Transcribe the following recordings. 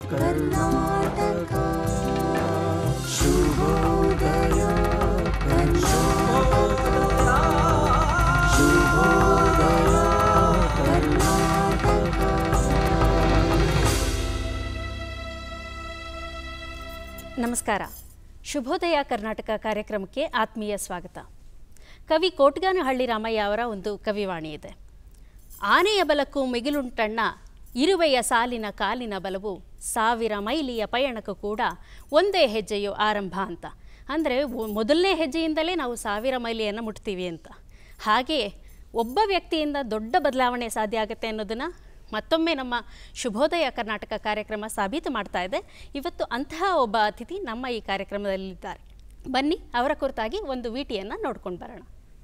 ಕರ್ನಾಟಕ ಶುಭೋದಯ ಕರ್ನಾಟಕ ಶುಭೋದಯ ಕರ್ನಾಟಕ ನಮಸ್ಕಾರ ಶುಭೋದಯ ಕರ್ನಾಟಕ ಕಾರ್ಯಕ್ರಮಕ್ಕೆ ಆತ್ಮೀಯ ಸ್ವಾಗತ ಕವಿ ಕೋಟ್ಗಾನಹಳ್ಳಿ ರಾಮಯ್ಯ ಅವರ ಒಂದು ಕವಿವಾಣಿ ಇದೆ ಆನೆಯ ಬಲಕ್ಕೂ ಮಿಗಿಲುಂಟಣ್ಣ ಇರುವೆಯ ಸಾಲಿನ ಕಾಲಿನ ಬಲವು ಸಾವಿರ ಮೈಲಿಯ ಪಯಣಕ್ಕೂ ಕೂಡ ಒಂದೇ ಹೆಜ್ಜೆಯು ಆರಂಭ ಅಂತ ಅಂದರೆ ಮೊದಲನೇ ಹೆಜ್ಜೆಯಿಂದಲೇ ನಾವು ಸಾವಿರ ಮೈಲಿಯನ್ನು ಮುಟ್ತೀವಿ ಅಂತ ಹಾಗೆಯೇ ಒಬ್ಬ ವ್ಯಕ್ತಿಯಿಂದ ದೊಡ್ಡ ಬದಲಾವಣೆ ಸಾಧ್ಯ ಆಗುತ್ತೆ ಅನ್ನೋದನ್ನು ಮತ್ತೊಮ್ಮೆ ನಮ್ಮ ಶುಭೋದಯ ಕರ್ನಾಟಕ ಕಾರ್ಯಕ್ರಮ ಸಾಬೀತು ಮಾಡ್ತಾ ಇದೆ ಇವತ್ತು ಅಂತಹ ಒಬ್ಬ ಅತಿಥಿ ನಮ್ಮ ಈ ಕಾರ್ಯಕ್ರಮದಲ್ಲಿದ್ದಾರೆ ಬನ್ನಿ ಅವರ ಕುರಿತಾಗಿ ಒಂದು ವಿಟಿಯನ್ನು ನೋಡ್ಕೊಂಡು ಬರೋಣ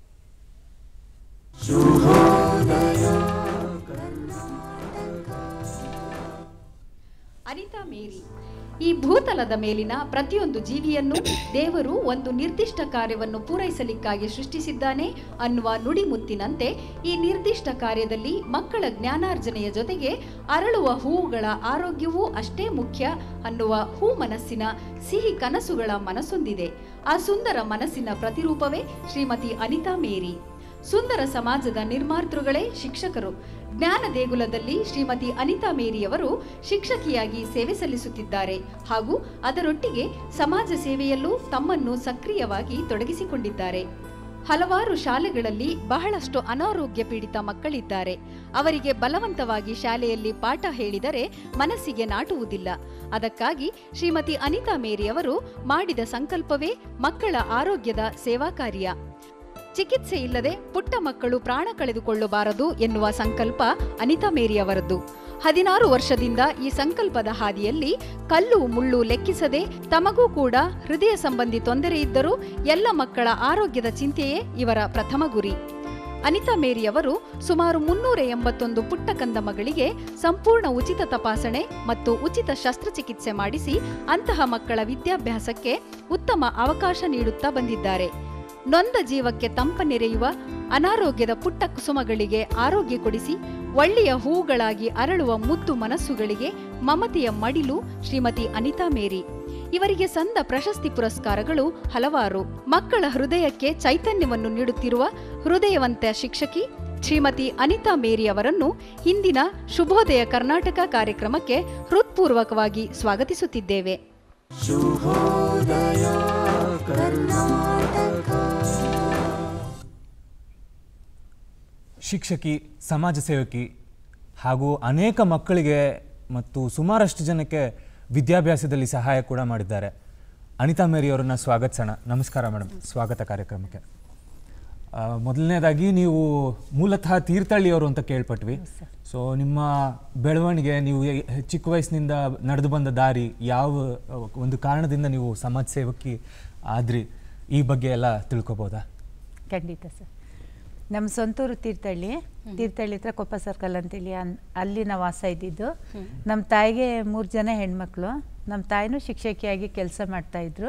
ಅನಿತಾ ಮೇರಿ ಈ ಭೂತಲದ ಮೇಲಿನ ಪ್ರತಿಯೊಂದು ಜೀವಿಯನ್ನು ದೇವರು ಒಂದು ನಿರ್ದಿಷ್ಟ ಕಾರ್ಯವನ್ನು ಪೂರೈಸಲಿಕ್ಕಾಗಿ ಸೃಷ್ಟಿಸಿದ್ದಾನೆ ಅನ್ನುವ ನುಡಿಮುತ್ತಿನಂತೆ ಈ ನಿರ್ದಿಷ್ಟ ಕಾರ್ಯದಲ್ಲಿ ಮಕ್ಕಳ ಜ್ಞಾನಾರ್ಜನೆಯ ಜೊತೆಗೆ ಅರಳುವ ಹೂವುಗಳ ಆರೋಗ್ಯವೂ ಅಷ್ಟೇ ಮುಖ್ಯ ಅನ್ನುವ ಹೂ ಮನಸ್ಸಿನ ಸಿಹಿ ಕನಸುಗಳ ಮನಸ್ಸೊಂದಿದೆ ಆ ಸುಂದರ ಮನಸ್ಸಿನ ಪ್ರತಿರೂಪವೇ ಶ್ರೀಮತಿ ಅನಿತಾ ಮೇರಿ ಸುಂದರ ಸಮಾಜದ ನಿರ್ಮಾತೃಗಳೇ ಶಿಕ್ಷಕರು ಜ್ಞಾನ ದೇಗುಲದಲ್ಲಿ ಶ್ರೀಮತಿ ಅನಿತಾ ಮೇರಿಯವರು ಶಿಕ್ಷಕಿಯಾಗಿ ಸೇವೆ ಸಲ್ಲಿಸುತ್ತಿದ್ದಾರೆ ಹಾಗೂ ಅದರೊಟ್ಟಿಗೆ ಸಮಾಜ ಸೇವೆಯಲ್ಲೂ ತಮ್ಮನ್ನು ಸಕ್ರಿಯವಾಗಿ ತೊಡಗಿಸಿಕೊಂಡಿದ್ದಾರೆ ಹಲವಾರು ಶಾಲೆಗಳಲ್ಲಿ ಬಹಳಷ್ಟು ಅನಾರೋಗ್ಯ ಪೀಡಿತ ಮಕ್ಕಳಿದ್ದಾರೆ ಅವರಿಗೆ ಬಲವಂತವಾಗಿ ಶಾಲೆಯಲ್ಲಿ ಪಾಠ ಹೇಳಿದರೆ ಮನಸ್ಸಿಗೆ ನಾಟುವುದಿಲ್ಲ ಅದಕ್ಕಾಗಿ ಶ್ರೀಮತಿ ಅನಿತಾ ಮೇರಿಯವರು ಮಾಡಿದ ಸಂಕಲ್ಪವೇ ಮಕ್ಕಳ ಆರೋಗ್ಯದ ಸೇವಾ ಕಾರ್ಯ ಚಿಕಿತ್ಸೆ ಇಲ್ಲದೆ ಪುಟ್ಟ ಮಕ್ಕಳು ಪ್ರಾಣ ಕಳೆದುಕೊಳ್ಳಬಾರದು ಎನ್ನುವ ಸಂಕಲ್ಪ ಅನಿತಾ ಮೇರಿಯವರದ್ದು ಹದಿನಾರು ವರ್ಷದಿಂದ ಈ ಸಂಕಲ್ಪದ ಹಾದಿಯಲ್ಲಿ ಕಲ್ಲು ಮುಳ್ಳು ಲೆಕ್ಕಿಸದೆ ತಮಗೂ ಕೂಡ ಹೃದಯ ಸಂಬಂಧಿ ತೊಂದರೆ ಇದ್ದರೂ ಎಲ್ಲ ಮಕ್ಕಳ ಆರೋಗ್ಯದ ಚಿಂತೆಯೇ ಇವರ ಪ್ರಥಮ ಗುರಿ ಅನಿತಾ ಮೇರಿಯವರು ಸುಮಾರು ಮುನ್ನೂರ ಎಂಬತ್ತೊಂದು ಪುಟ್ಟ ಕಂದ ಮಗಳಿಗೆ ಸಂಪೂರ್ಣ ಉಚಿತ ತಪಾಸಣೆ ಮತ್ತು ಉಚಿತ ಶಸ್ತ್ರಚಿಕಿತ್ಸೆ ಮಾಡಿಸಿ ಅಂತಹ ಮಕ್ಕಳ ವಿದ್ಯಾಭ್ಯಾಸಕ್ಕೆ ಉತ್ತಮ ಅವಕಾಶ ನೀಡುತ್ತಾ ಬಂದಿದ್ದಾರೆ ನೊಂದ ಜೀವಕ್ಕೆ ತಂಪನೆರೆಯುವ ಅನಾರೋಗ್ಯದ ಪುಟ್ಟ ಕುಸುಮಗಳಿಗೆ ಆರೋಗ್ಯ ಕೊಡಿಸಿ ಒಳ್ಳೆಯ ಹೂಗಳಾಗಿ ಅರಳುವ ಮುದ್ದು ಮನಸ್ಸುಗಳಿಗೆ ಮಮತೆಯ ಮಡಿಲು ಶ್ರೀಮತಿ ಅನಿತಾ ಮೇರಿ ಇವರಿಗೆ ಸಂದ ಪ್ರಶಸ್ತಿ ಪುರಸ್ಕಾರಗಳು ಹಲವಾರು ಮಕ್ಕಳ ಹೃದಯಕ್ಕೆ ಚೈತನ್ಯವನ್ನು ನೀಡುತ್ತಿರುವ ಹೃದಯವಂತ ಶಿಕ್ಷಕಿ ಶ್ರೀಮತಿ ಅನಿತಾ ಮೇರಿ ಅವರನ್ನು ಹಿಂದಿನ ಶುಭೋದಯ ಕರ್ನಾಟಕ ಕಾರ್ಯಕ್ರಮಕ್ಕೆ ಹೃತ್ಪೂರ್ವಕವಾಗಿ ಸ್ವಾಗತಿಸುತ್ತಿದ್ದೇವೆ ಶುಭೋದಯ ಕರ್ನಾಟಕ ಶಿಕ್ಷಕಿ ಸಮಾಜ ಸೇವಕಿ ಹಾಗೂ ಅನೇಕ ಮಕ್ಕಳಿಗೆ ಮತ್ತು ಸುಮಾರಷ್ಟು ಜನಕ್ಕೆ ವಿದ್ಯಾಭ್ಯಾಸದಲ್ಲಿ ಸಹಾಯ ಕೂಡ ಮಾಡಿದ್ದಾರೆ ಅನಿತಾ ಮೇರಿ ಅವರನ್ನ ಸ್ವಾಗತಿಸೋಣ ನಮಸ್ಕಾರ ಮೇಡಮ್ ಸ್ವಾಗತ ಕಾರ್ಯಕ್ರಮಕ್ಕೆ ಆ, ಮೊದಲನೇದಾಗಿ ನೀವು ಮೂಲತಃ ತೀರ್ಥಹಳ್ಳಿಯವರು ಅಂತ ಕೇಳ್ಪಟ್ವಿ ಸೊ ನಿಮ್ಮ ಬೆಳವಣಿಗೆ ನೀವು ಎ- ಚಿಕ್ಕ ವಯಸ್ಸಿನಿಂದ ನಡೆದು ಬಂದ ದಾರಿ ಯಾವ ಆ, ಒಂದು ಕಾರಣದಿಂದ ನೀವು ಸಮಾಜ ಸೇವಕಿ ಆದ್ರಿ ಈ ಬಗ್ಗೆ ಎಲ್ಲ ತಿಳ್ಕೊಬೋದಾ ಖಂಡಿತ ಸರ್ ನಮ್ಮ ಸ್ವಂತೂರು ತೀರ್ಥಹಳ್ಳಿ ತೀರ್ಥಹಳ್ಳಿ ಹತ್ರ ಕೊಪ್ಪ ಸರ್ಕಲ್ ಅಂತೇಳಿ ಅನ್ ಅಲ್ಲಿ ನಾವು ವಾಸ ಇದ್ದಿದ್ದು ನಮ್ಮ ತಾಯಿಗೆ ಮೂರು ಜನ ಹೆಣ್ಮಕ್ಳು ನಮ್ಮ ತಾಯಿನೂ ಶಿಕ್ಷಕಿಯಾಗಿ ಕೆಲಸ ಮಾಡ್ತಾಯಿದ್ರು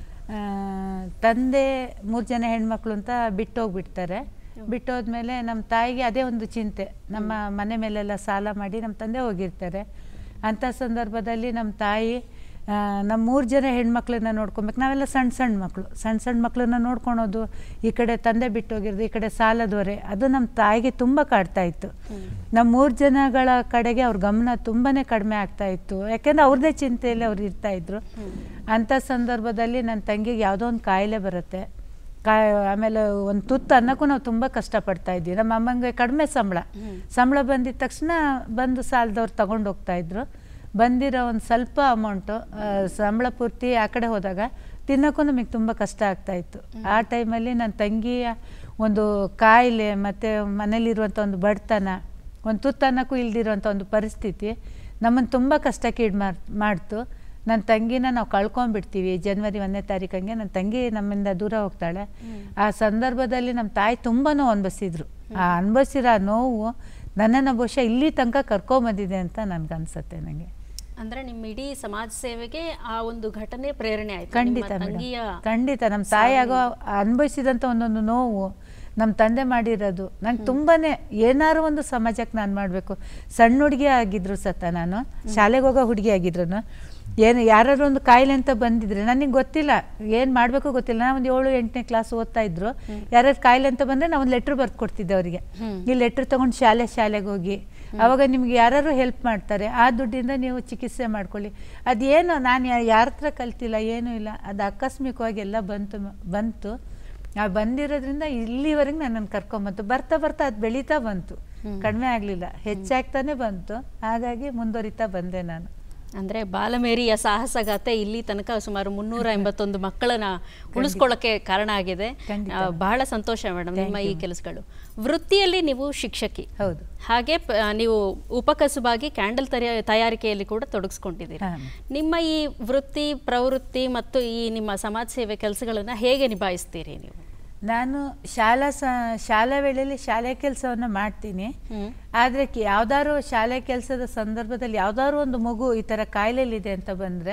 ತಂದೆ ಮೂರು ಜನ ಹೆಣ್ಮಕ್ಳು ಅಂತ ಬಿಟ್ಟೋಗ್ಬಿಡ್ತಾರೆ ಬಿಟ್ಟೋದ್ಮೇಲೆ ನಮ್ಮ ತಾಯಿಗೆ ಅದೇ ಒಂದು ಚಿಂತೆ ನಮ್ಮ ಮನೆ ಮೇಲೆಲ್ಲ ಸಾಲ ಮಾಡಿ ನಮ್ಮ ತಂದೆ ಹೋಗಿರ್ತಾರೆ ಅಂಥ ಸಂದರ್ಭದಲ್ಲಿ ನಮ್ಮ ತಾಯಿ ಆ, ನಮ್ಮ ಮೂರು ಜನ ಹೆಣ್ಮಕ್ಳನ್ನ ನೋಡ್ಕೊಬೇಕು ನಾವೆಲ್ಲ ಸಣ್ಣ ಸಣ್ಣ ಮಕ್ಕಳು ಸಣ್ಣ ಸಣ್ಣ ಮಕ್ಕಳನ್ನ ನೋಡ್ಕೊಳೋದು ಈ ಕಡೆ ತಂದೆ ಬಿಟ್ಟೋಗಿರೋದು ಈ ಕಡೆ ಸಾಲದವರೆ ಅದು ನಮ್ಮ ತಾಯಿಗೆ ತುಂಬ ಕಾಡ್ತಾ ಇತ್ತು ನಮ್ಮ ಮೂರು ಜನಗಳ ಕಡೆಗೆ ಅವ್ರ ಗಮನ ತುಂಬಾ ಕಡಿಮೆ ಆಗ್ತಾ ಇತ್ತು ಯಾಕೆಂದ್ರೆ ಅವ್ರದ್ದೇ ಚಿಂತೆಯಲ್ಲಿ ಅವ್ರು ಇರ್ತಾ ಇದ್ರು ಅಂಥ ಸಂದರ್ಭದಲ್ಲಿ ನನ್ನ ತಂಗಿಗೆ ಯಾವುದೋ ಒಂದು ಕಾಯಿಲೆ ಬರುತ್ತೆ ಕಾಯಿ ಆಮೇಲೆ ಒಂದು ತುತ್ತು ಅನ್ನಕ್ಕೂ ನಾವು ತುಂಬ ಕಷ್ಟಪಡ್ತಾ ಇದ್ವಿ ನಮ್ಮ ಅಮ್ಮಂಗೆ ಕಡಿಮೆ ಸಂಬಳ ಸಂಬಳ ಬಂದಿದ ತಕ್ಷಣ ಬಂದು ಸಾಲದವ್ರು ತಗೊಂಡು ಹೋಗ್ತಾ ಇದ್ರು ಬಂದಿರೋ ಒಂದು ಸ್ವಲ್ಪ ಅಮೌಂಟು ಸಂಬಳ ಪೂರ್ತಿ ಆ ಕಡೆ ಹೋದಾಗ ತಿನ್ನೋಕ್ಕೂ ನಮಗೆ ತುಂಬ ಕಷ್ಟ ಆಗ್ತಾ ಇತ್ತು ಆ ಟೈಮಲ್ಲಿ ನನ್ನ ತಂಗಿಯ ಒಂದು ಕಾಯಿಲೆ ಮತ್ತು ಮನೇಲಿರುವಂಥ ಒಂದು ಬಡತನ ಒಂದು ತುತ್ತನ್ನಕ್ಕೂ ಇಲ್ದಿರುವಂಥ ಒಂದು ಪರಿಸ್ಥಿತಿ ನಮ್ಮನ್ನು ತುಂಬ ಕಷ್ಟಕ್ಕೆ ಈಡು ಮಾಡ್ ಮಾಡ್ತು ನನ್ನ ತಂಗಿನ ನಾವು ಕಳ್ಕೊಂಡ್ಬಿಡ್ತೀವಿ ಜನವರಿ ಒಂದನೇ ತಾರೀಕಂಗೆ ನನ್ನ ತಂಗಿ ನಮ್ಮಿಂದ ದೂರ ಹೋಗ್ತಾಳೆ ಆ ಸಂದರ್ಭದಲ್ಲಿ ನಮ್ಮ ತಾಯಿ ತುಂಬ ನೋವು ಅನುಭವಿಸಿದ್ರು ಆ ಅನುಭವಿಸಿರೋ ಆ ನೋವು ನನ್ನನ್ನು ಬಹುಶಃ ಇಲ್ಲಿ ತನಕ ಕರ್ಕೊಂಬಂದಿದೆ ಅಂತ ನನ್ಗನ್ಸತ್ತೆ ನನಗೆ ಅಂದ್ರೆ ನಿಮ್ಮ ಇಡೀ ಸಮಾಜ ಸೇವೆಗೆ ಆ ಒಂದು ಘಟನೆ ಪ್ರೇರಣೆ ಆಯ್ತು ಖಂಡಿತ ನಿಮ್ಮ ಮೇಡಮ್ ತಂಗಿಯ ಖಂಡಿತ ನಮ್ಮ ತಾಯಿ ಆಗೋ ಅನುಭವಿಸಿದಂಥ ಒಂದೊಂದು ನೋವು ನಮ್ಮ ತಂದೆ ಮಾಡಿರೋದು ನಂಗೆ ತುಂಬಾನೇ ಏನಾರು ಒಂದು ಸಮಾಜಕ್ಕೆ ನಾನು ಮಾಡಬೇಕು ಸಣ್ಣ ಹುಡುಗಿ ಆಗಿದ್ರು ಸತ ನಾನು ಶಾಲೆಗೆ ಹೋಗೋ ಹುಡುಗಿ ಆಗಿದ್ರು ಏನು ಯಾರಾದ್ರು ಒಂದು ಕಾಯಿಲೆ ಅಂತ ಬಂದಿದ್ರೆ ನನಗೆ ಗೊತ್ತಿಲ್ಲ ಏನು ಮಾಡಬೇಕು ಗೊತ್ತಿಲ್ಲ ನಾನು ಒಂದು ಏಳು ಎಂಟನೇ ಕ್ಲಾಸ್ ಓದ್ತಾ ಇದ್ರು ಯಾರ್ಯಾರು ಕಾಯಿಲೆ ಅಂತ ಬಂದರೆ ನಾವು ಒಂದು ಲೆಟ್ರ್ ಬರ್ದು ಕೊಡ್ತಿದ್ದೆ ಅವರಿಗೆ ಈ ಲೆಟ್ರ್ ತೊಗೊಂಡು ಶಾಲೆ ಶಾಲೆಗೆ ಹೋಗಿ ಅವಾಗ ನಿಮ್ಗೆ ಯಾರು ಹೆಲ್ಪ್ ಮಾಡ್ತಾರೆ ಆ ದುಡ್ಡಿಂದ ನೀವು ಚಿಕಿತ್ಸೆ ಮಾಡ್ಕೊಳ್ಳಿ ಅದೇನು ನಾನು ಯಾರ ಹತ್ರ ಕಲ್ತಿಲ್ಲ ಏನೂ ಇಲ್ಲ ಅದು ಆಕಸ್ಮಿಕವಾಗಿ ಎಲ್ಲ ಬಂತು ಮ- ಬಂತು ಆ ಬಂದಿರೋದ್ರಿಂದ ಇಲ್ಲಿವರೆಗೆ ನನ್ನನ್ನು ಕರ್ಕೊಂಬಂತು ಬರ್ತಾ ಬರ್ತಾ ಅದು ಬೆಳೀತಾ ಬಂತು ಕಡಿಮೆ ಆಗಲಿಲ್ಲ ಹೆಚ್ಚಾಗ್ತಾನೆ ಬಂತು ಹಾಗಾಗಿ ಮುಂದುವರಿತಾ ಬಂದೆ ನಾನು ಅಂದ್ರೆ ಬಾಲಮೇರಿಯ ಸಾಹಸಗಾಥೆ ಇಲ್ಲಿ ತನಕ ಸುಮಾರು ಮುನ್ನೂರ ಎಂಬತ್ತೊಂದು ಮಕ್ಕಳನ್ನ ಉಳಿಸ್ಕೊಳ್ಳೋಕೆ ಕಾರಣ ಆಗಿದೆ ಖಂಡಿತ. ಆ, ಬಹಳ ಸಂತೋಷ ಮೇಡಮ್ ನಿಮ್ಮ ಈ ಕೆಲಸಗಳು ವೃತ್ತಿಯಲ್ಲಿ ನೀವು ಶಿಕ್ಷಕಿ ಹೌದು ಹಾಗೆ ಪ- ನೀವು ಉಪಕಸುಬಾಗಿ ಕ್ಯಾಂಡಲ್ ತಯಾರಿ ತಯಾರಿಕೆಯಲ್ಲಿ ಕೂಡ ತೊಡಗಿಸ್ಕೊಂಡಿದ್ದೀರಿ ಹಾ. ನಿಮ್ಮ ಈ ವೃತ್ತಿ ಪ್ರವೃತ್ತಿ ಮತ್ತು ಈ ನಿಮ್ಮ ಸಮಾಜ ಸೇವೆ ಕೆಲಸಗಳನ್ನ ಹೇಗೆ ನಿಭಾಯಿಸ್ತೀರಿ ನೀವು ನಾನು ಶಾಲಾ ಸ ಶಾಲಾ ವೇಳೆಯಲ್ಲಿ ಶಾಲೆ ಕೆಲಸವನ್ನು ಮಾಡ್ತೀನಿ ಹ್ಮ್. ಆದರೆ ಯಾವ್ದಾದ್ರು ಶಾಲೆ ಕೆಲಸದ ಸಂದರ್ಭದಲ್ಲಿ ಯಾವ್ದಾದ್ರು ಒಂದು ಮಗು ಈ ಥರ ಕಾಯಿಲೆಲಿದೆ ಅಂತ ಬಂದರೆ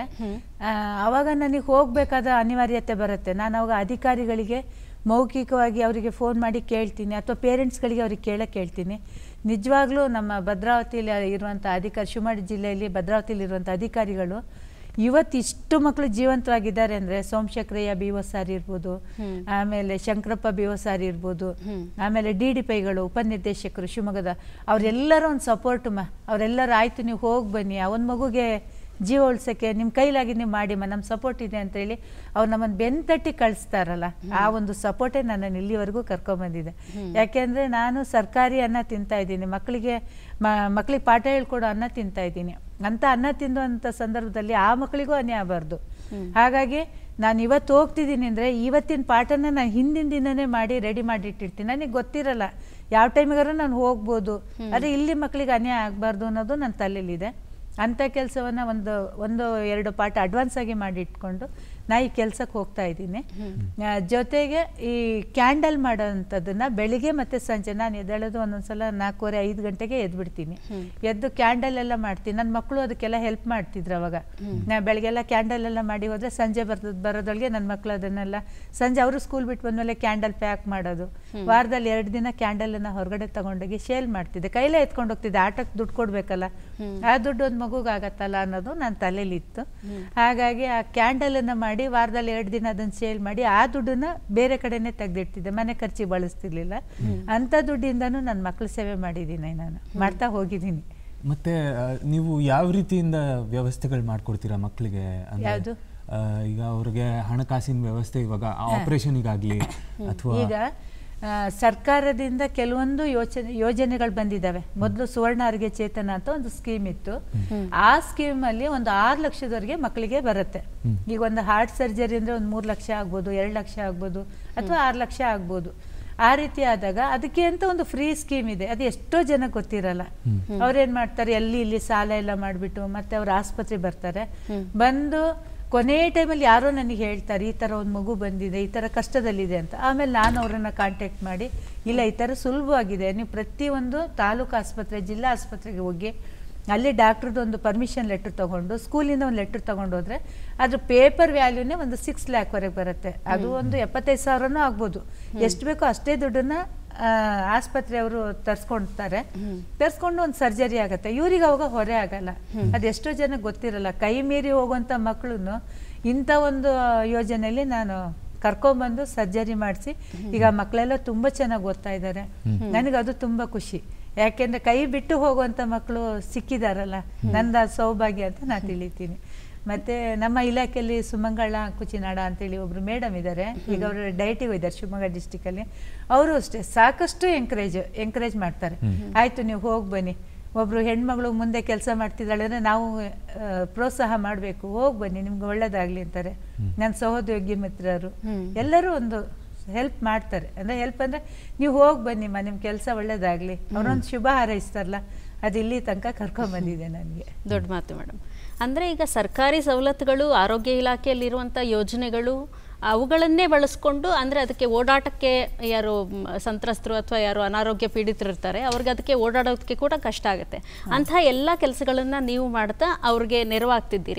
ಆವಾಗ ನನಗೆ ಹೋಗಬೇಕಾದ ಅನಿವಾರ್ಯತೆ ಬರುತ್ತೆ ನಾನು ಅವಾಗ ಅಧಿಕಾರಿಗಳಿಗೆ ಮೌಖಿಕವಾಗಿ ಅವರಿಗೆ ಫೋನ್ ಮಾಡಿ ಕೇಳ್ತೀನಿ ಅಥವಾ ಪೇರೆಂಟ್ಸ್ಗಳಿಗೆ ಅವ್ರಿಗೆ ಕೇಳಕ್ಕೆ ಕೇಳ್ತೀನಿ ನಿಜವಾಗ್ಲೂ ನಮ್ಮ ಭದ್ರಾವತಿಯಲ್ಲಿ ಇರುವಂಥ ಅಧಿಕಾರಿ ಶಿವಮೊಗ್ಗ ಜಿಲ್ಲೆಯಲ್ಲಿ ಭದ್ರಾವತಿಯಲ್ಲಿ ಇರುವಂಥ ಅಧಿಕಾರಿಗಳು ಇವತ್ತು ಇಷ್ಟು ಮಕ್ಕಳು ಜೀವಂತವಾಗಿದ್ದಾರೆ ಅಂದರೆ ಸೋಮಶೇಖರಯ್ಯ ಬಿ ಒ ಸಾರ್ ಇರ್ಬೋದು ಆಮೇಲೆ ಶಂಕರಪ್ಪ ಬಿ ಒ ಸಾರ್ ಇರ್ಬೋದು ಆಮೇಲೆ ಡಿ ಡಿ ಪೈಗಳು ಉಪನಿರ್ದೇಶಕರು ಶಿವಮೊಗ್ಗದ ಅವರೆಲ್ಲರೂ ಒಂದು ಸಪೋರ್ಟ್ ಮಾ ಅವರೆಲ್ಲರೂ ಆಯಿತು ನೀವು ಹೋಗಿ ಬನ್ನಿ ಆ ಒಂದು ಮಗುಗೆ ಜೀವ ಉಳ್ಸೋಕ್ಕೆ ನಿಮ್ಮ ಕೈಲಾಗಿ ನೀವು ಮಾಡಿಮ್ಮ ನಮ್ಮ ಸಪೋರ್ಟ್ ಇದೆ ಅಂತೇಳಿ ಅವ್ರು ನಮ್ಮನ್ನು ಬೆನ್ ತಟ್ಟಿ ಕಳಿಸ್ತಾರಲ್ಲ ಆ ಒಂದು ಸಪೋರ್ಟೇ ನನ್ನನ್ನು ಇಲ್ಲಿವರೆಗೂ ಕರ್ಕೊಂಬಂದಿದೆ ಯಾಕೆಂದರೆ ನಾನು ಸರ್ಕಾರಿ ಅನ್ನ ತಿಂತಾ ಇದ್ದೀನಿ ಮಕ್ಕಳಿಗೆ ಮಕ್ಕಳಿಗೆ ಪಾಠ ಹೇಳ್ಕೊಡೋ ಅನ್ನ ತಿಂತಾ ಇದ್ದೀನಿ ಅಂತ ಅನ್ನ ತಿನ್ನುವಂಥ ಸಂದರ್ಭದಲ್ಲಿ ಆ ಮಕ್ಕಳಿಗೂ ಅನ್ಯಾಯ ಆಗಬಾರ್ದು ಹಾಗಾಗಿ ನಾನು ಇವತ್ತು ಹೋಗ್ತಿದ್ದೀನಿ ಅಂದರೆ ಇವತ್ತಿನ ಪಾಠನ ನಾನು ಹಿಂದಿನ ದಿನನೇ ಮಾಡಿ ರೆಡಿ ಮಾಡಿ ಇಟ್ಟಿರ್ತೀನಿ ನನಗೆ ಗೊತ್ತಿರಲ್ಲ ಯಾವ ಟೈಮಿಗಾರು ನಾನು ಹೋಗ್ಬೋದು ಆದರೆ ಇಲ್ಲಿ ಮಕ್ಕಳಿಗೆ ಅನ್ಯಾಯ ಆಗಬಾರ್ದು ಅನ್ನೋದು ನನ್ನ ತಲೆಯಲ್ಲಿದೆ ಅಂಥ ಕೆಲಸವನ್ನು ಒಂದು ಒಂದು ಎರಡು ಪಾಠ ಅಡ್ವಾನ್ಸ್ ಆಗಿ ಮಾಡಿ ಇಟ್ಕೊಂಡು ನಾ ಈ ಕೆಲ್ಸಕ್ಕೆ ಹೋಗ್ತಾ ಇದ್ದೀನಿ ಆ, ಜೊತೆಗೆ ಈ ಕ್ಯಾಂಡಲ್ ಮಾಡೋವಂಥದ್ದನ್ನ ಬೆಳಿಗ್ಗೆ ಮತ್ತು ಸಂಜೆ ನಾನು ಎದ್ದೇಳೋದು ಒಂದೊಂದ್ಸಲ ನಾಲ್ಕೂವರೆ ಐದು ಗಂಟೆಗೆ ಎದ್ಬಿಡ್ತೀನಿ ಎದ್ದು ಕ್ಯಾಂಡಲ್ ಎಲ್ಲ ಮಾಡ್ತೀನಿ ನನ್ನ ಮಕ್ಕಳು ಅದಕ್ಕೆಲ್ಲ ಹೆಲ್ಪ್ ಮಾಡ್ತಿದ್ರು ಅವಾಗ ನಾ ಬೆಳಗ್ಗೆಲ್ಲ ಕ್ಯಾಂಡಲ್ ಎಲ್ಲ ಮಾಡಿ ಹೋದ್ರೆ ಸಂಜೆ ಬರ್ತದ ಬರೋದೊಳಗೆ ನನ್ನ ಮಕ್ಕಳು ಅದನ್ನೆಲ್ಲ ಸಂಜೆ ಅವರು ಸ್ಕೂಲ್ ಬಿಟ್ಟು ಬಂದಮೇಲೆ ಕ್ಯಾಂಡಲ್ ಪ್ಯಾಕ್ ಮಾಡೋದು ವಾರದಲ್ಲಿ ಎರಡು ದಿನ ಕ್ಯಾಂಡಲನ್ನು ಹೊರಗಡೆ ತಗೊಂಡೋಗಿ ಶೇಲ್ ಮಾಡ್ತಿದ್ದೆ ಕೈಲೇ ಎತ್ಕೊಂಡು ಹೋಗ್ತಿದ್ದೆ ಆಟಕ್ಕೆ ದುಡ್ಡು ಕೊಡ್ಬೇಕಲ್ಲ ಆ ದುಡ್ಡು ಒಂದು ಮಗುಗಾಗತ್ತಲ್ಲ ಅನ್ನೋದು ನನ್ನ ತಲೆಯಲ್ಲಿತ್ತು ಹಾಗಾಗಿ ಆ ಕ್ಯಾಂಡಲನ್ನು ಮಾಡಿ ವಾರದಲ್ಲಿ ಎರಡು ದಿನ ಅದನ್ನು ಸೇಲ್ ಮಾಡಿ ಆ ದುಡ್ಡನ್ನ ಬೇರೆ ಕಡೆನೇ ತೆಗೆದಿಡ್ತಿದ್ದೆ ಮನೆ ಖರ್ಚಿಗೆ ಬಳಸ್ತಿರ್ಲಿಲ್ಲ ಅಂಥ ದುಡ್ಡಿಂದನೂ ನನ್ನ ಮಕ್ಕಳ ಸೇವೆ ಮಾಡಿದ್ದೀನಿ ನಾನು ಮಾಡ್ತಾ ಹೋಗಿದ್ದೀನಿ ಮತ್ತೆ ಆ, ನೀವು ಯಾವ ರೀತಿಯಿಂದ ವ್ಯವಸ್ಥೆಗಳು ಮಾಡ್ಕೊಡ್ತೀರಾ ಮಕ್ಕಳಿಗೆ ಯಾವ್ದು? ಆ, ಈಗ ಅವ್ರಿಗೆ ಹಣಕಾಸಿನ ವ್ಯವಸ್ಥೆ ಇವಾಗ ಆಪರೇಷನ್ಗಾಗ್ಲಿ ಅಥವಾ ಈಗ ಆ, ಸರ್ಕಾರದಿಂದ ಕೆಲವೊಂದು ಯೋಚನೆ ಯೋಜನೆಗಳು ಬಂದಿದ್ದಾವೆ ಮೊದಲು ಸುವರ್ಣ ಅರಿಗೆ ಚೇತನ ಅಂತ ಒಂದು ಸ್ಕೀಮ್ ಇತ್ತು ಆ ಸ್ಕೀಮ್ ಅಲ್ಲಿ ಒಂದು ಆರು ಲಕ್ಷದವರೆಗೆ ಮಕ್ಕಳಿಗೆ ಬರುತ್ತೆ ಈಗ ಒಂದು ಹಾರ್ಟ್ ಸರ್ಜರಿ ಅಂದ್ರೆ ಒಂದು ಮೂರು ಲಕ್ಷ ಆಗ್ಬೋದು ಎರಡು ಲಕ್ಷ ಆಗ್ಬೋದು ಅಥವಾ ಆರು ಲಕ್ಷ ಆಗ್ಬೋದು ಆ ರೀತಿ ಆದಾಗ ಅದಕ್ಕೆ ಅಂತ ಒಂದು ಫ್ರೀ ಸ್ಕೀಮ್ ಇದೆ ಅದು ಎಷ್ಟೋ ಜನ ಗೊತ್ತಿರಲ್ಲ ಅವ್ರೇನ್ ಮಾಡ್ತಾರೆ ಅಲ್ಲಿ ಇಲ್ಲಿ ಸಾಲ ಎಲ್ಲ ಮಾಡಿಬಿಟ್ಟು ಮತ್ತೆ ಅವ್ರ ಆಸ್ಪತ್ರೆ ಬರ್ತಾರೆ ಬಂದು ಕೊನೆ ಟೈಮಲ್ಲಿ ಯಾರೋ ನನಗೆ ಹೇಳ್ತಾರೆ ಈ ಥರ ಒಂದು ಮಗು ಬಂದಿದೆ ಈ ಥರ ಕಷ್ಟದಲ್ಲಿದೆ ಅಂತ ಆಮೇಲೆ ನಾನು ಅವರನ್ನು ಕಾಂಟ್ಯಾಕ್ಟ್ ಮಾಡಿ ಇಲ್ಲ ಈ ಥರ ಸುಲಭವಾಗಿದೆ ನೀವು ಪ್ರತಿಯೊಂದು ತಾಲೂಕು ಆಸ್ಪತ್ರೆ ಜಿಲ್ಲಾ ಆಸ್ಪತ್ರೆಗೆ ಹೋಗಿ ಅಲ್ಲಿ ಡಾಕ್ಟ್ರದ್ದು ಒಂದು ಪರ್ಮಿಷನ್ ಲೆಟ್ರ್ ತಗೊಂಡು ಸ್ಕೂಲಿಂದ ಒಂದು ಲೆಟ್ರ್ ತಗೊಂಡು ಹೋದ್ರೆ ಅದ್ರ ಪೇಪರ್ ವ್ಯಾಲ್ಯೂನೇ ಒಂದು ಸಿಕ್ಸ್ ಲ್ಯಾಕ್ವರೆಗೆ ಬರುತ್ತೆ ಅದು ಒಂದು ಎಪ್ಪತ್ತೈದು ಸಾವಿರನೂ ಆಗ್ಬೋದು ಎಷ್ಟು ಬೇಕೋ ಅಷ್ಟೇ ದುಡ್ಡನ್ನ ಆ, ಆಸ್ಪತ್ರೆಯವರು ತರ್ಸ್ಕೊಳ್ತಾರೆ ತರ್ಸ್ಕೊಂಡು ಒಂದು ಸರ್ಜರಿ ಆಗುತ್ತೆ ಇವ್ರಿಗೆ ಅವಾಗ ಹೊರೆ ಆಗಲ್ಲ ಅದೆಷ್ಟೋ ಜನ ಗೊತ್ತಿರಲ್ಲ ಕೈ ಮೀರಿ ಹೋಗುವಂಥ ಮಕ್ಕಳು ಇಂಥ ಒಂದು ಯೋಜನೆಯಲ್ಲಿ ನಾನು ಕರ್ಕೊಂಬಂದು ಸರ್ಜರಿ ಮಾಡಿಸಿ ಈಗ ಮಕ್ಕಳೆಲ್ಲ ತುಂಬ ಚೆನ್ನಾಗಿ ಓದ್ತಾ ಇದ್ದಾರೆ ನನಗೆ ಅದು ತುಂಬ ಖುಷಿ ಯಾಕೆಂದ್ರೆ ಕೈ ಬಿಟ್ಟು ಹೋಗುವಂಥ ಮಕ್ಕಳು ಸಿಕ್ಕಿದಾರಲ್ಲ ನಂದ ಸೌಭಾಗ್ಯ ಅಂತ ನಾನು ತಿಳಿತೀನಿ ಮತ್ತೆ ನಮ್ಮ ಇಲಾಖೆಯಲ್ಲಿ ಸುಮಂಗಳ ಕುಚಿನಾಡ ಅಂತೇಳಿ ಒಬ್ರು ಮೇಡಮ್ ಇದ್ದಾರೆ ಈಗ ಅವರು ಡೈಟಿಗೆ ಇದ್ದಾರೆ ಶಿವಮೊಗ್ಗ ಡಿಸ್ಟಿಕಲ್ಲಿ ಅವರು ಅಷ್ಟೇ ಸಾಕಷ್ಟು ಎಂಕರೇಜ್ ಎಂಕರೇಜ್ ಮಾಡ್ತಾರೆ ಆಯ್ತು ನೀವು ಹೋಗಿ ಬನ್ನಿ ಒಬ್ರು ಹೆಣ್ಮಗಳು ಮುಂದೆ ಕೆಲಸ ಮಾಡ್ತಿದ್ದಾಳೆ ಅಂದ್ರೆ ನಾವು ಆ, ಪ್ರೋತ್ಸಾಹ ಮಾಡಬೇಕು ಹೋಗಿ ಬನ್ನಿ ನಿಮ್ಗೆ ಒಳ್ಳೇದಾಗ್ಲಿ ಅಂತಾರೆ ನನ್ನ ಸಹೋದ್ಯೋಗಿ ಮಿತ್ರರು ಎಲ್ಲರೂ ಒಂದು ಹೆಲ್ಪ್ ಮಾಡ್ತಾರೆ ಅಂದ್ರೆ ಹೆಲ್ಪ್ ಅಂದ್ರೆ ನೀವು ಹೋಗಿ ಬನ್ನಿಮ್ಮ ನಿಮ್ಮ ಕೆಲಸ ಒಳ್ಳೇದಾಗ್ಲಿ ಅವರೊಂದು ಶುಭ ಹಾರೈಸ್ತಾರಲ್ಲ ಅದು ಇಲ್ಲಿ ತನಕ ಕರ್ಕೊಂಡ್ ಬಂದಿದೆ ನನಗೆ ದೊಡ್ಡ ಮಾತು ಮೇಡಮ್ ಅಂದರೆ ಈಗ ಸರ್ಕಾರಿ ಸವಲತ್ತುಗಳು ಆರೋಗ್ಯ ಇಲಾಖೆಯಲ್ಲಿರುವಂಥ ಯೋಜನೆಗಳು ಅವುಗಳನ್ನೇ ಬಳಸ್ಕೊಂಡು ಅಂದರೆ ಅದಕ್ಕೆ ಓಡಾಟಕ್ಕೆ ಯಾರು ಮ್, ಸಂತ್ರಸ್ತರು ಅಥವಾ ಯಾರು ಅನಾರೋಗ್ಯ ಪೀಡಿತರು ಇರ್ತಾರೆ ಅವ್ರಿಗೆ ಅದಕ್ಕೆ ಓಡಾಡೋದಕ್ಕೆ ಕೂಡ ಕಷ್ಟ ಆಗುತ್ತೆ ಅಂಥ ಎಲ್ಲ ಕೆಲಸಗಳನ್ನು ನೀವು ಮಾಡ್ತಾ ಅವ್ರಿಗೆ ನೆರವಾಗ್ತಿದ್ದೀರಿ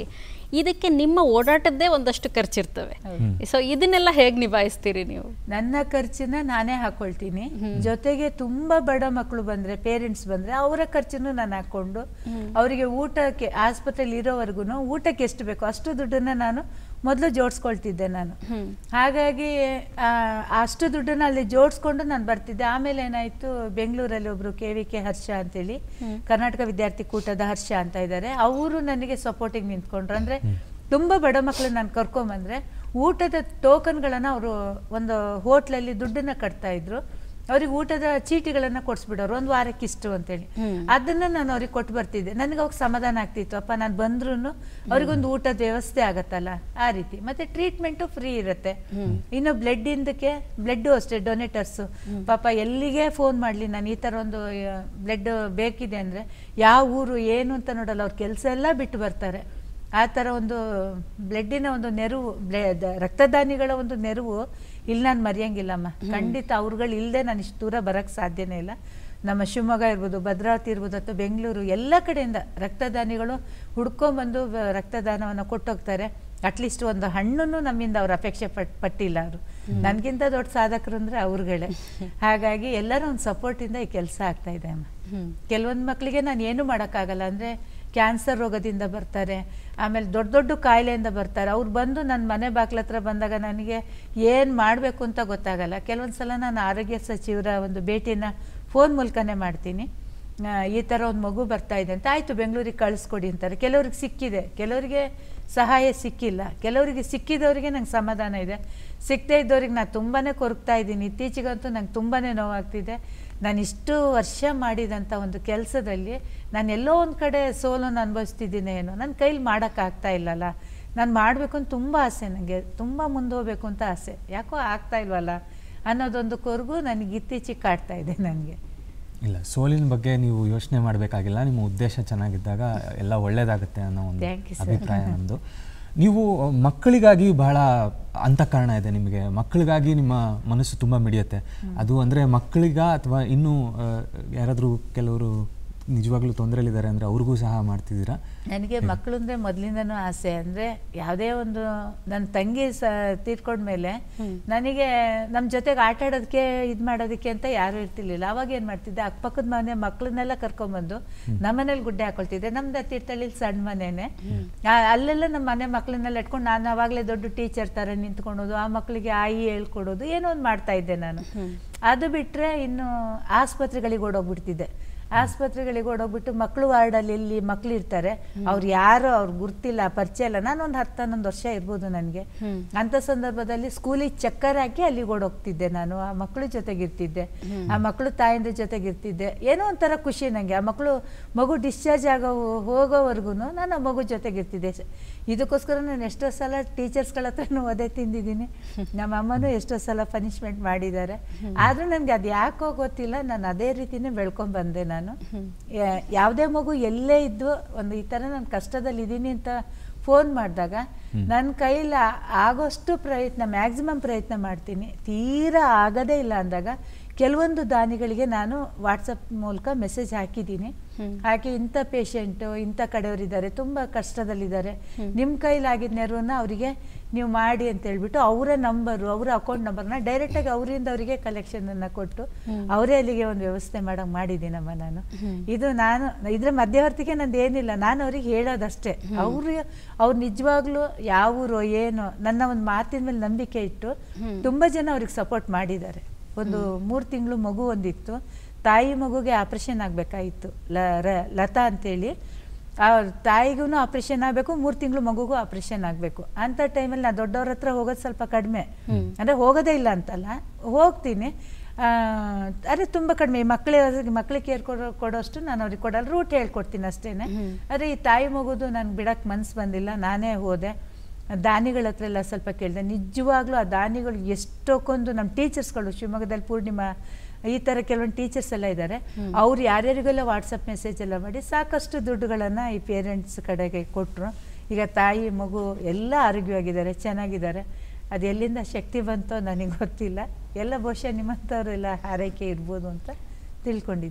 ಇದಕ್ಕೆ ನಿಮ್ಮ ಓಡಾಟದ್ದೇ ಒಂದಷ್ಟು ಖರ್ಚಿರ್ತವೆ ಸೊ ಇದನ್ನೆಲ್ಲ ಹೇಗೆ ನಿಭಾಯಿಸ್ತೀರಿ ನೀವು ನನ್ನ ಖರ್ಚನ್ನ ನಾನೇ ಹಾಕೊಳ್ತೀನಿ ಜೊತೆಗೆ ತುಂಬಾ ಬಡ ಮಕ್ಕಳು ಬಂದ್ರೆ ಪೇರೆಂಟ್ಸ್ ಬಂದ್ರೆ ಅವರ ಖರ್ಚನ್ನು ನಾನು ಹಾಕೊಂಡು ಅವರಿಗೆ ಊಟಕ್ಕೆ ಆಸ್ಪತ್ರೆಯಲ್ಲಿ ಇರೋವರೆಗೂ ಊಟಕ್ಕೆ ಎಷ್ಟು ಬೇಕೋ ಅಷ್ಟು ದುಡ್ಡನ್ನ ನಾನು ಮೊದಲು ಜೋಡಿಸ್ಕೊಳ್ತಿದ್ದೆ ನಾನು ಹಾಗಾಗಿ ಆ, ಅಷ್ಟು ದುಡ್ಡನ್ನ ಅಲ್ಲಿ ಜೋಡಿಸ್ಕೊಂಡು ನಾನು ಬರ್ತಿದ್ದೆ ಆಮೇಲೆ ಏನಾಯ್ತು ಬೆಂಗಳೂರಲ್ಲಿ ಒಬ್ರು ಕೆ ವಿ ಕೆ ಹರ್ಷ ಅಂತೇಳಿ ಕರ್ನಾಟಕ ವಿದ್ಯಾರ್ಥಿ ಕೂಟದ ಹರ್ಷ ಅಂತ ಇದ್ದಾರೆ ಅವರು ನನಗೆ ಸಪೋರ್ಟಿಗೆ ನಿಂತ್ಕೊಂಡ್ರು ಅಂದ್ರೆ ತುಂಬಾ ಬಡ ಮಕ್ಕಳು ನಾನು ಕರ್ಕೊಂಬಂದ್ರೆ ಊಟದ ಟೋಕನ್ಗಳನ್ನ ಅವರು ಒಂದು ಹೋಟ್ಲಲ್ಲಿ ದುಡ್ಡನ್ನ ಕಟ್ತಾ ಇದ್ರು ಅವ್ರಿಗೆ ಊಟದ ಚೀಟಿಗಳನ್ನ ಕೊಡ್ಸ್ಬಿಡೋರು ಒಂದು ವಾರಕ್ಕೆ ಇಷ್ಟು ಅಂತೇಳಿ ಅದನ್ನ ನಾನು ಅವ್ರಿಗೆ ಕೊಟ್ಟು ಬರ್ತಿದ್ದೆ ನನಗೆ ಅವಾಗ ಸಮಾಧಾನ ಆಗ್ತಿತ್ತು ಅಪ್ಪ ನಾನು ಬಂದ್ರು ಅವ್ರಿಗೊಂದು ಊಟದ ವ್ಯವಸ್ಥೆ ಆಗತ್ತಲ್ಲ ಆ ರೀತಿ ಮತ್ತೆ ಟ್ರೀಟ್ಮೆಂಟು ಫ್ರೀ ಇರುತ್ತೆ ಇನ್ನು ಬ್ಲಡ್ ಇಂದಕ್ಕೆ ಬ್ಲಡ್ ಅಷ್ಟೇ ಡೊನೇಟರ್ಸ್ ಪಾಪ ಎಲ್ಲಿಗೆ ಫೋನ್ ಮಾಡ್ಲಿ ನಾನು ಈ ತರ ಒಂದು ಬ್ಲಡ್ ಬೇಕಿದೆ ಅಂದ್ರೆ ಯಾವ ಊರು ಏನು ಅಂತ ನೋಡಲ್ಲ ಅವ್ರ ಕೆಲಸ ಎಲ್ಲ ಬಿಟ್ಟು ಬರ್ತಾರೆ ಆ ಥರ ಒಂದು ಬ್ಲಡ್ಡಿನ ಒಂದು ನೆರವು ಬ್ಲೆ- ದ- ರಕ್ತದಾನಿಗಳ ಒಂದು ನೆರವು ಇಲ್ಲಿ ನಾನು ಮರೆಯಂಗಿಲ್ಲಮ್ಮ ಖಂಡಿತ ಅವ್ರುಗಳು ಇಲ್ಲದೆ ನಾನು ಇಷ್ಟು ದೂರ ಬರೋಕ್ಕೆ ಸಾಧ್ಯನೇ ಇಲ್ಲ ನಮ್ಮ ಶಿವಮೊಗ್ಗ ಇರ್ಬೋದು ಭದ್ರಾವತಿ ಇರ್ಬೋದು ಅಥವಾ ಬೆಂಗಳೂರು ಎಲ್ಲ ಕಡೆಯಿಂದ ರಕ್ತದಾನಿಗಳು ಹುಡ್ಕೊಂಬಂದು ವ- ರಕ್ತದಾನವನ್ನು ಕೊಟ್ಟೋಗ್ತಾರೆ ಅಟ್ಲೀಸ್ಟ್ ಒಂದು ಹಣ್ಣನ್ನು ನಮ್ಮಿಂದ ಅವ್ರು ಅಪೇಕ್ಷೆ ಪಟ್ ಪಟ್ಟಿಲ್ಲ ಅವರು ನನಗಿಂತ ದೊಡ್ಡ ಸಾಧಕರು ಅಂದರೆ ಅವ್ರುಗಳೇ ಹಾಗಾಗಿ ಎಲ್ಲರ ಒಂದು ಸಪೋರ್ಟಿಂದ ಈ ಕೆಲಸ ಆಗ್ತಾ ಇದೆ ಅಮ್ಮ ಕೆಲವೊಂದು ಮಕ್ಕಳಿಗೆ ನಾನು ಏನು ಮಾಡೋಕ್ಕಾಗಲ್ಲ ಅಂದರೆ ಕ್ಯಾನ್ಸರ್ ರೋಗದಿಂದ ಬರ್ತಾರೆ ಆಮೇಲೆ ದೊಡ್ಡ ದೊಡ್ಡ ಕಾಯಿಲೆಯಿಂದ ಬರ್ತಾರೆ ಅವ್ರು ಬಂದು ನನ್ನ ಮನೆ ಬಾಗ್ಲ ಹತ್ರ ಬಂದಾಗ ನನಗೆ ಏನು ಮಾಡಬೇಕು ಅಂತ ಗೊತ್ತಾಗಲ್ಲ ಕೆಲವೊಂದು ಸಲ ನಾನು ಆರೋಗ್ಯ ಸಚಿವರ ಒಂದು ಭೇಟಿನ ಫೋನ್ ಮೂಲಕನೇ ಮಾಡ್ತೀನಿ ಆ, ಈ ಥರ ಒಂದು ಮಗು ಬರ್ತಾ ಇದೆ ಅಂತ ಆಯಿತು ಬೆಂಗಳೂರಿಗೆ ಕಳಿಸ್ಕೊಡಿ ಅಂತಾರೆ ಕೆಲವ್ರಿಗೆ ಸಿಕ್ಕಿದೆ ಕೆಲವರಿಗೆ ಸಹಾಯ ಸಿಕ್ಕಿಲ್ಲ ಕೆಲವರಿಗೆ ಸಿಕ್ಕಿದವರಿಗೆ ನಂಗೆ ಸಮಾಧಾನ ಇದೆ ಸಿಕ್ಕದೇ ಇದ್ದವ್ರಿಗೆ ನಾನು ತುಂಬಾ ಕೊರಗ್ತಾ ಇದ್ದೀನಿ ಇತ್ತೀಚೆಗಂತೂ ನಂಗೆ ತುಂಬಾ ನೋವಾಗ್ತಿದೆ ನಾನು ಇಷ್ಟು ವರ್ಷ ಮಾಡಿದಂಥ ಒಂದು ಕೆಲಸದಲ್ಲಿ ನಾನು ಎಲ್ಲೋ ಒಂದು ಕಡೆ ಸೋಲನ್ನು ಅನುಭವಿಸ್ತಿದ್ದೀನಿ ಏನೋ ನನ್ನ ಕೈಲಿ ಮಾಡೋಕ್ಕಾಗ್ತಾ ಇಲ್ಲಲ್ಲ ನಾನು ಮಾಡಬೇಕು ಅಂತ ತುಂಬ ಆಸೆ ನನಗೆ ತುಂಬ ಮುಂದೆ ಹೋಗ್ಬೇಕು ಅಂತ ಆಸೆ ಯಾಕೋ ಆಗ್ತಾ ಇಲ್ವಲ್ಲ ಅನ್ನೋದೊಂದು ಕೊರಗು ನನಗೆ ಇತ್ತೀಚೆಗೆ ಕಾಡ್ತಾ ಇದೆ ನನಗೆ ಇಲ್ಲ ಸೋಲಿನ ಬಗ್ಗೆ ನೀವು ಯೋಚನೆ ಮಾಡಬೇಕಾಗಿಲ್ಲ ನಿಮ್ಮ ಉದ್ದೇಶ ಚೆನ್ನಾಗಿದ್ದಾಗ ಎಲ್ಲ ಒಳ್ಳೇದಾಗುತ್ತೆ ಅನ್ನೋ ಒಂದು Thank you, sir. ಅಭಿಪ್ರಾಯ ನಮ್ಮದು ನೀವು ಮಕ್ಕಳಿಗಾಗಿ ಬಹಳ ಅಂತಃಕರಣ ಇದೆ ನಿಮಗೆ ಮಕ್ಕಳಿಗಾಗಿ ನಿಮ್ಮ ಮನಸ್ಸು ತುಂಬ ಮಿಡಿಯುತ್ತೆ ಅದು ಅಂದರೆ ಮಕ್ಕಳಿಗ ಅಥವಾ ಇನ್ನೂ ಆ, ಯಾರಾದರೂ ಕೆಲವರು ನಿಜವಾಗ್ಲೂ ತೊಂದರೆಲಿದ್ದಾರೆ ಅಂದರೆ ಅವ್ರಿಗೂ ಸಹ ಮಾಡ್ತಿದ್ದೀರಾ ನನಗೆ ಮಕ್ಕಳು ಅಂದರೆ ಮೊದಲಿಂದನೂ ಆಸೆ ಅಂದರೆ ಯಾವುದೇ ಒಂದು ನನ್ನ ತಂಗಿ ಸ ತೀರ್ಕೊಂಡ್ಮೇಲೆ ನನಗೆ ನಮ್ಮ ಜೊತೆಗೆ ಆಟ ಆಡೋದಕ್ಕೆ ಇದು ಮಾಡೋದಕ್ಕೆ ಅಂತ ಯಾರೂ ಇರ್ತಿರ್ಲಿಲ್ಲ ಅವಾಗ ಏನು ಮಾಡ್ತಿದ್ದೆ ಅಕ್ಕಪಕ್ಕದ ಮನೆ ಮಕ್ಕಳನ್ನೆಲ್ಲ ಕರ್ಕೊಂಬಂದು ನಮ್ಮನೇಲಿ ಗುಡ್ಡೆ ಹಾಕೊಳ್ತಿದ್ದೆ ನಮ್ದು ತೀರ್ಥಹಳ್ಳಿ ಸಣ್ಣ ಮನೆನೇ ಆ, ಅಲ್ಲೆಲ್ಲ ನಮ್ಮ ಮನೆ ಮಕ್ಕಳನ್ನೆಲ್ಲ ಇಟ್ಕೊಂಡು ನಾನು ಅವಾಗಲೇ ದೊಡ್ಡ ಟೀಚರ್ ಥರ ನಿಂತ್ಕೊಳೋದು ಆ ಮಕ್ಕಳಿಗೆ ಆಯಿ ಹೇಳ್ಕೊಡೋದು ಏನೋ ಒಂದು ಮಾಡ್ತಾ ಇದ್ದೆ ನಾನು ಅದು ಬಿಟ್ಟರೆ ಇನ್ನು ಆಸ್ಪತ್ರೆಗಳಿಗೆ ಓಡೋಗ್ಬಿಡ್ತಿದ್ದೆ ಆಸ್ಪತ್ರೆಗಳಿಗೆ ಓಡೋಗ್ಬಿಟ್ಟು ಮಕ್ಕಳು ವಾರ್ಡಲ್ಲಿ ಎಲ್ಲಿ ಮಕ್ಳು ಇರ್ತಾರೆ ಅವ್ರು ಯಾರು ಅವ್ರು ಗುರ್ತಿಲ್ಲ ಪರಿಚಯ ಇಲ್ಲ ನಾನು ಒಂದು ಹತ್ತು ಹನ್ನೊಂದು ವರ್ಷ ಇರ್ಬೋದು ನನಗೆ ಅಂಥ ಸಂದರ್ಭದಲ್ಲಿ ಸ್ಕೂಲಿಗೆ ಚಕ್ಕರ್ ಹಾಕಿ ಅಲ್ಲಿಗೆ ಓಡೋಗ್ತಿದ್ದೆ ನಾನು ಆ ಮಕ್ಕಳ ಜೊತೆಗಿರ್ತಿದ್ದೆ ಆ ಮಕ್ಕಳು ತಾಯಿಂದ ಜೊತೆಗಿರ್ತಿದ್ದೆ ಏನೋ ಒಂಥರ ಖುಷಿ ನನಗೆ ಆ ಮಕ್ಕಳು ಮಗು ಡಿಸ್ಚಾರ್ಜ್ ಆಗೋ ಹೋಗೋವರೆಗೂ ನಾನು ಆ ಮಗು ಜೊತೆಗಿರ್ತಿದ್ದೆ ಇದಕ್ಕೋಸ್ಕರ ನಾನು ಎಷ್ಟೋ ಸಲ ಟೀಚರ್ಸ್ಗಳ ಹತ್ರನೂ ಒದೆ ತಿಂದಿದ್ದೀನಿ ನಮ್ಮ ಅಮ್ಮನೂ ಎಷ್ಟೋ ಸಲ ಪನಿಷ್ಮೆಂಟ್ ಮಾಡಿದ್ದಾರೆ ಆದರೂ ನನಗೆ ಅದು ಯಾಕೋ ಗೊತ್ತಿಲ್ಲ ನಾನು ಅದೇ ರೀತಿನೇ ಬೆಳ್ಕೊಂಡ್ ಬಂದೆ ನಾನು ಯಾ- ಯಾವುದೇ ಮಗು ಎಲ್ಲೇ ಇದ್ದು ಒಂದು ಈ ಥರ ನಾನು ಕಷ್ಟದಲ್ಲಿ ಇದ್ದೀನಿ ಅಂತ ಫೋನ್ ಮಾಡಿದಾಗ ನನ್ನ ಕೈಲಿ ಆ- ಆಗೋಷ್ಟು ಪ್ರಯತ್ನ ಮ್ಯಾಕ್ಸಿಮಮ್ ಪ್ರಯತ್ನ ಮಾಡ್ತೀನಿ ತೀರಾ ಆಗದೇ ಇಲ್ಲ ಅಂದಾಗ ಕೆಲವೊಂದು ದಾನಿಗಳಿಗೆ ನಾನು ವಾಟ್ಸಪ್ ಮೂಲಕ ಮೆಸೇಜ್ ಹಾಕಿದ್ದೀನಿ ಹಾಕಿ ಇಂಥ ಪೇಷಂಟು ಇಂಥ ಕಡೆಯವರಿದ್ದಾರೆ ತುಂಬ ಕಷ್ಟದಲ್ಲಿದ್ದಾರೆ ನಿಮ್ಮ ಕೈಲಾಗಿದ್ದ ನೆರವನ್ನ ಅವರಿಗೆ ನೀವು ಮಾಡಿ ಅಂತ ಹೇಳ್ಬಿಟ್ಟು ಅವರ ನಂಬರು ಅವರ ಅಕೌಂಟ್ ನಂಬರ್ನ ಡೈರೆಕ್ಟಾಗಿ ಅವರಿಂದ ಅವರಿಗೆ ಕಲೆಕ್ಷನನ್ನು ಕೊಟ್ಟು ಅವರೇ ಅಲ್ಲಿಗೆ ಒಂದು ವ್ಯವಸ್ಥೆ ಮಾಡಂಗೆ ಮಾಡಿದ್ದೀನಮ್ಮ ನಾನು ಇದು ನಾನು ಇದ್ರ ಮಧ್ಯವರ್ತಿಗೆ ನಂದು ಏನಿಲ್ಲ ನಾನು ಅವ್ರಿಗೆ ಹೇಳೋದಷ್ಟೇ ಅವರು ಅವ್ರು ನಿಜವಾಗ್ಲೂ ಯಾವ ಊರು ಏನು ನನ್ನ ಒಂದು ಮಾತಿನ ಮೇಲೆ ನಂಬಿಕೆ ಇಟ್ಟು ತುಂಬ ಜನ ಅವ್ರಿಗೆ ಸಪೋರ್ಟ್ ಮಾಡಿದ್ದಾರೆ ಒಂದು ಮೂರು ತಿಂಗಳು ಮಗು ಒಂದಿತ್ತು ತಾಯಿ ಮಗುಗೆ ಆಪ್ರೇಷನ್ ಆಗಬೇಕಾಗಿತ್ತು ಲ ರ- ಲತಾ ಅಂತೇಳಿ ಆ ತಾಯಿಗೂ ಆಪ್ರೇಷನ್ ಆಗಬೇಕು ಮೂರು ತಿಂಗಳು ಮಗುಗೂ ಆಪ್ರೇಷನ್ ಆಗಬೇಕು ಅಂಥ ಟೈಮಲ್ಲಿ ನಾನು ದೊಡ್ಡವ್ರ ಹತ್ರ ಹೋಗೋದು ಸ್ವಲ್ಪ ಕಡಿಮೆ ಅಂದರೆ ಹೋಗೋದೇ ಇಲ್ಲ ಅಂತಲ್ಲ ಹೋಗ್ತೀನಿ ಆ, ಅದೇ ತುಂಬ ಕಡಿಮೆ ಮಕ್ಕಳಿಗೆ ಮಕ್ಕಳಿಗೆ ಕೇರ್ ಕೊಡೋ ಕೊಡೋಷ್ಟು ನಾನು ಅವ್ರಿಗೆ ಕೊಡಲ್ಲ ರೂಟ್ ಹೇಳ್ಕೊಡ್ತೀನಿ ಅಷ್ಟೇನೆ ಆದರೆ ಈ ತಾಯಿ ಮಗುದು ನನಗೆ ಬಿಡಕ್ಕೆ ಮನ್ಸು ಬಂದಿಲ್ಲ ನಾನೇ ಹೋದೆ ದಾನಿಗಳ ಹತ್ರ ಎಲ್ಲ ಸ್ವಲ್ಪ ಕೇಳಿದೆ ನಿಜವಾಗ್ಲೂ ಆ ದಾನಿಗಳು ಎಷ್ಟೊಂದು ನಮ್ಮ ಟೀಚರ್ಸ್ಗಳು ಶಿವಮೊಗ್ಗದಲ್ಲಿ ಪೂರ್ಣಿಮಾ ಈ ಥರ ಕೆಲವೊಂದು ಟೀಚರ್ಸ್ ಎಲ್ಲ ಇದ್ದಾರೆ ಅವ್ರು ಯಾರ್ಯಾರಿಗೆಲ್ಲ ವಾಟ್ಸಪ್ ಮೆಸೇಜ್ ಎಲ್ಲ ಮಾಡಿ ಸಾಕಷ್ಟು ದುಡ್ಡುಗಳನ್ನು ಈ ಪೇರೆಂಟ್ಸ್ ಕಡೆಗೆ ಕೊಟ್ಟರು ಈಗ ತಾಯಿ ಮಗು ಎಲ್ಲ ಆರೋಗ್ಯವಾಗಿದ್ದಾರೆ ಚೆನ್ನಾಗಿದ್ದಾರೆ ಅದು ಎಲ್ಲಿಂದ ಶಕ್ತಿ ಬಂತೋ ನನಗೆ ಗೊತ್ತಿಲ್ಲ ಎಲ್ಲ ಬಹುಶಃ ನಿಮ್ಮಂಥವ್ರೆಲ್ಲ ಹಾರೈಕೆ ಇರ್ಬೋದು ಅಂತ ತಿಳ್ಕೊಂಡಿದ್ದೀನಿ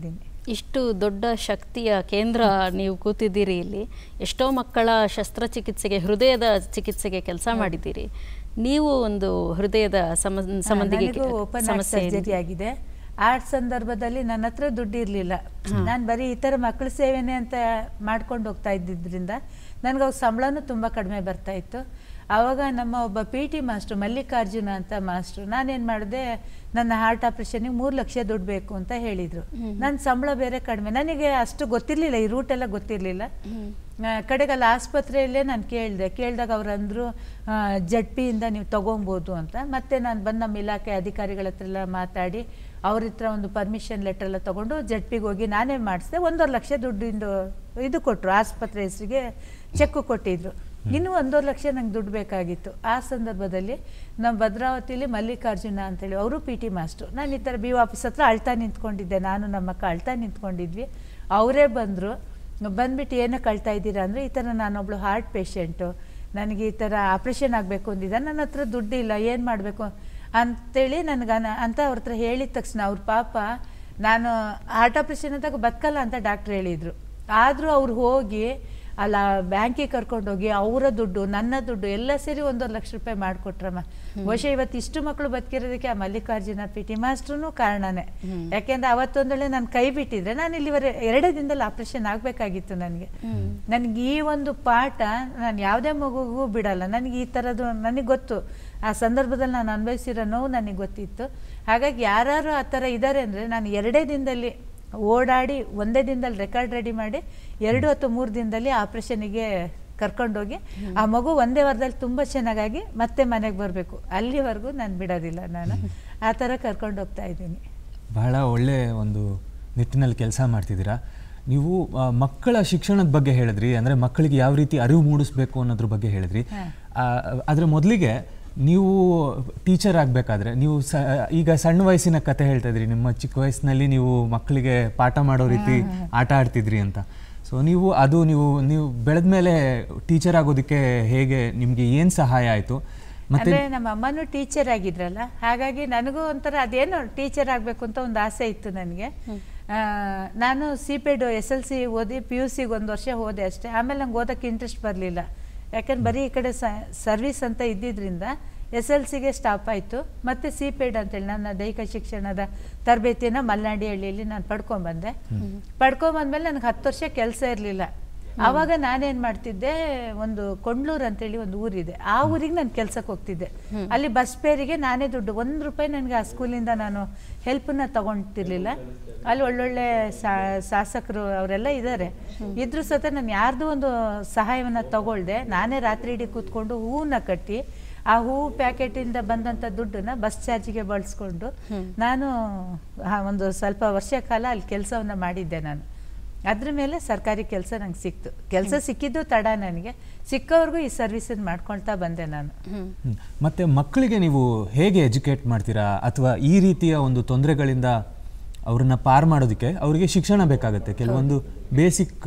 ಇಷ್ಟು ದೊಡ್ಡ ಶಕ್ತಿಯ ಕೇಂದ್ರ ನೀವು ಕೂತಿದ್ದೀರಿ ಇಲ್ಲಿ ಎಷ್ಟೋ ಮಕ್ಕಳ ಶಸ್ತ್ರಚಿಕಿತ್ಸೆಗೆ ಹೃದಯದ ಚಿಕಿತ್ಸೆಗೆ ಕೆಲಸ ಮಾಡಿದ್ದೀರಿ ನೀವು ಒಂದು ಹೃದಯದ ಸಮ ಸಂಬಂಧಿಗೆ ಓಪನ್ ಸಮಸ್ಯೆ ಸರ್ಜರಿ ಆಗಿದೆ ಆ ಸಂದರ್ಭದಲ್ಲಿ ನನ್ನ ಹತ್ರ ದುಡ್ಡು ಇರಲಿಲ್ಲ ನಾನು ಬರೀ ಈ ಥರ ಮಕ್ಕಳ ಸೇವೆನೇ ಅಂತ ಮಾಡ್ಕೊಂಡು ಹೋಗ್ತಾ ಇದ್ದಿದ್ರಿಂದ ನನಗೆ ಅವಾಗ ಸಂಬಳನೂ ತುಂಬ ಕಡಿಮೆ ಬರ್ತಾ ಇತ್ತು ಆವಾಗ ನಮ್ಮ ಒಬ್ಬ ಪಿ ಟಿ ಮಾಸ್ಟ್ರು ಮಲ್ಲಿಕಾರ್ಜುನ ಅಂತ ಮಾಸ್ಟ್ರು ನಾನೇನು ಮಾಡಿದೆ ನನ್ನ ಹಾರ್ಟ್ ಆಪ್ರೇಷನ್ಗೆ ಮೂರು ಲಕ್ಷ ದುಡ್ಡು ಬೇಕು ಅಂತ ಹೇಳಿದರು ನನ್ನ ಸಂಬಳ ಬೇರೆ ಕಡಿಮೆ ನನಗೆ ಅಷ್ಟು ಗೊತ್ತಿರಲಿಲ್ಲ ಈ ರೂಟ್ ಎಲ್ಲ ಗೊತ್ತಿರಲಿಲ್ಲ ಕಡೆಗೆ ಅಲ್ಲಿ ಆಸ್ಪತ್ರೆಯಲ್ಲೇ ನಾನು ಕೇಳಿದೆ ಕೇಳಿದಾಗ ಅವ್ರು ಅಂದರು ಜಡ್ ಪಿಯಿಂದ ನೀವು ತೊಗೊಬೋದು ಅಂತ ಮತ್ತೆ ನಾನು ಬಂದು ನಮ್ಮ ಇಲಾಖೆ ಅಧಿಕಾರಿಗಳ ಹತ್ರ ಎಲ್ಲ ಮಾತಾಡಿ ಅವ್ರ ಹತ್ರ ಒಂದು ಪರ್ಮಿಷನ್ ಲೆಟರ್ ಎಲ್ಲ ತೊಗೊಂಡು ಜಡ್ ಪಿಗೆ ಹೋಗಿ ನಾನೇ ಮಾಡಿಸಿದೆ ಒಂದೂವರೆ ಲಕ್ಷ ದುಡ್ಡಿಂದು ಇದು ಕೊಟ್ಟರು ಆಸ್ಪತ್ರೆ ಹೆಸರಿಗೆ ಚೆಕ್ ಕೊಟ್ಟಿದ್ರು ಇನ್ನೂ ಒಂದೂವರೆ ಲಕ್ಷ ನಂಗೆ ದುಡ್ಡು ಬೇಕಾಗಿತ್ತು ಆ ಸಂದರ್ಭದಲ್ಲಿ ನಮ್ಮ ಭದ್ರಾವತಿಲಿ ಮಲ್ಲಿಕಾರ್ಜುನ ಅಂತೇಳಿ ಅವರು ಪಿ ಟಿ ಮಾಸ್ಟ್ರು ನಾನು ಈ ಥರ ಬಿ ಒ ಆಫೀಸ್ ಹತ್ರ ಅಳ್ತಾ ನಿಂತ್ಕೊಂಡಿದ್ದೆ ನಾನು ನಮ್ಮ ಅಕ್ಕ ಅಳ್ತಾ ನಿಂತ್ಕೊಂಡಿದ್ವಿ ಅವರೇ ಬಂದರು ಬಂದ್ಬಿಟ್ಟು ಏನಕ್ಕೆ ಅಳ್ತಾ ಇದ್ದೀರಾ ಅಂದರೆ ಈ ಥರ ನಾನೊಬ್ಳು ಹಾರ್ಟ್ ಪೇಷಂಟು ನನಗೆ ಈ ಥರ ಆಪ್ರೇಷನ್ ಆಗಬೇಕು ಅಂದಿದ್ದ ನನ್ನ ಹತ್ರ ದುಡ್ಡಿಲ್ಲ ಏನು ಮಾಡಬೇಕು ಅಂತೇಳಿ ನನಗೆ ಅಂತ ಅವ್ರ ಹತ್ರ ಹೇಳಿದ ತಕ್ಷಣ ಅವ್ರ ಪಾಪ ನಾನು ಹಾರ್ಟ್ ಆಪ್ರೇಷನ್ ಅಂದಾಗ ಬದುಕಲ್ಲ ಅಂತ ಡಾಕ್ಟ್ರ್ ಹೇಳಿದರು ಆದರೂ ಅವ್ರು ಹೋಗಿ ಅಲ್ಲ ಬ್ಯಾಂಕಿಗೆ ಕರ್ಕೊಂಡೋಗಿ ಅವರ ದುಡ್ಡು ನನ್ನ ದುಡ್ಡು ಎಲ್ಲ ಸೇರಿ ಒಂದೂವರೆ ಲಕ್ಷ ರೂಪಾಯಿ ಮಾಡಿಕೊಟ್ರಮ್ಮ ಬಹುಶಃ ಇವತ್ತು ಇಷ್ಟು ಮಕ್ಕಳು ಬದುಕಿರೋದಕ್ಕೆ ಆ ಮಲ್ಲಿಕಾರ್ಜುನ ಪಿ ಟಿ ಮಾಸ್ಟ್ರೂ ಕಾರಣನೇ ಯಾಕೆಂದ್ರೆ ಅವತ್ತೊಂದಳೆ ನಾನು ಕೈ ಬಿಟ್ಟಿದ್ರೆ ನಾನು ಇಲ್ಲಿವರೆ ಎರಡೇ ದಿನದಲ್ಲಿ ಆಪ್ರೇಷನ್ ಆಗಬೇಕಾಗಿತ್ತು ನನಗೆ ನನಗೆ ಈ ಒಂದು ಪಾಠ ನಾನು ಯಾವುದೇ ಮಗುಗೂ ಬಿಡಲ್ಲ ನನಗೆ ಈ ಥರದ್ದು ನನಗೆ ಗೊತ್ತು ಆ ಸಂದರ್ಭದಲ್ಲಿ ನಾನು ಅನುಭವಿಸಿರೋ ನೋವು ನನಗೆ ಗೊತ್ತಿತ್ತು ಹಾಗಾಗಿ ಯಾರು ಆ ಥರ ಇದ್ದಾರೆ ಅಂದರೆ ನಾನು ಎರಡೇ ದಿನದಲ್ಲಿ ಓಡಾಡಿ ಒಂದೇ ದಿನದಲ್ಲಿ ರೆಕಾರ್ಡ್ ರೆಡಿ ಮಾಡಿ ಎರಡು ಅಥವಾ ಮೂರು ದಿನದಲ್ಲಿ ಆಪ್ರೇಷನಿಗೆ ಕರ್ಕೊಂಡೋಗಿ ಆ ಮಗು ಒಂದೇ ವಾರದಲ್ಲಿ ತುಂಬ ಚೆನ್ನಾಗಾಗಿ ಮತ್ತೆ ಮನೆಗೆ ಬರಬೇಕು ಅಲ್ಲಿವರೆಗೂ ನಾನು ಬಿಡೋದಿಲ್ಲ ನಾನು ಆ ಥರ ಕರ್ಕೊಂಡು ಹೋಗ್ತಾ ಇದ್ದೀನಿ ಬಹಳ ಒಳ್ಳೆ ಒಂದು ನಿಟ್ಟಿನಲ್ಲಿ ಕೆಲಸ ಮಾಡ್ತಿದ್ದೀರಾ ನೀವು ಆ, ಮಕ್ಕಳ ಶಿಕ್ಷಣದ ಬಗ್ಗೆ ಹೇಳಿದ್ರಿ ಅಂದರೆ ಮಕ್ಕಳಿಗೆ ಯಾವ ರೀತಿ ಅರಿವು ಮೂಡಿಸ್ಬೇಕು ಅನ್ನೋದ್ರ ಬಗ್ಗೆ ಹೇಳಿದ್ರಿ ಆ, ಅದ್ರ ಮೊದಲಿಗೆ ನೀವು ಟೀಚರ್ ಆಗಬೇಕಾದ್ರೆ ನೀವು ಸ ಈಗ ಸಣ್ಣ ವಯಸ್ಸಿನ ಕತೆ ಹೇಳ್ತಾ ಇದ್ರಿ ನಿಮ್ಮ ಚಿಕ್ಕ ವಯಸ್ಸಿನಲ್ಲಿ ನೀವು ಮಕ್ಕಳಿಗೆ ಪಾಠ ಮಾಡೋ ರೀತಿ ಆಟ ಆಡ್ತಿದ್ರಿ ಅಂತ ಸೊ ನೀವು ಅದು ನೀವು ನೀವು ಬೆಳೆದ ಮೇಲೆ ಟೀಚರ್ ಆಗೋದಕ್ಕೆ ಹೇಗೆ ನಿಮಗೆ ಏನು ಸಹಾಯ ಆಯಿತು ಮತ್ತೆ ಅಂದ್ರೆ ನಮ್ಮ ಅಮ್ಮನೂ ಟೀಚರ್ ಆಗಿದ್ರಲ್ಲ ಹಾಗಾಗಿ ನನಗೂ ಒಂಥರ ಅದೇನೋ ಟೀಚರ್ ಆಗಬೇಕು ಅಂತ ಒಂದು ಆಸೆ ಇತ್ತು ನನಗೆ ಆ, ನಾನು C P Ed S L C ಓದಿ ಪಿ ಯು ಸಿಗೆ ಒಂದು ವರ್ಷ ಹೋದೆ ಅಷ್ಟೇ ಆಮೇಲೆ ನಂಗೆ ಓದೋಕ್ಕೆ ಇಂಟ್ರೆಸ್ಟ್ ಬರಲಿಲ್ಲ ಯಾಕಂದ್ರೆ ಬರೀ ಈ ಕಡೆ ಸರ್ವಿಸ್ ಅಂತ ಇದ್ದಿದ್ರಿಂದ ಎಸ್ ಎಲ್ ಸಿಗೆ ಸ್ಟಾಪ್ ಆಯಿತು ಮತ್ತು ಸಿ ಪೆಡ್ ಅಂತೇಳಿ ನನ್ನ ದೈಹಿಕ ಶಿಕ್ಷಣದ ತರಬೇತಿಯನ್ನು ಮಲ್ನಾಡಿ ಹಳ್ಳಿಯಲ್ಲಿ ನಾನು ಪಡ್ಕೊಂಬಂದೆ ಪಡ್ಕೊಂಬಂದ್ಮೇಲೆ ನನಗೆ ಹತ್ತು ವರ್ಷ ಕೆಲಸ ಇರಲಿಲ್ಲ ಆವಾಗ ನಾನೇನ್ ಮಾಡ್ತಿದ್ದೆ ಒಂದು ಕೊಂಡ್ಲೂರು ಅಂತೇಳಿ ಒಂದು ಊರಿದೆ ಆ ಊರಿಗೆ ನಾನು ಕೆಲ್ಸಕ್ಕೆ ಹೋಗ್ತಿದ್ದೆ ಅಲ್ಲಿ ಬಸ್ ಫೇರಿಗೆ ನಾನೇ ದುಡ್ಡು ಒಂದು ರೂಪಾಯಿ ನನಗೆ ಆ ಸ್ಕೂಲಿಂದ ನಾನು ಹೆಲ್ಪನ್ನ ತಗೊಂತಿರ್ಲಿಲ್ಲ ಅಲ್ಲಿ ಒಳ್ಳೊಳ್ಳೆ ಸಾ- ಶಾಸಕರು ಅವರೆಲ್ಲ ಇದ್ದಾರೆ ಇದ್ರೂ ಸತ ನಾನು ಯಾರ್ದು ಒಂದು ಸಹಾಯವನ್ನ ತಗೊಳ್ದೆ ನಾನೇ ರಾತ್ರಿ ಇಡೀ ಕೂತ್ಕೊಂಡು ಹೂವನ್ನ ಕಟ್ಟಿ ಆ ಹೂವು ಪ್ಯಾಕೆಟಿಂದ ಬಂದಂಥ ದುಡ್ಡನ್ನ ಬಸ್ ಚಾರ್ಜಿಗೆ ಬಳಸ್ಕೊಂಡು ನಾನು ಆ ಒಂದು ಸ್ವಲ್ಪ ವರ್ಷ ಕಾಲ ಅಲ್ಲಿ ಕೆಲಸವನ್ನ ಮಾಡಿದ್ದೆ ನಾನು ಅದ್ರ ಮೇಲೆ ಸರ್ಕಾರಿ ಕೆಲಸ ನಂಗೆ ಸಿಕ್ತು ಕೆಲಸ ಸಿಕ್ಕಿದ್ದು ತಡ ನನಗೆ ಸಿಕ್ಕವ್ರಿಗೂ ಈ ಸರ್ವಿಸನ್ನು ಮಾಡ್ಕೊಳ್ತಾ ಬಂದೆ ನಾನು ಹ್ಮ್. ಮತ್ತೆ ಮಕ್ಕಳಿಗೆ ನೀವು ಹೇಗೆ ಎಜುಕೇಟ್ ಮಾಡ್ತೀರಾ ಅಥವಾ ಈ ರೀತಿಯ ಒಂದು ತೊಂದರೆಗಳಿಂದ ಅವ್ರನ್ನ ಪಾರ್ ಮಾಡೋದಕ್ಕೆ ಅವರಿಗೆ ಶಿಕ್ಷಣ ಬೇಕಾಗುತ್ತೆ ಕೆಲವೊಂದು ಬೇಸಿಕ್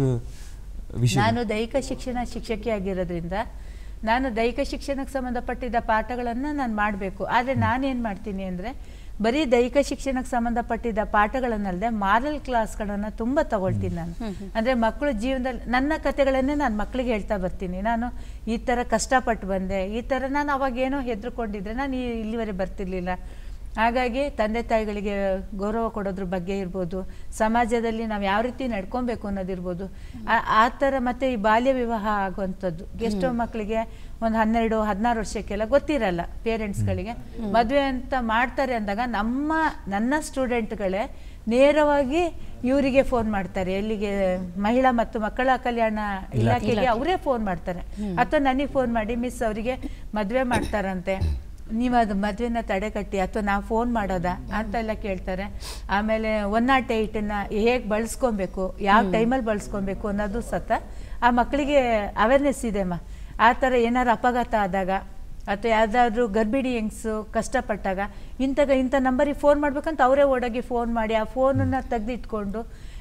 ವಿಷಯ ನಾನು ದೈಹಿಕ ಶಿಕ್ಷಣ ಶಿಕ್ಷಕಿ ಆಗಿರೋದ್ರಿಂದ ನಾನು ದೈಹಿಕ ಶಿಕ್ಷಣಕ್ಕೆ ಸಂಬಂಧಪಟ್ಟಿದ್ದ ಪಾಠಗಳನ್ನು ನಾನು ಮಾಡಬೇಕು ಆದರೆ ನಾನೇನು ಮಾಡ್ತೀನಿ ಅಂದರೆ ಬರೀ ದೈಹಿಕ ಶಿಕ್ಷಣಕ್ಕೆ ಸಂಬಂಧಪಟ್ಟಿದ್ದ ಪಾಠಗಳನ್ನಲ್ಲದೆ ಮಾರಲ್ ಕ್ಲಾಸ್ಗಳನ್ನು ತುಂಬ ತಗೊಳ್ತೀನಿ ನಾನು ಅಂದರೆ ಮಕ್ಕಳು ಜೀವನದಲ್ಲಿ ನನ್ನ ಕತೆಗಳನ್ನೇ ನಾನು ಮಕ್ಕಳಿಗೆ ಹೇಳ್ತಾ ಬರ್ತೀನಿ ನಾನು ಈ ಥರ ಕಷ್ಟಪಟ್ಟು ಬಂದೆ ಈ ಥರ ನಾನು ಅವಾಗೇನೋ ಹೆದರ್ಕೊಂಡಿದ್ರೆ ನಾನು ಈ- ಇಲ್ಲಿವರೆಗೆ ಬರ್ತಿರ್ಲಿಲ್ಲ ಹಾಗಾಗಿ ತಂದೆ ತಾಯಿಗಳಿಗೆ ಗೌರವ ಕೊಡೋದ್ರ ಬಗ್ಗೆ ಇರ್ಬೋದು ಸಮಾಜದಲ್ಲಿ ನಾವು ಯಾವ ರೀತಿ ನಡ್ಕೊಬೇಕು ಅನ್ನೋದಿರ್ಬೋದು ಆ- ಆ ಥರ ಮತ್ತೆ ಈ ಬಾಲ್ಯ ವಿವಾಹ ಆಗುವಂಥದ್ದು ಎಷ್ಟೋ ಮಕ್ಕಳಿಗೆ ಒಂದು ಹನ್ನೆರಡು ಹದಿನಾರು ವರ್ಷಕ್ಕೆಲ್ಲ ಗೊತ್ತಿರಲ್ಲ ಪೇರೆಂಟ್ಸ್ಗಳಿಗೆ ಮದುವೆ ಅಂತ ಮಾಡ್ತಾರೆ ಅಂದಾಗ ನಮ್ಮ ನನ್ನ ಸ್ಟೂಡೆಂಟ್ಗಳೇ ನೇರವಾಗಿ ಇವರಿಗೆ ಫೋನ್ ಮಾಡ್ತಾರೆ ಎಲ್ಲಿಗೆ ಮಹಿಳಾ ಮತ್ತು ಮಕ್ಕಳ ಕಲ್ಯಾಣ ಇಲಾಖೆಗೆ ಅವರೇ ಫೋನ್ ಮಾಡ್ತಾರೆ ಅಥವಾ ನನಗೆ ಫೋನ್ ಮಾಡಿ ಮಿಸ್ ಅವರಿಗೆ ಮದುವೆ ಮಾಡ್ತಾರಂತೆ ನೀವು ಅದು ಮದುವೆನ ತಡೆಗಟ್ಟಿ ಅಥವಾ ನಾವು ಫೋನ್ ಮಾಡೋದಾ ಅಂತೆಲ್ಲ ಕೇಳ್ತಾರೆ ಆಮೇಲೆ ಒನ್ ನಾಟ್ ಏಯ್ಟನ್ನ ಹೇಗೆ ಬಳಸ್ಕೊಬೇಕು ಯಾವ ಟೈಮಲ್ಲಿ ಬಳಸ್ಕೊಬೇಕು ಅನ್ನೋದು ಸತ ಆ ಮಕ್ಕಳಿಗೆ ಅವೇರ್ನೆಸ್ ಇದೆಮ್ಮ ಆ ಥರ ಏನಾರು ಅಪಘಾತ ಆದಾಗ ಅಥವಾ ಯಾವುದಾದ್ರೂ ಗರ್ಭಿಣಿ ಹೆಂಗ್ಸು ಕಷ್ಟಪಟ್ಟಾಗ ಇಂಥಗ ಇಂಥ ನಂಬರಿಗೆ ಫೋನ್ ಮಾಡ್ಬೇಕಂತ ಅವರೇ ಓಡೋಗಿ ಫೋನ್ ಮಾಡಿ ಆ ಫೋನನ್ನು ತೆಗೆದಿಟ್ಕೊಂಡು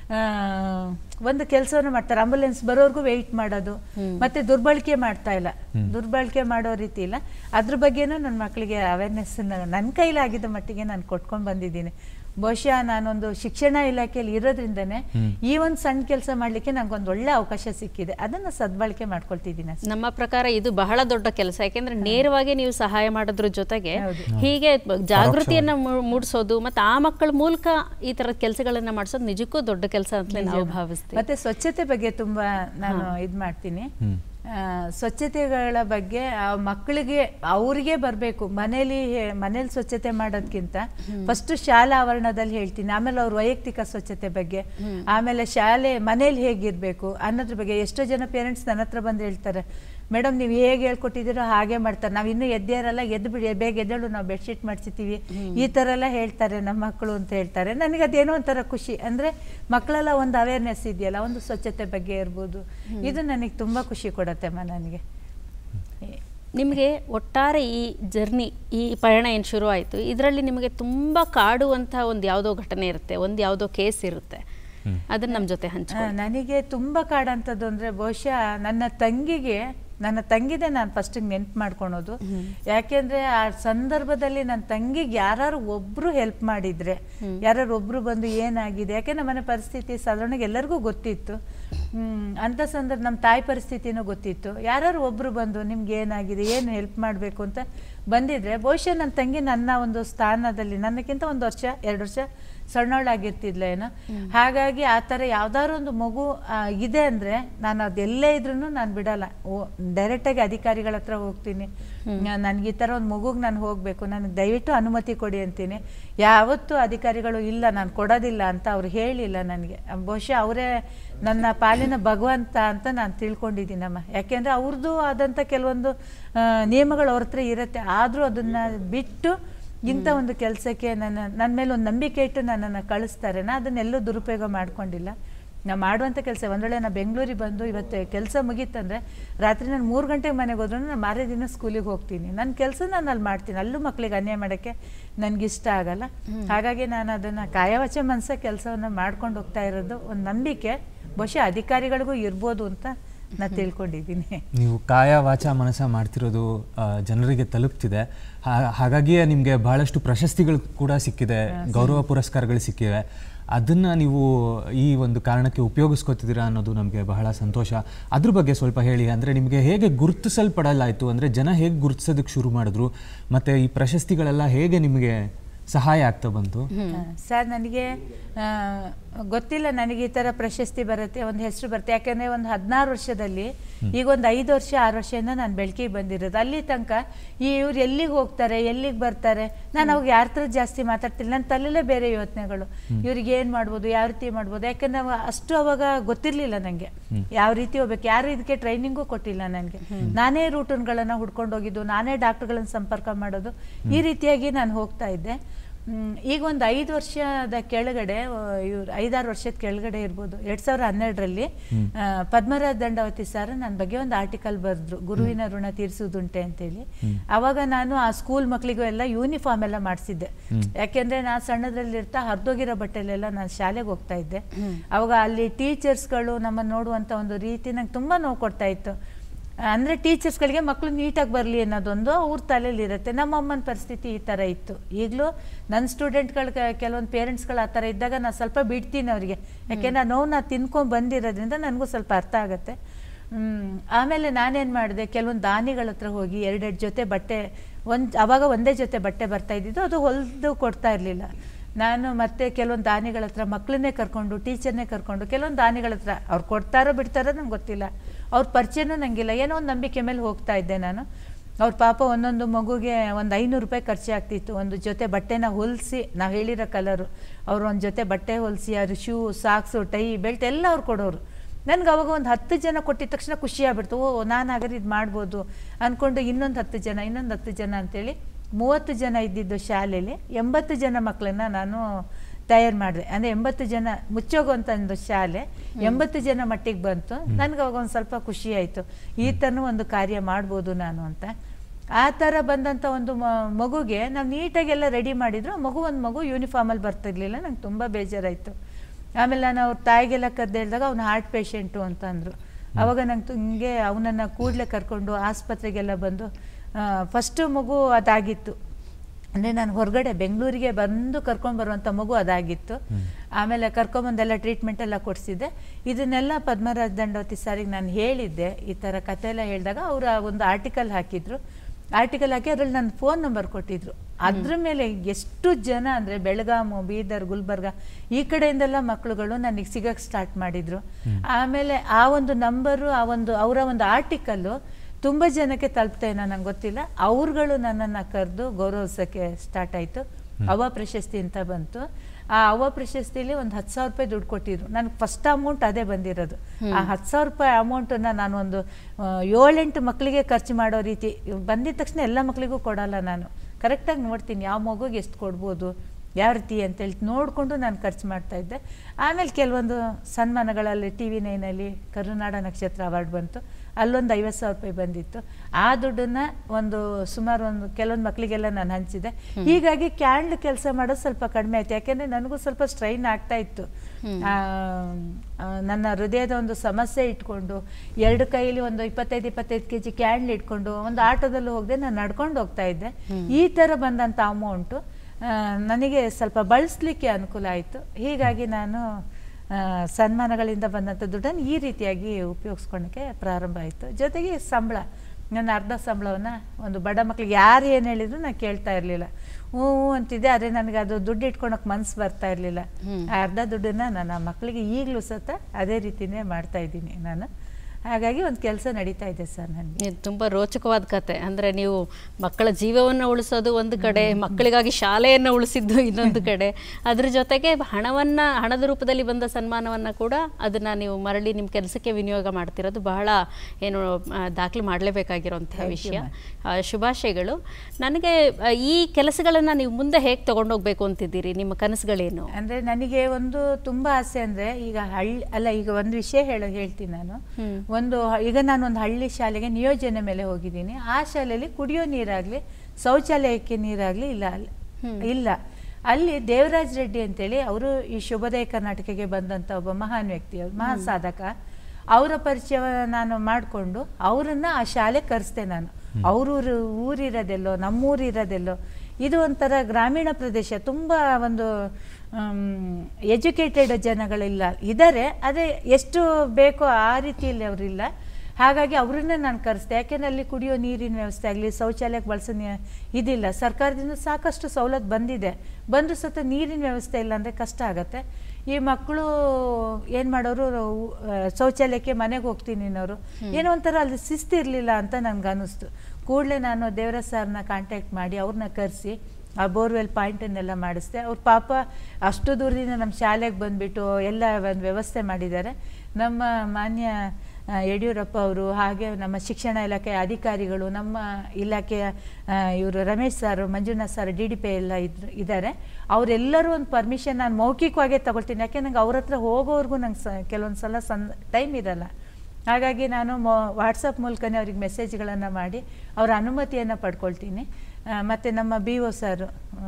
ಒಂದು ಕೆಲಸವನ್ನು ಮಾಡ್ತಾರೆ ಆಂಬುಲೆನ್ಸ್ ಬರೋರ್ಗು ವೆಯ್ಟ್ ಮಾಡೋದು ಮತ್ತೆ ದುರ್ಬಳಕೆ ಮಾಡ್ತಾ ಇಲ್ಲ ದುರ್ಬಳಕೆ ಮಾಡೋ ರೀತಿ ಇಲ್ಲ ಅದ್ರ ಬಗ್ಗೆನೂ ನನ್ನ ಮಕ್ಕಳಿಗೆ ಅವೇರ್ನೆಸ್ ನನ್ನ ಕೈಲಾಗಿದ್ದ ಮಟ್ಟಿಗೆ ನಾನು ಕೊಟ್ಕೊಂಡು ಬಂದಿದ್ದೀನಿ ಬಹುಶಃ ನಾನೊಂದು ಶಿಕ್ಷಣ ಇಲಾಖೆಯಲ್ಲಿ ಇರೋದ್ರಿಂದನೇ ಈ ಒಂದು ಸಣ್ಣ ಕೆಲಸ ಮಾಡಲಿಕ್ಕೆ ನಂಗೊಂದು ಒಳ್ಳೆ ಅವಕಾಶ ಸಿಕ್ಕಿದೆ ಅದನ್ನು ಸದ್ಬಳಕೆ ಮಾಡ್ಕೊಳ್ತಿದ್ದೀನಿ ಅಷ್ಟೇ. ನಮ್ಮ ಪ್ರಕಾರ ಇದು ಬಹಳ ದೊಡ್ಡ ಕೆಲಸ ಯಾಕೆಂದ್ರೆ ನೇರವಾಗಿ ನೀವು ಸಹಾಯ ಮಾಡೋದ್ರ ಜೊತೆಗೆ ಹೌದು. ಹೀಗೆ ಬ- ಜಾಗೃತಿಯನ್ನ ಮೂ- ಮೂಡಿಸೋದು ಮತ್ತೆ ಆ ಮಕ್ಕಳ ಮೂಲಕ ಈ ತರದ ಕೆಲಸಗಳನ್ನ ಮಾಡಿಸೋದು ನಿಜಕ್ಕೂ ದೊಡ್ಡ ಕೆಲಸ ಅಂತಲೇ ನಾವು ಭಾವಿಸ್ತೀವಿ ಮತ್ತೆ ಸ್ವಚ್ಛತೆ ಬಗ್ಗೆ ತುಂಬಾ ನಾನು ಇದು ಮಾಡ್ತೀನಿ ಆ, ಸ್ವಚ್ಛತೆಗಳ ಬಗ್ಗೆ ಆ ಮಕ್ಕಳಿಗೆ ಅವ್ರಿಗೆ ಬರಬೇಕು ಮನೇಲಿ ಹೇ- ಮನೇಲಿ ಸ್ವಚ್ಛತೆ ಮಾಡೋದ್ಕಿಂತ ಫಸ್ಟ್ ಶಾಲಾ ಆವರಣದಲ್ಲಿ ಹೇಳ್ತೀನಿ ಆಮೇಲೆ ಅವ್ರ ವೈಯಕ್ತಿಕ ಸ್ವಚ್ಛತೆ ಬಗ್ಗೆ ಆಮೇಲೆ ಶಾಲೆ ಮನೇಲಿ ಹೇಗಿರ್ಬೇಕು ಅನ್ನೋದ್ರ ಬಗ್ಗೆ ಎಷ್ಟೋ ಜನ ಪೇರೆಂಟ್ಸ್ ನನ್ನ ಹತ್ರ ಬಂದು ಹೇಳ್ತಾರೆ ಮೇಡಮ್ ನೀವು ಹೇಗೆ ಹೇಳ್ಕೊಟ್ಟಿದ್ದೀರೋ ಹಾಗೆ ಮಾಡ್ತಾರೆ ನಾವು ಇನ್ನೂ ಎದ್ದೇರಲ್ಲ ಎದ್ದು ಬಿಡಿ ಬೇಗ ಎದ್ದೇಳು ನಾವು ಬೆಡ್ಶೀಟ್ ಮಾಡಿಸಿತೀವಿ ಈ ಥರ ಎಲ್ಲ ಹೇಳ್ತಾರೆ ನಮ್ಮ ಮಕ್ಕಳು ಅಂತ ಹೇಳ್ತಾರೆ ನನಗೆ ಅದೇನೋ ಒಂಥರ ಖುಷಿ ಅಂದರೆ ಮಕ್ಕಳೆಲ್ಲ ಒಂದು ಅವೇರ್ನೆಸ್ ಇದೆಯಲ್ಲ ಒಂದು ಸ್ವಚ್ಛತೆ ಬಗ್ಗೆ ಇರ್ಬೋದು ಇದು ನನಗೆ ತುಂಬ ಖುಷಿ ಕೊಡತ್ತಮ್ಮ ನನಗೆ ನಿಮಗೆ ಒಟ್ಟಾರೆ ಈ ಜರ್ನಿ ಈ ಪಯಣ ಏನು ಶುರು ಆಯಿತು ಇದರಲ್ಲಿ ನಿಮಗೆ ತುಂಬ ಕಾಡುವಂಥ ಒಂದು ಯಾವುದೋ ಘಟನೆ ಇರುತ್ತೆ ಒಂದು ಯಾವುದೋ ಕೇಸ್ ಇರುತ್ತೆ ಅದನ್ನ ನಮ್ಮ ಜೊತೆ ಹಂಚ ಆ, ನನಗೆ ತುಂಬ ಕಾಡಂಥದ್ದು ಅಂದರೆ ಬಹುಶಃ ನನ್ನ ತಂಗಿಗೆ ನನ್ನ ತಂಗಿದೆ ನಾನು ಫಸ್ಟಿಗೆ ನೆನ್ಪು ಮಾಡ್ಕೊಳೋದು ಯಾಕೆಂದ್ರೆ ಆ ಸಂದರ್ಭದಲ್ಲಿ ನನ್ನ ತಂಗಿಗೆ ಯಾರು ಒಬ್ರು ಹೆಲ್ಪ್ ಮಾಡಿದ್ರೆ ಯಾರು ಒಬ್ರು ಬಂದು ಏನಾಗಿದೆ ಯಾಕೆ ನಮ್ಮನೆ ಪರಿಸ್ಥಿತಿ ಸಾಧಾರಣ ಎಲ್ಲರಿಗೂ ಗೊತ್ತಿತ್ತು ಹ್ಮ್, ಅಂಥ ಸಂದರ್ಭ ನಮ್ಮ ತಾಯಿ ಪರಿಸ್ಥಿತಿನೂ ಗೊತ್ತಿತ್ತು ಯಾರು ಒಬ್ರು ಬಂದು ನಿಮ್ಗೆ ಏನಾಗಿದೆ ಏನು ಹೆಲ್ಪ್ ಮಾಡಬೇಕು ಅಂತ ಬಂದಿದ್ರೆ ಬಹುಶಃ ನನ್ನ ತಂಗಿ ನನ್ನ ಒಂದು ಸ್ಥಾನದಲ್ಲಿ ನನಗಿಂತ ಒಂದು ವರ್ಷ ಎರಡು ವರ್ಷ ಸಣ್ಣವಳಾಗಿರ್ತಿದ್ಲ ಏನೋ ಹಾಗಾಗಿ ಆ ಥರ ಯಾವ್ದಾದ್ರು ಒಂದು ಮಗು ಆ, ಇದೆ ಅಂದರೆ ನಾನು ಅದೆಲ್ಲೇ ಇದ್ರೂ ನಾನು ಬಿಡಲ್ಲ ಓ ಡೈರೆಕ್ಟಾಗಿ ಅಧಿಕಾರಿಗಳ ಹತ್ರ ಹೋಗ್ತೀನಿ ನನಗೆ ಈ ಥರ ಒಂದು ಮಗುಗೆ ನಾನು ಹೋಗಬೇಕು ನನಗೆ ದಯವಿಟ್ಟು ಅನುಮತಿ ಕೊಡಿ ಅಂತೀನಿ ಯಾವತ್ತೂ ಅಧಿಕಾರಿಗಳು ಇಲ್ಲ ನಾನು ಕೊಡೋದಿಲ್ಲ ಅಂತ ಅವ್ರು ಹೇಳಿಲ್ಲ ನನಗೆ ಬಹುಶಃ ಅವರೇ ನನ್ನ ಪಾಲಿನ ಭಗವಂತ ಅಂತ ನಾನು ತಿಳ್ಕೊಂಡಿದ್ದೀನಮ್ಮ ಯಾಕೆಂದರೆ ಅವ್ರದ್ದು ಆದಂಥ ಕೆಲವೊಂದು ಆ, ನಿಯಮಗಳು ಅವ್ರ ಹತ್ರ ಇರುತ್ತೆ ಆದರೂ ಅದನ್ನು ಬಿಟ್ಟು ಇಂಥ ಒಂದು ಕೆಲಸಕ್ಕೆ ನನ್ನ ನನ್ನ ಮೇಲೆ ಒಂದು ನಂಬಿಕೆ ಇಟ್ಟು ನನ್ನನ್ನು ಕಳಿಸ್ತಾರೆ ನಾ ಅದನ್ನೆಲ್ಲೂ ದುರುಪಯೋಗ ಮಾಡ್ಕೊಂಡಿಲ್ಲ ನಾ ಮಾಡುವಂಥ ಕೆಲಸ ಒಂದು ವೇಳೆ ನಾ ಬೆಂಗಳೂರಿಗೆ ಬಂದು ಇವತ್ತು ಕೆಲಸ ಮುಗೀತಂದ್ರೆ ರಾತ್ರಿ ನಾನು ಮೂರು ಗಂಟೆಗೆ ಮನೆಗೆ ಹೋದ್ರೂ ನಾನು ಮಾರೇ ದಿನ ಸ್ಕೂಲಿಗೆ ಹೋಗ್ತೀನಿ ನನ್ನ ಕೆಲಸ ನಾನು ಅಲ್ಲಿ ಮಾಡ್ತೀನಿ ಅಲ್ಲೂ ಮಕ್ಕಳಿಗೆ ಅನ್ಯಾಯ ಮಾಡೋಕ್ಕೆ ನನಗಿಷ್ಟ ಆಗಲ್ಲ ಹಾಗಾಗಿ ನಾನು ಅದನ್ನು ಕಾಯವಚ ಮನಸ್ಸ ಕೆಲಸವನ್ನು ಮಾಡ್ಕೊಂಡು ಹೋಗ್ತಾ ಇರೋದು ಒಂದು ನಂಬಿಕೆ ಬಹುಶಃ ಅಧಿಕಾರಿಗಳಿಗೂ ಇರ್ಬೋದು ಅಂತ ನಾನು ತಿಳ್ಕೊಂಡಿದ್ದೀನಿ ನೀವು ಕಾಯ ವಾಚ ಮನಸ ಮಾಡ್ತಿರೋದು ಆ, ಜನರಿಗೆ ತಲುಪ್ತಿದೆ ಹಾ- ಹಾಗಾಗಿಯೇ ನಿಮಗೆ ಬಹಳಷ್ಟು ಪ್ರಶಸ್ತಿಗಳು ಕೂಡ ಸಿಕ್ಕಿದೆ ಗೌರವ ಪುರಸ್ಕಾರಗಳು ಸಿಕ್ಕಿವೆ ಅದನ್ನ ನೀವು ಈ ಒಂದು ಕಾರಣಕ್ಕೆ ಉಪಯೋಗಿಸ್ಕೊತಿದ್ದೀರಾ ಅನ್ನೋದು ನಮಗೆ ಬಹಳ ಸಂತೋಷ ಅದ್ರ ಬಗ್ಗೆ ಸ್ವಲ್ಪ ಹೇಳಿ ಅಂದರೆ ನಿಮಗೆ ಹೇಗೆ ಗುರುತಿಸಲ್ಪಡಲಾಯಿತು ಅಂದರೆ ಜನ ಹೇಗೆ ಗುರುತಿಸೋದಕ್ಕೆ ಶುರು ಮಾಡಿದ್ರು ಮತ್ತು ಈ ಪ್ರಶಸ್ತಿಗಳೆಲ್ಲ ಹೇಗೆ ನಿಮಗೆ ಸಹಾಯ ಆಗ್ತಾ ಬಂತು ಆ, ಸರ್ ನನಗೆ ಆ, ಗೊತ್ತಿಲ್ಲ ನನಗೆ ಈ ಥರ ಪ್ರಶಸ್ತಿ ಬರುತ್ತೆ ಒಂದು ಹೆಸರು ಬರುತ್ತೆ ಯಾಕೆಂದರೆ ಒಂದು ಹದಿನಾರು ವರ್ಷದಲ್ಲಿ ಈಗ ಒಂದು ಐದು ವರ್ಷ ಆರು ವರ್ಷದಿಂದ ನಾನು ಬೆಳಕಿಗೆ ಬಂದಿರೋದು ಅಲ್ಲಿ ತನಕ ಈ ಇವ್ರು ಎಲ್ಲಿಗೆ ಹೋಗ್ತಾರೆ ಎಲ್ಲಿಗೆ ಬರ್ತಾರೆ ನಾನು ಅವಾಗ ಯಾರ ಥರ ಜಾಸ್ತಿ ಮಾತಾಡ್ತಿಲ್ಲ ನನ್ನ ತಲೆಯಲ್ಲೇ ಬೇರೆ ಯೋಚನೆಗಳು ಇವ್ರಿಗೆ ಏನು ಮಾಡ್ಬೋದು ಯಾವ ರೀತಿ ಮಾಡ್ಬೋದು ಯಾಕಂದ್ರೆ ಅವ ಅಷ್ಟು ಅವಾಗ ಗೊತ್ತಿರಲಿಲ್ಲ ನನಗೆ ಯಾವ ರೀತಿ ಹೋಗ್ಬೇಕು ಯಾರು ಇದಕ್ಕೆ ಟ್ರೈನಿಂಗು ಕೊಟ್ಟಿಲ್ಲ ನನಗೆ ನಾನೇ ರೂಟನ್ಗಳನ್ನು ಹುಡ್ಕೊಂಡು ಹೋಗಿದ್ದು ನಾನೇ ಡಾಕ್ಟರ್ಗಳನ್ನು ಸಂಪರ್ಕ ಮಾಡೋದು ಈ ರೀತಿಯಾಗಿ ನಾನು ಹೋಗ್ತಾ ಇದ್ದೆ ಹ್ಮ್, ಈಗ ಒಂದು ಐದು ವರ್ಷದ ಕೆಳಗಡೆ ಇವ್ರು ಐದಾರು ವರ್ಷದ ಕೆಳಗಡೆ ಇರ್ಬೋದು ಎರಡ್ ಸಾವಿರದ ಹನ್ನೆರಡರಲ್ಲಿ ಪದ್ಮರಾಜ್ ದಂಡವತಿ ಸರ್ ನನ್ನ ಬಗ್ಗೆ ಒಂದು ಆರ್ಟಿಕಲ್ ಬರೆದ್ರು ಗುರುವಿನ ಋಣ ತೀರಿಸುವುದುಂಟೆ ಅಂತೇಳಿ ಅವಾಗ ನಾನು ಆ ಸ್ಕೂಲ್ ಮಕ್ಕಳಿಗೂ ಎಲ್ಲ ಯೂನಿಫಾರ್ಮ್ ಎಲ್ಲ ಮಾಡಿಸಿದ್ದೆ ಯಾಕೆಂದ್ರೆ ನಾನು ಸಣ್ಣದ್ರಲ್ಲಿ ಇರ್ತಾ ಹರಿದೋಗಿರೋ ಬಟ್ಟೆಲೆಲ್ಲ ನಾನು ಶಾಲೆಗೆ ಹೋಗ್ತಾ ಇದ್ದೆ ಅವಾಗ ಅಲ್ಲಿ ಟೀಚರ್ಸ್ಗಳು ನಮ್ಮನ್ನು ನೋಡುವಂಥ ಒಂದು ರೀತಿ ನಂಗೆ ತುಂಬ ನೋವು ಕೊಡ್ತಾ ಇತ್ತು ಅಂದರೆ ಟೀಚರ್ಸ್ಗಳಿಗೆ ಮಕ್ಕಳು ನೀಟಾಗಿ ಬರಲಿ ಅನ್ನೋದೊಂದು ಅವ್ರ ತಲೆಯಲ್ಲಿ ಇರುತ್ತೆ ನಮ್ಮ ಅಮ್ಮನ ಪರಿಸ್ಥಿತಿ ಈ ಥರ ಇತ್ತು ಈಗಲೂ ನನ್ನ ಸ್ಟೂಡೆಂಟ್ಗಳು ಕೆಲವೊಂದು ಪೇರೆಂಟ್ಸ್ಗಳು ಆ ಥರ ಇದ್ದಾಗ ನಾನು ಸ್ವಲ್ಪ ಬಿಡ್ತೀನಿ ಅವರಿಗೆ ಯಾಕೆಂದ್ರೆ ಆ ನೋವು ನಾನು ತಿನ್ಕೊಂಡು ಬಂದಿರೋದ್ರಿಂದ ನನಗೂ ಸ್ವಲ್ಪ ಅರ್ಥ ಆಗುತ್ತೆ ಹ್ಮ್, ಆಮೇಲೆ ನಾನೇನು ಮಾಡಿದೆ ಕೆಲವೊಂದು ದಾನಿಗಳ ಹತ್ರ ಹೋಗಿ ಎರಡೆರಡು ಜೊತೆ ಬಟ್ಟೆ ಒಂದು ಅವಾಗ ಒಂದೇ ಜೊತೆ ಬಟ್ಟೆ ಬರ್ತಾ ಇದ್ದಿದ್ದು ಅದು ಹೊಲಿದು ಕೊಡ್ತಾ ಇರಲಿಲ್ಲ ನಾನು ಮತ್ತೆ ಕೆಲವೊಂದು ದಾನಿಗಳ ಹತ್ರ ಮಕ್ಕಳನ್ನೇ ಕರ್ಕೊಂಡು ಟೀಚರ್ನೇ ಕರ್ಕೊಂಡು ಕೆಲವೊಂದು ದಾನಿಗಳ ಹತ್ರ ಅವ್ರು ಕೊಡ್ತಾರೋ ಬಿಡ್ತಾರೋ ನಂಗೆ ಗೊತ್ತಿಲ್ಲ ಅವ್ರ ಪರಿಚಯನೂ ನನಗಿಲ್ಲ ಏನೋ ಒಂದು ನಂಬಿಕೆ ಮೇಲೆ ಹೋಗ್ತಾ ಇದ್ದೆ ನಾನು ಅವ್ರ ಪಾಪ ಒಂದೊಂದು ಮಗುಗೆ ಒಂದು ಐನೂರು ರೂಪಾಯಿ ಖರ್ಚು ಆಗ್ತಿತ್ತು ಒಂದು ಜೊತೆ ಬಟ್ಟೆನ ಹೊಲಿಸಿ ನಾವು ಹೇಳಿರೋ ಕಲರು ಅವ್ರು ಒಂದು ಜೊತೆ ಬಟ್ಟೆ ಹೊಲಿಸಿ ಅದು ಶೂ ಸಾಕ್ಸು ಟೈ ಬೆಲ್ಟ್ ಎಲ್ಲ ಅವ್ರು ಕೊಡೋರು ನನಗೆ ಅವಾಗ ಒಂದು ಹತ್ತು ಜನ ಕೊಟ್ಟಿದ ತಕ್ಷಣ ಖುಷಿ ಆಗ್ಬಿಡ್ತು ಓ ನಾನು ಹಾಗಾದ್ರೆ ಇದು ಮಾಡ್ಬೋದು ಅಂದ್ಕೊಂಡು ಇನ್ನೊಂದು ಹತ್ತು ಜನ ಇನ್ನೊಂದು ಹತ್ತು ಜನ ಅಂತೇಳಿ ಮೂವತ್ತು ಜನ ಇದ್ದಿದ್ದು ಶಾಲೆಯಲ್ಲಿ ಎಂಬತ್ತು ಜನ ಮಕ್ಕಳನ್ನ ನಾನು ತಯಾರು ಮಾಡಿದೆ ಅಂದರೆ ಎಂಬತ್ತು ಜನ ಮುಚ್ಚೋಗುವಂಥ ಒಂದು ಶಾಲೆ ಎಂಬತ್ತು ಜನ ಮಟ್ಟಿಗೆ ಬಂತು ನನಗೆ ಅವಾಗ ಒಂದು ಸ್ವಲ್ಪ ಖುಷಿ ಆಯಿತು ಈ ಥರನೂ ಒಂದು ಕಾರ್ಯ ಮಾಡ್ಬೋದು ನಾನು ಅಂತ ಆ ಥರ ಬಂದಂಥ ಒಂದು ಮ- ಮಗುಗೆ ನಾವು ನೀಟಾಗೆಲ್ಲ ರೆಡಿ ಮಾಡಿದ್ರು ಆ ಮಗು ಒಂದು ಮಗು ಯೂನಿಫಾರ್ಮಲ್ಲಿ ಬರ್ತಿರ್ಲಿಲ್ಲ ನಂಗೆ ತುಂಬ ಬೇಜಾರಾಯಿತು ಆಮೇಲೆ ನಾನು ಅವ್ರ ತಾಯಿಗೆಲ್ಲ ಕರೆದು ಹೇಳಿದಾಗ ಅವ್ನು ಹಾರ್ಟ್ ಪೇಷಂಟು ಅಂತ ಅಂದರು ಅವಾಗ ನಂಗೆ ಹಿಂಗೆ ಅವನನ್ನು ಕೂಡಲೇ ಕರ್ಕೊಂಡು ಆಸ್ಪತ್ರೆಗೆಲ್ಲ ಬಂದು ಫಸ್ಟು ಮಗು ಅದಾಗಿತ್ತು ಅಂದರೆ ನಾನು ಹೊರಗಡೆ ಬೆಂಗಳೂರಿಗೆ ಬಂದು ಕರ್ಕೊಂಬರುವಂಥ ಮಗು ಅದಾಗಿತ್ತು ಆಮೇಲೆ ಕರ್ಕೊಂಬಂದೆಲ್ಲ ಟ್ರೀಟ್ಮೆಂಟ್ ಎಲ್ಲ ಕೊಡಿಸಿದ್ದೆ ಇದನ್ನೆಲ್ಲ ಪದ್ಮರಾಜ್ ದಂಡವತಿ ಸಾರಿಗೆ ನಾನು ಹೇಳಿದ್ದೆ ಈ ಥರ ಕತೆ ಎಲ್ಲ ಹೇಳಿದಾಗ ಅವರು ಒಂದು ಆರ್ಟಿಕಲ್ ಹಾಕಿದ್ರು ಆರ್ಟಿಕಲ್ ಹಾಕಿ ಅದ್ರಲ್ಲಿ ನನ್ನ ಫೋನ್ ನಂಬರ್ ಕೊಟ್ಟಿದ್ರು ಅದ್ರ ಮೇಲೆ ಎಷ್ಟು ಜನ ಅಂದರೆ ಬೆಳಗಾಮು ಬೀದರ್ ಗುಲ್ಬರ್ಗ ಈ ಕಡೆಯಿಂದೆಲ್ಲ ಮಕ್ಕಳುಗಳು ನನಗೆ ಸಿಗಕ್ಕೆ ಸ್ಟಾರ್ಟ್ ಮಾಡಿದ್ರು ಆಮೇಲೆ ಆ ಒಂದು ನಂಬರು ಆ ಒಂದು ಅವರ ಒಂದು ಆರ್ಟಿಕಲ್ಲು ತುಂಬ ಜನಕ್ಕೆ ತಲುಪ್ತಾ ಏನೋ ನಂಗೆ ಗೊತ್ತಿಲ್ಲ ಅವ್ರುಗಳು ನನ್ನನ್ನು ಕರೆದು ಗೌರವಿಸೋಕ್ಕೆ ಸ್ಟಾರ್ಟ್ ಆಯಿತು ಅವ ಪ್ರಶಸ್ತಿ ಅಂತ ಬಂತು ಆ ಅವ ಪ್ರಶಸ್ತಿಲಿ ಒಂದು ಹತ್ತು ಸಾವಿರ ರೂಪಾಯಿ ದುಡ್ಡು ಕೊಟ್ಟಿದ್ರು ನನಗೆ ಫಸ್ಟ್ ಅಮೌಂಟ್ ಅದೇ ಬಂದಿರೋದು ಆ ಹತ್ತು ಸಾವಿರ ರೂಪಾಯಿ ಅಮೌಂಟನ್ನು ನಾನು ಒಂದು ಆ, ಏಳೆಂಟು ಮಕ್ಕಳಿಗೆ ಖರ್ಚು ಮಾಡೋ ರೀತಿ ಬಂದಿದ ತಕ್ಷಣ ಎಲ್ಲ ಮಕ್ಕಳಿಗೂ ಕೊಡಲ್ಲ ನಾನು ಕರೆಕ್ಟಾಗಿ ನೋಡ್ತೀನಿ ಯಾವ ಮಗುಗೆ ಎಷ್ಟು ಕೊಡ್ಬೋದು ಯಾವ ರೀತಿ ಅಂತೇಳಿ ನೋಡಿಕೊಂಡು ನಾನು ಖರ್ಚು ಮಾಡ್ತಾ ಇದ್ದೆ ಆಮೇಲೆ ಕೆಲವೊಂದು ಸನ್ಮಾನಗಳಲ್ಲಿ ಟಿ ವಿ ನೈನಲ್ಲಿ ಕರುನಾಡ ನಕ್ಷತ್ರ ಅವಾರ್ಡ್ ಬಂತು ಅಲ್ಲೊಂದು ಐವತ್ತು ಸಾವಿರ ರೂಪಾಯಿ ಬಂದಿತ್ತು ಆ ದುಡ್ಡನ್ನ ಒಂದು ಸುಮಾರು ಒಂದು ಕೆಲವೊಂದು ಮಕ್ಕಳಿಗೆಲ್ಲ ನಾನು ಹಂಚಿದೆ ಹೀಗಾಗಿ ಕ್ಯಾಂಡ್ಲ್ ಕೆಲಸ ಮಾಡೋದು ಸ್ವಲ್ಪ ಕಡಿಮೆ ಆಯ್ತು ಯಾಕೆಂದರೆ ನನಗೂ ಸ್ವಲ್ಪ ಸ್ಟ್ರೈನ್ ಆಗ್ತಾ ಇತ್ತು ಆ, ಆ, ನನ್ನ ಹೃದಯದ ಒಂದು ಸಮಸ್ಯೆ ಇಟ್ಕೊಂಡು ಎರಡು ಕೈಲಿ ಒಂದು ಇಪ್ಪತ್ತೈದು ಇಪ್ಪತ್ತೈದು ಕೆ ಜಿ ಕ್ಯಾಂಡ್ಲ್ ಇಟ್ಕೊಂಡು ಒಂದು ಆಟೋದಲ್ಲಿ ಹೋಗದೆ ನಾನು ನಡ್ಕೊಂಡು ಹೋಗ್ತಾ ಇದ್ದೆ ಈ ಥರ ಬಂದಂಥ ಅಮೌಂಟು ನನಗೆ ಸ್ವಲ್ಪ ಬಳಸಲಿಕ್ಕೆ ಅನುಕೂಲ ಆಯಿತು ಹೀಗಾಗಿ ನಾನು ಆ, ಸನ್ಮಾನಗಳಿಂದ ಬಂದಂಥ ದುಡ್ಡನ್ನು ಈ ರೀತಿಯಾಗಿ ಉಪಯೋಗಿಸ್ಕೊಳಕ್ಕೆ ಪ್ರಾರಂಭ ಆಯಿತು ಜೊತೆಗೆ ಸಂಬಳ ನನ್ನ ಅರ್ಧ ಸಂಬಳವನ್ನು ಒಂದು ಬಡ ಮಕ್ಳಿಗೆ ಯಾರು ಏನು ಹೇಳಿದ್ರು ನಾನು ಕೇಳ್ತಾ ಇರಲಿಲ್ಲ ಹ್ಞೂ ಹ್ಞೂ ಅಂತಿದ್ದೆ ಆದರೆ ನನಗೆ ಅದು ದುಡ್ಡು ಇಟ್ಕೊಳಕ್ಕೆ ಮನಸ್ಸು ಬರ್ತಾ ಇರಲಿಲ್ಲ ಆ ಅರ್ಧ ದುಡ್ಡನ್ನು ನನ್ನ ಮಕ್ಕಳಿಗೆ ಈಗಲೂ ಸತ ಅದೇ ರೀತಿನೇ ಮಾಡ್ತಾ ಇದ್ದೀನಿ ನಾನು ಹಾಗಾಗಿ ಒಂದು ಕೆಲಸ ನಡೀತಾ ಇದೆ ಸರ್ ನನಗೆ ಇದು ತುಂಬ ರೋಚಕವಾದ ಕತೆ ಅಂದರೆ ನೀವು ಮಕ್ಕಳ ಜೀವವನ್ನು ಉಳಿಸೋದು ಒಂದು ಕಡೆ ಮಕ್ಕಳಿಗಾಗಿ ಶಾಲೆಯನ್ನು ಉಳಿಸಿದ್ದು ಇನ್ನೊಂದು ಕಡೆ ಅದ್ರ ಜೊತೆಗೆ ಹಣವನ್ನು ಹಣದ ರೂಪದಲ್ಲಿ ಬಂದ ಸನ್ಮಾನವನ್ನು ಕೂಡ ಅದನ್ನು ನೀವು ಮರಳಿ ನಿಮ್ಮ ಕೆಲಸಕ್ಕೆ ವಿನಿಯೋಗ ಮಾಡ್ತಿರೋದು ಬಹಳ ಏನು ಆ, ದಾಖಲೆ ಮಾಡಲೇಬೇಕಾಗಿರೋಂತಹ ವಿಷಯ ಆ, ಶುಭಾಶಯಗಳು ನನಗೆ ಆ, ಈ ಕೆಲಸಗಳನ್ನು ನೀವು ಮುಂದೆ ಹೇಗೆ ತಗೊಂಡೋಗ್ಬೇಕು ಅಂತಿದ್ದೀರಿ ನಿಮ್ಮ ಕನಸುಗಳೇನು ಅಂದ್ರೆ ನನಗೆ ಒಂದು ತುಂಬಾ ಆಸೆ ಅಂದ್ರೆ ಈಗ ಹಳ್ಳಿ ಅಲ್ಲ ಈಗ ಒಂದು ವಿಷಯ ಹೇಳ ಹೇಳ್ತೀನಿ ನಾನು ಒಂದು ಹ- ಈಗ ನಾನು ಒಂದು ಹಳ್ಳಿ ಶಾಲೆಗೆ ನಿಯೋಜನೆ ಮೇಲೆ ಹೋಗಿದ್ದೀನಿ ಆ ಶಾಲೆಯಲ್ಲಿ ಕುಡಿಯೋ ನೀರಾಗ್ಲಿ ಶೌಚಾಲಯಕ್ಕೆ ನೀರಾಗ್ಲಿ ಇಲ್ಲ ಅಲ್ಲಿ ಇಲ್ಲ ಅಲ್ಲಿ ದೇವರಾಜ್ ರೆಡ್ಡಿ ಅಂತೇಳಿ ಅವರು ಈ ಶುಭೋದಯ ಕರ್ನಾಟಕಕ್ಕೆ ಬಂದಂಥ ಒಬ್ಬ ಮಹಾನ್ ವ್ಯಕ್ತಿ ಅವ್ರು ಮಹಾ ಸಾಧಕ ಅವರ ಪರಿಚಯ ನಾನು ಮಾಡಿಕೊಂಡು ಅವರನ್ನ ಆ ಶಾಲೆಗೆ ಕರೆಸ್ದೆ ನಾನು ಅವ್ರೂರು ಊರಿರೋದೆಲ್ಲೋ ನಮ್ಮೂರಿರೋದೆಲ್ಲೋ ಇದು ಒಂಥರ ಗ್ರಾಮೀಣ ಪ್ರದೇಶ ತುಂಬ ಒಂದು ಎಜುಕೇಟೆಡ್ ಜನಗಳಿಲ್ಲ ಇದ್ದಾರೆ ಅದೇ ಎಷ್ಟು ಬೇಕೋ ಆ ರೀತಿಯಲ್ಲಿ ಅವರಿಲ್ಲ ಹಾಗಾಗಿ ಅವ್ರನ್ನ ನಾನು ಕರೆಸ್ದೆ ಯಾಕೆಂದ್ರೆ ಅಲ್ಲಿ ಕುಡಿಯೋ ನೀರಿನ ವ್ಯವಸ್ಥೆ ಆಗಲಿ ಶೌಚಾಲಯಕ್ಕೆ ಬಳಸೋ ನೀ- ಇದಿಲ್ಲ ಸರ್ಕಾರದಿಂದ ಸಾಕಷ್ಟು ಸವಲತ್ತು ಬಂದಿದೆ ಬಂದರೂ ಸತ ನೀರಿನ ವ್ಯವಸ್ಥೆ ಇಲ್ಲ ಅಂದರೆ ಕಷ್ಟ ಆಗತ್ತೆ ಈ ಮಕ್ಕಳು ಏನು ಮಾಡೋರು ಉ- ಆ, ಶೌಚಾಲಯಕ್ಕೆ ಮನೆಗೆ ಹೋಗ್ತೀನಿ ಅನ್ನೋರು ಏನೋ ಒಂಥರ ಅಲ್ಲಿ ಶಿಸ್ತಿರಲಿಲ್ಲ ಅಂತ ನನಗೆ ಅನ್ನಿಸ್ತು ಕೂಡಲೇ ನಾನು ದೇವರಾಜ್ ಸರ್ನ ಕಾಂಟ್ಯಾಕ್ಟ್ ಮಾಡಿ ಅವ್ರನ್ನ ಕರೆಸಿ ಆ ಬೋರ್ವೆಲ್ ಪಾಯಿಂಟನ್ನೆಲ್ಲ ಮಾಡಿಸ್ದೆ ಅವ್ರ ಪಾಪ ಅಷ್ಟು ದೂರದಿಂದ ನಮ್ಮ ಶಾಲೆಗೆ ಬಂದುಬಿಟ್ಟು ಎಲ್ಲ ಒಂದು ವ್ಯವಸ್ಥೆ ಮಾಡಿದ್ದಾರೆ ನಮ್ಮ ಮಾನ್ಯ ಆ, ಯಡಿಯೂರಪ್ಪ ಅವರು ಹಾಗೆ ನಮ್ಮ ಶಿಕ್ಷಣ ಇಲಾಖೆ ಅಧಿಕಾರಿಗಳು ನಮ್ಮ ಇಲಾಖೆಯ ಇವರು Ramesh sir Manjunath sir D D P ಎಲ್ಲ ಇದ್ರು ಇದ್ದಾರೆ ಅವರೆಲ್ಲರೂ ಒಂದು ಪರ್ಮಿಷನ್ ನಾನು ಮೌಖಿಕವಾಗೇ ತಗೊಳ್ತೀನಿ ಯಾಕೆ ನಂಗೆ ಅವ್ರ ಹತ್ರ ಹೋಗೋವರೆಗೂ ನಂಗೆ ಸ ಕೆಲವೊಂದು ಸಲ ಸನ್ ಟೈಮ್ ಇರಲ್ಲ ಹಾಗಾಗಿ ನಾನು ಮೊ ವಾಟ್ಸಪ್ ಮೂಲಕನೇ ಅವ್ರಿಗೆ ಮೆಸೇಜ್ಗಳನ್ನು ಮಾಡಿ ಅವರ ಅನುಮತಿಯನ್ನು ಪಡ್ಕೊಳ್ತೀನಿ ಆ, ಮತ್ತು ನಮ್ಮ ಬಿ ಒ ಸರ್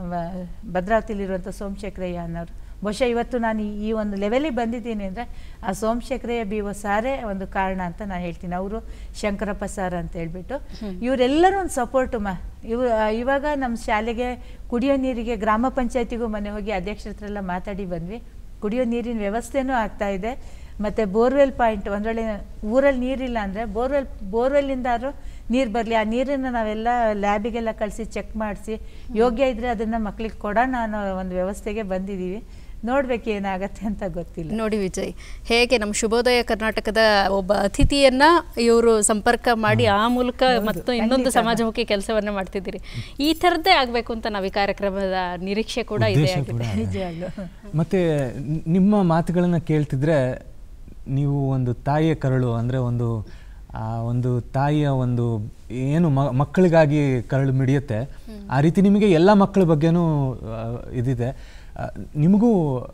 ಭದ್ರಾವತಿಲಿರುವಂಥ ಸೋಮಶೇಖರಯ್ಯ ಅನ್ನೋರು ಬಹುಶಃ ಇವತ್ತು ನಾನು ಈ- ಈ ಒಂದು ಲೆವೆಲಿಗೆ ಬಂದಿದ್ದೀನಿ ಅಂದರೆ ಆ ಸೋಮಶೇಖರಯ್ಯ ಬಿ ಒ ಸಾರೇ ಒಂದು ಕಾರಣ ಅಂತ ನಾನು ಹೇಳ್ತೀನಿ ಅವರು ಶಂಕರಪ್ಪ ಸರ್ ಅಂತ ಹೇಳ್ಬಿಟ್ಟು ಇವರೆಲ್ಲರೂ ಒಂದು ಸಪೋರ್ಟು ಮಾ ಇವ ಇವಾಗ ನಮ್ಮ ಶಾಲೆಗೆ ಕುಡಿಯೋ ನೀರಿಗೆ ಗ್ರಾಮ ಪಂಚಾಯತಿಗೂ ಮನೆ ಹೋಗಿ ಅಧ್ಯಕ್ಷರ ಹತ್ರ ಎಲ್ಲ ಮಾತಾಡಿ ಬಂದ್ವಿ ಕುಡಿಯೋ ನೀರಿನ ವ್ಯವಸ್ಥೆನೂ ಆಗ್ತಾ ಇದೆ ಮತ್ತು ಬೋರ್ವೆಲ್ ಪಾಯಿಂಟ್ ಒಂದು ವೇಳೆ ಊರಲ್ಲಿ ನೀರಿಲ್ಲ ಅಂದರೆ ಬೋರ್ವೆಲ್ ಬೋರ್ವೆಲ್ಲಿಂದಾದ್ರೂ ನೀರು ಬರಲಿ ಆ ನೀರನ್ನು ನಾವೆಲ್ಲ ಲ್ಯಾಬಿಗೆಲ್ಲ ಕಳಿಸಿ ಚೆಕ್ ಮಾಡಿಸಿ ಯೋಗ್ಯ ಇದ್ದರೆ ಅದನ್ನು ಮಕ್ಳಿಗೆ ಕೊಡೋಣ ಅನ್ನೋ ಒಂದು ವ್ಯವಸ್ಥೆಗೆ ಬಂದಿದ್ದೀವಿ ನೋಡ್ಬೇಕು ಏನಾಗತ್ತೆ ಅಂತ ಗೊತ್ತಿಲ್ಲ ನೋಡಿ ವಿಜಯ್ ಹೇಗೆ ನಮ್ಮ ಶುಭೋದಯ ಕರ್ನಾಟಕದ ಒಬ್ಬ ಅತಿಥಿಯನ್ನ ಇವರು ಸಂಪರ್ಕ ಮಾಡಿ ಆ ಮೂಲಕ ಮತ್ತು ಇನ್ನೊಂದು ಸಮಾಜಮುಖಿ ಕೆಲಸವನ್ನ ಮಾಡ್ತಿದ್ದೀರಿ ಈ ಥರದ್ದೇ ಆಗಬೇಕು ಅಂತ ನಾವು ಈ ಕಾರ್ಯಕ್ರಮದ ನಿರೀಕ್ಷೆ ಕೂಡ ಇದೆ ಉದ್ದೇಶ ಕೂಡ ಆಗಿದೆ ಅದೇ. ನಿಜವಾಗ್ಲೂ ಮತ್ತೆ ನಿ- ನಿಮ್ಮ ಮಾತುಗಳನ್ನು ಕೇಳ್ತಿದ್ರೆ ನೀವು ಒಂದು ತಾಯಿಯ ಕರಳು ಅಂದರೆ ಒಂದು ಆ ಒಂದು ತಾಯಿಯ ಒಂದು ಏನು ಮ- ಮಕ್ಕಳಿಗಾಗಿ ಕರಳು ಮಿಡಿಯುತ್ತೆ ಆ ರೀತಿ ನಿಮಗೆ ಎಲ್ಲ ಮಕ್ಕಳ ಬಗ್ಗೆನೂ ಆ, ಇದಿದೆ ಆ, ನಿಮಗೂ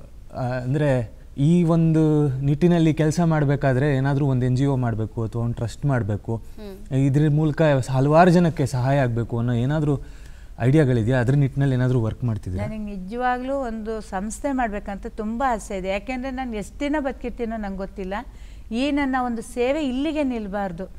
ಅಂದರೆ ಈ ಒಂದು ನಿಟ್ಟಿನಲ್ಲಿ ಕೆಲಸ ಮಾಡಬೇಕಾದ್ರೆ ಏನಾದರೂ ಒಂದು ಎನ್ ಜಿ ಒ ಮಾಡಬೇಕು ಅಥವಾ ಒಂದು ಟ್ರಸ್ಟ್ ಮಾಡಬೇಕು ಇದ್ರ ಮೂಲಕ ಹಲವಾರು ಜನಕ್ಕೆ ಸಹಾಯ ಆಗಬೇಕು ಅನ್ನೋ ಏನಾದರೂ ಐಡಿಯಾಗಳಿದೆಯಾ ಅದ್ರ ನಿಟ್ಟಿನಲ್ಲಿ ಏನಾದರೂ ವರ್ಕ್ ಮಾಡ್ತಿದ್ದೀರಾ ನನಗೆ ನಿಜವಾಗ್ಲೂ ಒಂದು ಸಂಸ್ಥೆ ಮಾಡಬೇಕಂತ ತುಂಬ ಆಸೆ ಇದೆ ಯಾಕೆಂದರೆ ನಾನು ಎಷ್ಟು ದಿನ ಬದುಕಿರ್ತೀನೋ ನಂಗೆ ಗೊತ್ತಿಲ್ಲ ಈ ನನ್ನ ಒಂದು ಸೇವೆ ಇಲ್ಲಿಗೆ ನಿಲ್ಲಬಾರ್ದು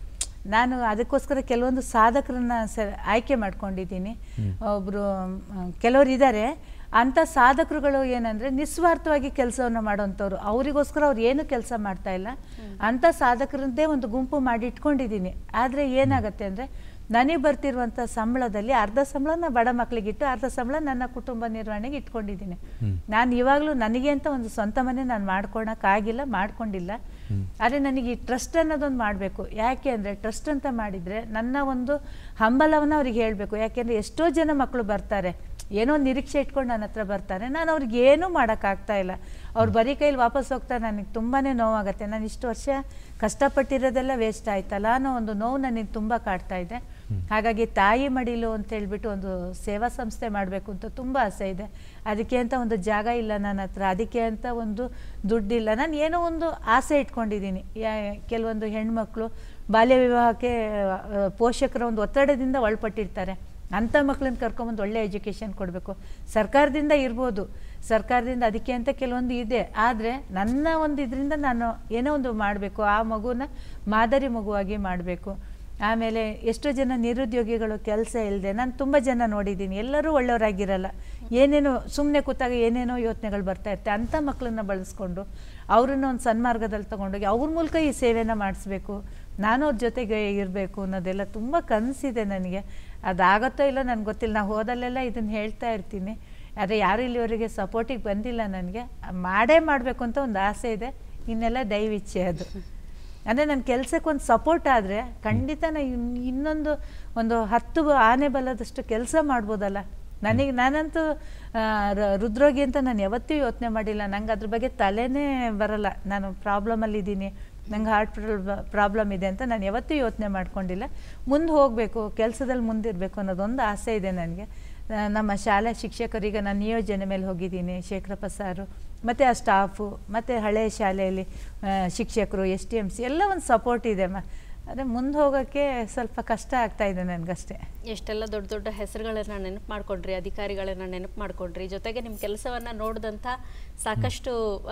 ನಾನು ಅದಕ್ಕೋಸ್ಕರ ಕೆಲವೊಂದು ಸಾಧಕರನ್ನ ಸ ಆಯ್ಕೆ ಮಾಡ್ಕೊಂಡಿದ್ದೀನಿ ಒಬ್ಬರು ಕೆಲವರು ಇದ್ದಾರೆ ಅಂಥ ಸಾಧಕರುಗಳು ಏನಂದರೆ ನಿಸ್ವಾರ್ಥವಾಗಿ ಕೆಲಸವನ್ನು ಮಾಡೋವಂಥವ್ರು ಅವರಿಗೋಸ್ಕರ ಅವ್ರು ಏನು ಕೆಲಸ ಮಾಡ್ತಾ ಇಲ್ಲ ಅಂಥ ಸಾಧಕರದ್ದೇ ಒಂದು ಗುಂಪು ಮಾಡಿ ಇಟ್ಕೊಂಡಿದ್ದೀನಿ ಆದರೆ ಏನಾಗುತ್ತೆ ಅಂದರೆ ನನಗೆ ಬರ್ತಿರುವಂಥ ಸಂಬಳದಲ್ಲಿ ಅರ್ಧ ಸಂಬಳನ ಬಡ ಮಕ್ಕಳಿಗಿಟ್ಟು ಅರ್ಧ ಸಂಬಳ ನನ್ನ ಕುಟುಂಬ ನಿರ್ವಹಣೆಗೆ ಇಟ್ಕೊಂಡಿದ್ದೀನಿ ನಾನು ಇವಾಗಲೂ ನನಗೆ ಅಂತ ಒಂದು ಸ್ವಂತ ಮನೆ ನಾನು ಮಾಡ್ಕೊಳಕ್ಕಾಗಿಲ್ಲ ಮಾಡ್ಕೊಂಡಿಲ್ಲ ಆದರೆ ನನಗೆ ಈ ಟ್ರಸ್ಟ್ ಅನ್ನೋದೊಂದು ಮಾಡಬೇಕು ಯಾಕೆ ಅಂದರೆ ಟ್ರಸ್ಟ್ ಅಂತ ಮಾಡಿದರೆ ನನ್ನ ಒಂದು ಹಂಬಲವನ್ನು ಅವ್ರಿಗೆ ಹೇಳಬೇಕು ಯಾಕೆಂದರೆ ಎಷ್ಟೋ ಜನ ಮಕ್ಕಳು ಬರ್ತಾರೆ ಏನೋ ಒಂದು ನಿರೀಕ್ಷೆ ಇಟ್ಕೊಂಡು ನನ್ನ ಹತ್ರ ಬರ್ತಾರೆ ನಾನು ಅವ್ರಿಗೆ ಏನೂ ಮಾಡೋಕ್ಕಾಗ್ತಾ ಇಲ್ಲ ಅವ್ರು ಬರೀ ಕೈಲಿ ವಾಪಸ್ ಹೋಗ್ತಾ ನನಗೆ ತುಂಬಾ ನೋವಾಗುತ್ತೆ ನಾನು ಇಷ್ಟು ವರ್ಷ ಕಷ್ಟಪಟ್ಟಿರೋದೆಲ್ಲ ವೇಸ್ಟ್ ಆಯ್ತಲ್ಲ ಅನ್ನೋ ಒಂದು ನೋವು ನನಗೆ ತುಂಬ ಕಾಡ್ತಾ ಇದೆ ಹಾಗಾಗಿ ತಾಯಿ ಮಡಿಲು ಅಂತ ಹೇಳ್ಬಿಟ್ಟು ಒಂದು ಸೇವಾ ಸಂಸ್ಥೆ ಮಾಡಬೇಕು ಅಂತ ತುಂಬ ಆಸೆ ಇದೆ ಅದಕ್ಕೆ ಅಂತ ಒಂದು ಜಾಗ ಇಲ್ಲ ನನ್ನ ಹತ್ರ ಅದಕ್ಕೆ ಅಂತ ಒಂದು ದುಡ್ಡಿಲ್ಲ ನಾನು ಏನೋ ಒಂದು ಆಸೆ ಇಟ್ಕೊಂಡಿದ್ದೀನಿ ಯಾ ಕೆಲವೊಂದು ಹೆಣ್ಮಕ್ಳು ಬಾಲ್ಯ ವಿವಾಹಕ್ಕೆ ಆ, ಪೋಷಕರ ಒಂದು ಒತ್ತಡದಿಂದ ಒಳಪಟ್ಟಿರ್ತಾರೆ ಅಂಥ ಮಕ್ಕಳನ್ನ ಕರ್ಕೊಂಬಂದು ಒಳ್ಳೆ ಎಜುಕೇಷನ್ ಕೊಡಬೇಕು ಸರ್ಕಾರದಿಂದ ಇರ್ಬೋದು ಸರ್ಕಾರದಿಂದ ಅದಕ್ಕೆ ಅಂತ ಕೆಲವೊಂದು ಇದೆ ಆದರೆ ನನ್ನ ಒಂದು ಇದರಿಂದ ನಾನು ಏನೋ ಒಂದು ಮಾಡಬೇಕು ಆ ಮಗುನ ಮಾದರಿ ಮಗುವಾಗಿ ಮಾಡಬೇಕು ಆಮೇಲೆ ಎಷ್ಟೋ ಜನ ನಿರುದ್ಯೋಗಿಗಳು ಕೆಲಸ ಇಲ್ಲದೆ ನಾನು ತುಂಬ ಜನ ನೋಡಿದ್ದೀನಿ ಎಲ್ಲರೂ ಒಳ್ಳೆಯವರಾಗಿರಲ್ಲ ಏನೇನೋ ಸುಮ್ಮನೆ ಕೂತಾಗ ಏನೇನೋ ಯೋಚನೆಗಳು ಬರ್ತಾ ಇರುತ್ತೆ ಅಂಥ ಮಕ್ಕಳನ್ನ ಬಳಸ್ಕೊಂಡು ಅವ್ರನ್ನ ಒಂದು ಸನ್ಮಾರ್ಗದಲ್ಲಿ ತೊಗೊಂಡೋಗಿ ಅವ್ರ ಮೂಲಕ ಈ ಸೇವೆನ ಮಾಡಿಸ್ಬೇಕು ನಾನು ಅವ್ರ ಜೊತೆಗೆ ಇರಬೇಕು ಅನ್ನೋದೆಲ್ಲ ತುಂಬ ಕನಸಿದೆ ನನಗೆ ಅದಾಗತ್ತೋ ಇಲ್ಲೋ ನನಗೆ ಗೊತ್ತಿಲ್ಲ ನಾವು ಹೋದಲ್ಲೆಲ್ಲ ಇದನ್ನು ಹೇಳ್ತಾ ಇರ್ತೀನಿ ಆದರೆ ಯಾರು ಇಲ್ಲಿವರೆಗೆ ಸಪೋರ್ಟಿಗೆ ಬಂದಿಲ್ಲ ನನಗೆ ಮಾಡೇ ಮಾಡಬೇಕು ಅಂತ ಒಂದು ಆಸೆ ಇದೆ ಇನ್ನೆಲ್ಲ ದೈವಿಚ್ಛೆ ಅದು ಅಂದರೆ ನನ್ನ ಕೆಲಸಕ್ಕೆ ಒಂದು ಸಪೋರ್ಟ್ ಆದರೆ ಖಂಡಿತ ನಾ ಇನ್- ಇನ್ನೊಂದು ಒಂದು ಹತ್ತು ಬ- ಆನೆ ಬಲದಷ್ಟು ಕೆಲಸ ಮಾಡ್ಬೋದಲ್ಲ ನನಗೆ ನಾನಂತೂ ಆ, ರ- ರುದ್ರೋಗಿ ಅಂತ ನಾನು ಯಾವತ್ತೂ ಯೋಚನೆ ಮಾಡಿಲ್ಲ ನಂಗೆ ಅದ್ರ ಬಗ್ಗೆ ತಲೆನೇ ಬರಲ್ಲ ನಾನು ಪ್ರಾಬ್ಲಮಲ್ಲಿದ್ದೀನಿ ನಂಗೆ ಹಾರ್ಟ್ ಪ್ರಾಬ್ಲಮ್ ಇದೆ ಅಂತ ನಾನು ಯಾವತ್ತೂ ಯೋಚನೆ ಮಾಡ್ಕೊಂಡಿಲ್ಲ ಮುಂದೆ ಹೋಗಬೇಕು ಕೆಲಸದಲ್ಲಿ ಮುಂದಿರಬೇಕು ಅನ್ನೋದೊಂದು ಆಸೆ ಇದೆ ನನಗೆ ಆ, ನಮ್ಮ ಶಾಲಾ ಶಿಕ್ಷಕರಿಗೆ ನಾನು ನಿಯೋಜನೆ ಮೇಲೆ ಹೋಗಿದ್ದೀನಿ ಶೇಖರಪ್ಪ ಸಾರು ಮತ್ತು ಆ ಸ್ಟಾಫು ಮತ್ತು ಹಳೆಯ ಶಾಲೆಯಲ್ಲಿ ಆ, ಶಿಕ್ಷಕರು ಎಸ್ ಟಿ ಎಮ್ ಸಿ ಎಲ್ಲ ಒಂದು ಸಪೋರ್ಟ್ ಇದೆ ಮ ಆದರೆ ಮುಂದೆ ಹೋಗೋಕ್ಕೆ ಸ್ವಲ್ಪ ಕಷ್ಟ ಆಗ್ತಾ ಇದೆ ನನಗಷ್ಟೇ ಎಷ್ಟೆಲ್ಲ ದೊಡ್ಡ ದೊಡ್ಡ ಹೆಸರುಗಳನ್ನ ನೆನಪು ಮಾಡ್ಕೊಂಡ್ರಿ ಅಧಿಕಾರಿಗಳನ್ನ ನೆನಪು ಮಾಡ್ಕೊಂಡ್ರಿ ಜೊತೆಗೆ ನಿಮ್ಮ ಕೆಲಸವನ್ನ ನೋಡಿದಂಥ ಸಾಕಷ್ಟು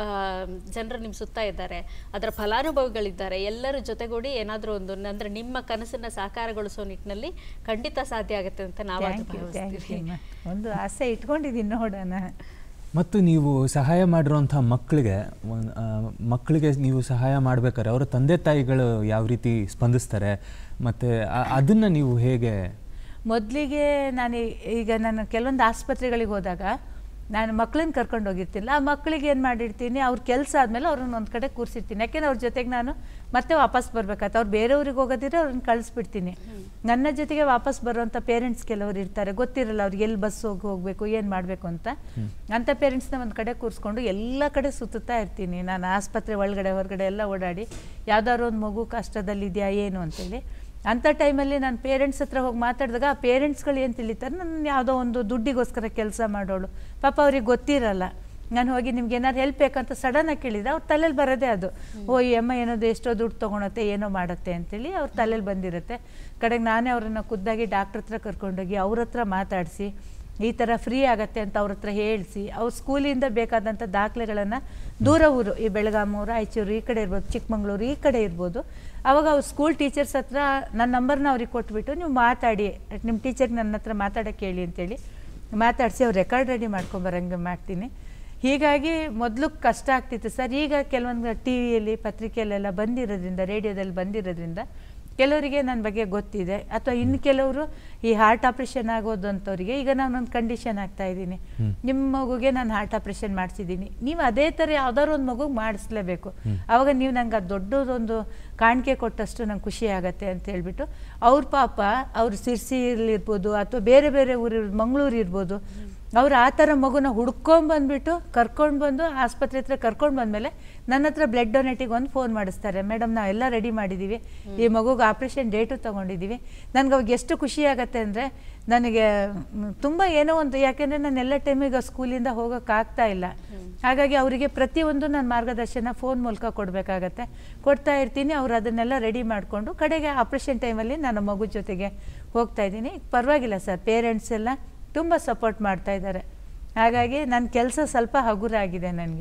ಜನರು ನಿಮ್ಮ ಸುತ್ತ ಇದ್ದಾರೆ ಅದರ ಫಲಾನುಭವಿಗಳಿದ್ದಾರೆ ಎಲ್ಲರ ಜೊತೆಗೂಡಿ ಏನಾದರೂ ಒಂದು ಅಂದ್ರೆ ನಿಮ್ಮ ಕನಸನ್ನ ಸಾಕಾರಗೊಳಿಸೋ ನಿಟ್ಟಿನಲ್ಲಿ ಖಂಡಿತ ಸಾಧ್ಯ ಆಗುತ್ತೆ ಅಂತ ನಾವು ಥ್ಯಾಂಕ್ ಯು ಥ್ಯಾಂಕ್ ಭಾವಿಸ್ತೀವಿ ಯು ಒಂದು ಆಸೆ ಇಟ್ಕೊಂಡಿದ್ದೀನಿ ನೋಡೋಣ ಮತ್ತು ನೀವು ಸಹಾಯ ಮಾಡಿರುವಂಥ ಮಕ್ಕಳಿಗೆ ಒಂದ್- ಆ, ಮಕ್ಕಳಿಗೆ ನೀವು ಸಹಾಯ ಮಾಡ್ಬೇಕಾದ್ರೆ ಅವರ ತಂದೆ ತಾಯಿಗಳು ಯಾವ ರೀತಿ ಸ್ಪಂದಿಸ್ತಾರೆ ಮತ್ತು ಅದನ್ನು ನೀವು ಹೇಗೆ ಮೊದಲಿಗೆ ನಾನು ಈ- ಈಗ ನಾನು ಕೆಲವೊಂದು ಆಸ್ಪತ್ರೆಗಳಿಗೆ ಹೋದಾಗ ನಾನು ಮಕ್ಕಳನ್ನ ಕರ್ಕೊಂಡು ಹೋಗಿರ್ತಿಲ್ಲ ಆ ಮಕ್ಕಳಿಗೆ ಏನು ಮಾಡಿರ್ತೀನಿ ಅವ್ರ ಕೆಲಸ ಆದಮೇಲೆ ಅವ್ರನ್ನ ಒಂದು ಕಡೆ ಕೂರಿಸಿರ್ತೀನಿ ಯಾಕೆಂದ್ರೆ ಅವ್ರ ಜೊತೆಗೆ ನಾನು ಮತ್ತೆ ವಾಪಸ್ ಬರ್ಬೇಕಾಯ್ತು ಅವ್ರು ಬೇರೆಯವ್ರಿಗೆ ಹೋಗೋದಿದ್ರೆ ಅವ್ರನ್ನ ಕಳಿಸ್ಬಿಡ್ತೀನಿ ನನ್ನ ಜೊತೆಗೆ ವಾಪಸ್ ಬರುವಂಥ ಪೇರೆಂಟ್ಸ್ ಕೆಲವರು ಇರ್ತಾರೆ ಗೊತ್ತಿರಲ್ಲ ಅವ್ರಿಗೆ ಎಲ್ಲಿ ಬಸ್ ಹೋಗಿ ಹೋಗಬೇಕು ಏನು ಮಾಡಬೇಕು ಅಂತ ಅಂಥ ಪೇರೆಂಟ್ಸ್ನ ಒಂದು ಕಡೆ ಕೂರಿಸ್ಕೊಂಡು ಎಲ್ಲ ಕಡೆ ಸುತ್ತುತ್ತಾ ಇರ್ತೀನಿ ನಾನು ಆಸ್ಪತ್ರೆ ಒಳಗಡೆ ಹೊರಗಡೆ ಎಲ್ಲ ಓಡಾಡಿ ಯಾವ್ದಾದ್ರು ಒಂದು ಮಗು ಕಷ್ಟದಲ್ಲಿದೆಯಾ ಏನು ಅಂತೇಳಿ ಅಂಥ ಟೈಮಲ್ಲಿ ನಾನು ಪೇರೆಂಟ್ಸ್ ಹತ್ರ ಹೋಗಿ ಮಾತಾಡಿದಾಗ ಆ ಪೇರೆಂಟ್ಸ್ಗಳು ಏನು ತಿಳಿತಾರೆ ನನ್ನ ಯಾವುದೋ ಒಂದು ದುಡ್ಡಿಗೋಸ್ಕರ ಕೆಲಸ ಮಾಡೋಳು ಪಾಪ ಅವ್ರಿಗೆ ಗೊತ್ತಿರಲ್ಲ ನಾನು ಹೋಗಿ ನಿಮ್ಗೆ ಏನಾದ್ರು ಹೆಲ್ಪ್ ಬೇಕಂತ ಸಡನ್ನಾಗಿ ಕೇಳಿದ್ರೆ ಅವ್ರ ತಲೆಯಲ್ಲಿ ಬರೋದೇ ಅದು ಓ ಈ ಅಮ್ಮ ಏನದು ಎಷ್ಟೋ ದುಡ್ಡು ತೊಗೊಳತ್ತೆ ಏನೋ ಮಾಡುತ್ತೆ ಅಂತೇಳಿ ಅವ್ರ ತಲೆಯಲ್ಲಿ ಬಂದಿರುತ್ತೆ ಕಡೆಗೆ ನಾನೇ ಅವರನ್ನು ಖುದ್ದಾಗಿ ಡಾಕ್ಟ್ರ್ ಹತ್ರ ಕರ್ಕೊಂಡೋಗಿ ಅವ್ರ ಹತ್ರ ಮಾತಾಡಿಸಿ ಈ ಥರ ಫ್ರೀ ಆಗತ್ತೆ ಅಂತ ಅವ್ರ ಹತ್ರ ಹೇಳಿಸಿ ಅವ್ರ ಸ್ಕೂಲಿಂದ ಬೇಕಾದಂಥ ದಾಖಲೆಗಳನ್ನು ದೂರ ಊರು ಈ ಬೆಳಗಾಮು ರಾಯಚೂರು ಈ ಕಡೆ ಇರ್ಬೋದು ಚಿಕ್ಕಮಂಗ್ಳೂರು ಈ ಕಡೆ ಇರ್ಬೋದು ಅವಾಗ ಅವ್ರು ಸ್ಕೂಲ್ ಟೀಚರ್ಸ್ ಹತ್ರ ನನ್ನ ನಂಬರ್ನ ಅವ್ರಿಗೆ ಕೊಟ್ಬಿಟ್ಟು ನೀವು ಮಾತಾಡಿ ನಿಮ್ಮ ಟೀಚರ್ಗೆ ನನ್ನ ಹತ್ರ ಮಾತಾಡೋಕ್ಕೆ ಹೇಳಿ ಅಂತೇಳಿ ಮಾತಾಡಿಸಿ ಅವ್ರು ರೆಕಾರ್ಡ್ ರೆಡಿ ಮಾಡ್ಕೊಂಬರಂಗೆ ಮಾಡ್ತೀನಿ ಹೀಗಾಗಿ ಮೊದಲು ಕಷ್ಟ ಆಗ್ತಿತ್ತು ಸರ್ ಈಗ ಕೆಲವೊಂದು ಟಿ ವಿಯಲ್ಲಿ ಪತ್ರಿಕೆಯಲ್ಲೆಲ್ಲ ಬಂದಿರೋದ್ರಿಂದ ರೇಡಿಯೋದಲ್ಲಿ ಬಂದಿರೋದ್ರಿಂದ ಕೆಲವರಿಗೆ ನನ್ನ ಬಗ್ಗೆ ಗೊತ್ತಿದೆ ಅಥವಾ ಇನ್ನು ಕೆಲವರು ಈ ಹಾರ್ಟ್ ಆಪ್ರೇಷನ್ ಆಗೋದು ಅಂಥವ್ರಿಗೆ ಈಗ ನಾನೊಂದು ಕಂಡೀಷನ್ ಆಗ್ತಾ ಇದ್ದೀನಿ ನಿಮ್ಮ ಮಗುಗೆ ನಾನು ಹಾರ್ಟ್ ಆಪ್ರೇಷನ್ ಮಾಡಿಸಿದ್ದೀನಿ ನೀವು ಅದೇ ಥರ ಯಾವ್ದಾದ್ರು ಒಂದು ಮಗುಗೆ ಮಾಡಿಸ್ಲೇಬೇಕು ಆವಾಗ ನೀವು ನಂಗೆ ಅದು ದೊಡ್ಡದೊಂದು ಕಾಣಿಕೆ ಕೊಟ್ಟಷ್ಟು ನಂಗೆ ಖುಷಿ ಆಗತ್ತೆ ಅಂತ ಹೇಳ್ಬಿಟ್ಟು ಅವ್ರ ಪಾಪ ಅವ್ರು ಸಿರ್ಸಿಲಿರ್ಬೋದು ಅಥವಾ ಬೇರೆ ಬೇರೆ ಊರು ಮಂಗಳೂರು ಇರ್ಬೋದು ಅವ್ರು ಆ ಥರ ಮಗುನ ಹುಡ್ಕೊಂಬಂದ್ಬಿಟ್ಟು ಕರ್ಕೊಂಡು ಬಂದು ಆಸ್ಪತ್ರೆ ಹತ್ರ ಕರ್ಕೊಂಡು ಬಂದಮೇಲೆ ನನ್ನ ಹತ್ರ ಬ್ಲಡ್ ಡೊನೇಟಿಗೆ ಒಂದು ಫೋನ್ ಮಾಡಿಸ್ತಾರೆ ಮೇಡಮ್ ನಾವೆಲ್ಲ ರೆಡಿ ಮಾಡಿದ್ದೀವಿ ಈ ಮಗುಗೆ ಆಪ್ರೇಷನ್ ಡೇಟು ತೊಗೊಂಡಿದ್ದೀವಿ ನನಗೆ ಅವಾಗ ಎಷ್ಟು ಖುಷಿ ಆಗತ್ತೆ ಅಂದರೆ ನನಗೆ ತುಂಬ ಏನೋ ಒಂದು ಯಾಕೆಂದರೆ ನಾನು ಎಲ್ಲ ಟೈಮಿಗೆ ಸ್ಕೂಲಿಂದ ಹೋಗೋಕ್ಕಾಗ್ತಾ ಇಲ್ಲ ಹಾಗಾಗಿ ಅವರಿಗೆ ಪ್ರತಿಯೊಂದು ನಾನು ಮಾರ್ಗದರ್ಶನ ಫೋನ್ ಮೂಲಕ ಕೊಡಬೇಕಾಗತ್ತೆ ಕೊಡ್ತಾ ಇರ್ತೀನಿ ಅವ್ರು ಅದನ್ನೆಲ್ಲ ರೆಡಿ ಮಾಡಿಕೊಂಡು ಕಡೆಗೆ ಆಪ್ರೇಷನ್ ಟೈಮಲ್ಲಿ ನಾನು ಮಗು ಜೊತೆಗೆ ಹೋಗ್ತಾ ಇದ್ದೀನಿ ಪರವಾಗಿಲ್ಲ ಸರ್ ಪೇರೆಂಟ್ಸ್ ಎಲ್ಲ ತುಂಬ ಸಪೋರ್ಟ್ ಮಾಡ್ತಾ ಇದ್ದಾರೆ ಹಾಗಾಗಿ ನನ್ನ ಕೆಲಸ ಸ್ವಲ್ಪ ಹಗುರ ಆಗಿದೆ ನನಗೆ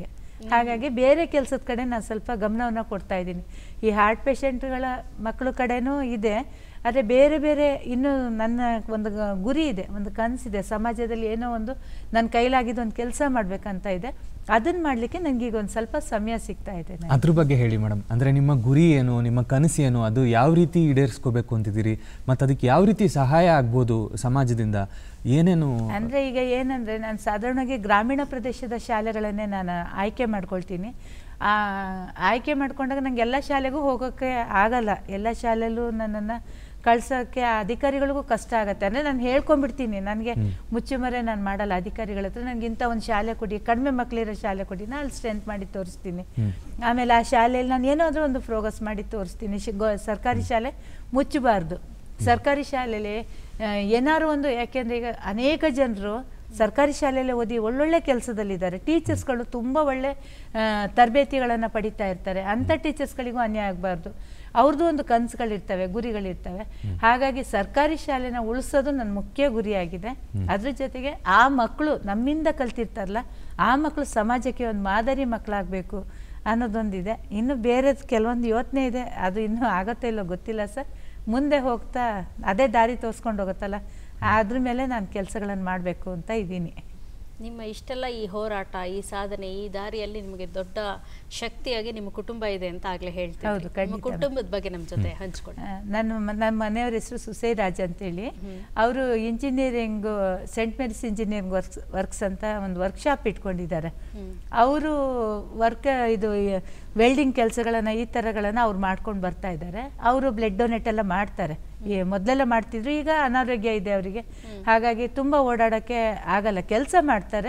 ಹಾಗಾಗಿ ಬೇರೆ ಕೆಲಸದ ಕಡೆ ನಾನು ಸ್ವಲ್ಪ ಗಮನವನ್ನು ಕೊಡ್ತಾ ಇದ್ದೀನಿ ಈ ಹಾರ್ಟ್ ಪೇಷಂಟ್ಗಳ ಮಕ್ಕಳ ಕಡೆನೂ ಇದೆ ಆದರೆ ಬೇರೆ ಬೇರೆ ಇನ್ನೂ ನನ್ನ ಒಂದು ಗ- ಗುರಿ ಇದೆ ಒಂದು ಕನಸಿದೆ ಸಮಾಜದಲ್ಲಿ ಏನೋ ಒಂದು ನನ್ನ ಕೈಲಾಗಿದ್ದು ಒಂದು ಕೆಲಸ ಮಾಡಬೇಕಂತ ಇದೆ ಅದನ್ನು ಮಾಡಲಿಕ್ಕೆ ನನಗೆ ಈಗ ಒಂದು ಸ್ವಲ್ಪ ಸಮಯ ಸಿಗ್ತಾ ಇದೆ ನನಗೆ. ಅದ್ರ ಬಗ್ಗೆ ಹೇಳಿ ಮೇಡಮ್ ಅಂದರೆ ನಿಮ್ಮ ಗುರಿ ಏನು ನಿಮ್ಮ ಕನಸು ಏನು ಅದು ಯಾವ ರೀತಿ ಈಡೇರಿಸ್ಕೋಬೇಕು ಅಂತಿದ್ದೀರಿ ಮತ್ತು ಅದಕ್ಕೆ ಯಾವ ರೀತಿ ಸಹಾಯ ಆಗ್ಬೋದು ಸಮಾಜದಿಂದ ಏನೇನು ಅಂದರೆ ಈಗ ಏನಂದರೆ ನಾನು ಸಾಧಾರಣವಾಗಿ ಗ್ರಾಮೀಣ ಪ್ರದೇಶದ ಶಾಲೆಗಳನ್ನೇ ನಾನು ಆಯ್ಕೆ ಮಾಡ್ಕೊಳ್ತೀನಿ ಆ, ಆಯ್ಕೆ ಮಾಡ್ಕೊಂಡಾಗ ನಂಗೆ ಎಲ್ಲ ಶಾಲೆಗೂ ಹೋಗೋಕ್ಕೆ ಆಗಲ್ಲ ಎಲ್ಲ ಶಾಲೆಯಲ್ಲೂ ನನ್ನನ್ನು ಕಳ್ಸೋಕ್ಕೆ ಆ ಅಧಿಕಾರಿಗಳಿಗೂ ಕಷ್ಟ ಆಗುತ್ತೆ ಅಂದರೆ ನಾನು ಹೇಳ್ಕೊಂಡ್ಬಿಡ್ತೀನಿ ನನಗೆ ಮುಚ್ಚುಮರೆ ನಾನು ಮಾಡಲ್ಲ ಅಧಿಕಾರಿಗಳ ಹತ್ರ ನನಗೆ ಇಂಥ ಒಂದು ಶಾಲೆ ಕೊಡಿ ಕಡಿಮೆ ಮಕ್ಕಳಿರೋ ಶಾಲೆ ಕೊಡಿ ನಾನು ಅಲ್ಲಿ ಸ್ಟ್ರೆಂತ್ ಮಾಡಿ ತೋರಿಸ್ತೀನಿ ಆಮೇಲೆ ಆ ಶಾಲೆಯಲ್ಲಿ ನಾನು ಏನಾದರೂ ಒಂದು ಪ್ರೋಗ್ರೆಸ್ ಮಾಡಿ ತೋರಿಸ್ತೀನಿ ಶಿ ಗೋ ಸರ್ಕಾರಿ ಶಾಲೆ ಮುಚ್ಚಬಾರ್ದು ಸರ್ಕಾರಿ ಶಾಲೆಯಲ್ಲಿ ಆ, ಏನಾದ್ರು ಒಂದು ಯಾಕೆಂದರೆ ಈಗ ಅನೇಕ ಜನರು ಸರ್ಕಾರಿ ಶಾಲೆಯಲ್ಲೇ ಓದಿ ಒಳ್ಳೊಳ್ಳೆ ಕೆಲಸದಲ್ಲಿದ್ದಾರೆ ಟೀಚರ್ಸ್ಗಳು ತುಂಬ ಒಳ್ಳೆ ತರಬೇತಿಗಳನ್ನು ಪಡಿತಾ ಇರ್ತಾರೆ ಅಂಥ ಟೀಚರ್ಸ್ಗಳಿಗೂ ಅನ್ಯಾಯ ಆಗಬಾರ್ದು ಅವ್ರದ್ದು ಒಂದು ಕನಸುಗಳಿರ್ತವೆ ಗುರಿಗಳಿರ್ತವೆ ಹಾಗಾಗಿ ಸರ್ಕಾರಿ ಶಾಲೆನ ಉಳಿಸೋದು ನನ್ನ ಮುಖ್ಯ ಗುರಿಯಾಗಿದೆ ಅದ್ರ ಜೊತೆಗೆ ಆ ಮಕ್ಕಳು ನಮ್ಮಿಂದ ಕಲ್ತಿರ್ತಾರಲ್ಲ ಆ ಮಕ್ಕಳು ಸಮಾಜಕ್ಕೆ ಒಂದು ಮಾದರಿ ಮಕ್ಕಳಾಗಬೇಕು ಅನ್ನೋದೊಂದಿದೆ ಇನ್ನು ಬೇರೆ ಕೆಲವೊಂದು ಯೋಚನೆ ಇದೆ ಅದು ಇನ್ನೂ ಆಗತ್ತೋ ಇಲ್ಲೋ ಗೊತ್ತಿಲ್ಲ ಸರ್ ಮುಂದೆ ಹೋಗ್ತಾ ಅದೇ ದಾರಿ ತೋರಿಸ್ಕೊಂಡು ಹೋಗುತ್ತಲ್ಲ ಅದ್ರ ಮೇಲೆ ನಾನು ಕೆಲಸಗಳನ್ನು ಮಾಡಬೇಕು ಅಂತ ಇದ್ದೀನಿ ನಿಮ್ಮ ಇಷ್ಟೆಲ್ಲ ಈ ಹೋರಾಟ ಈ ಸಾಧನೆ ಈ ದಾರಿಯಲ್ಲಿ ನಿಮಗೆ ದೊಡ್ಡ ಶಕ್ತಿಯಾಗಿ ನಿಮ್ಮ ಕುಟುಂಬ ಇದೆ ಅಂತ ಆಗ್ಲೇ ಹೌದು, ಹೇಳ್ತೀನಿ ನಿಮ್ಮ ಖಂಡಿತ. ಕುಟುಂಬದ ಬಗ್ಗೆ ನಮ್ಮ ಜೊತೆ ಹಂಚ್ಕೊಳ್ಳಿ ಆ, ನನ್ನ ಮ- ನಮ್ಮ ಮನೆಯವ್ರ ಹೆಸರು ಸುಸೈರಾಜ್ ಅಂತೇಳಿ ಅವರು engineering saint Mary's engineering works works ಅಂತ ಒಂದು ವರ್ಕ್ಶಾಪ್ ಇಟ್ಕೊಂಡಿದ್ದಾರೆ ಅವರು ವರ್ಕ್ ಇದು ವೆಲ್ಡಿಂಗ್ ಕೆಲಸಗಳನ್ನು ಈ ಥರಗಳನ್ನು ಅವ್ರು ಮಾಡ್ಕೊಂಡು ಬರ್ತಾ ಇದ್ದಾರೆ ಅವರು ಬ್ಲಡ್ ಡೊನೇಟ್ ಎಲ್ಲ ಮಾಡ್ತಾರೆ ಈ ಮೊದಲೆಲ್ಲ ಮಾಡ್ತಿದ್ರು ಈಗ ಅನಾರೋಗ್ಯ ಇದೆ ಅವರಿಗೆ ಹಾಗಾಗಿ ತುಂಬ ಓಡಾಡೋಕ್ಕೆ ಆಗಲ್ಲ ಕೆಲಸ ಮಾಡ್ತಾರೆ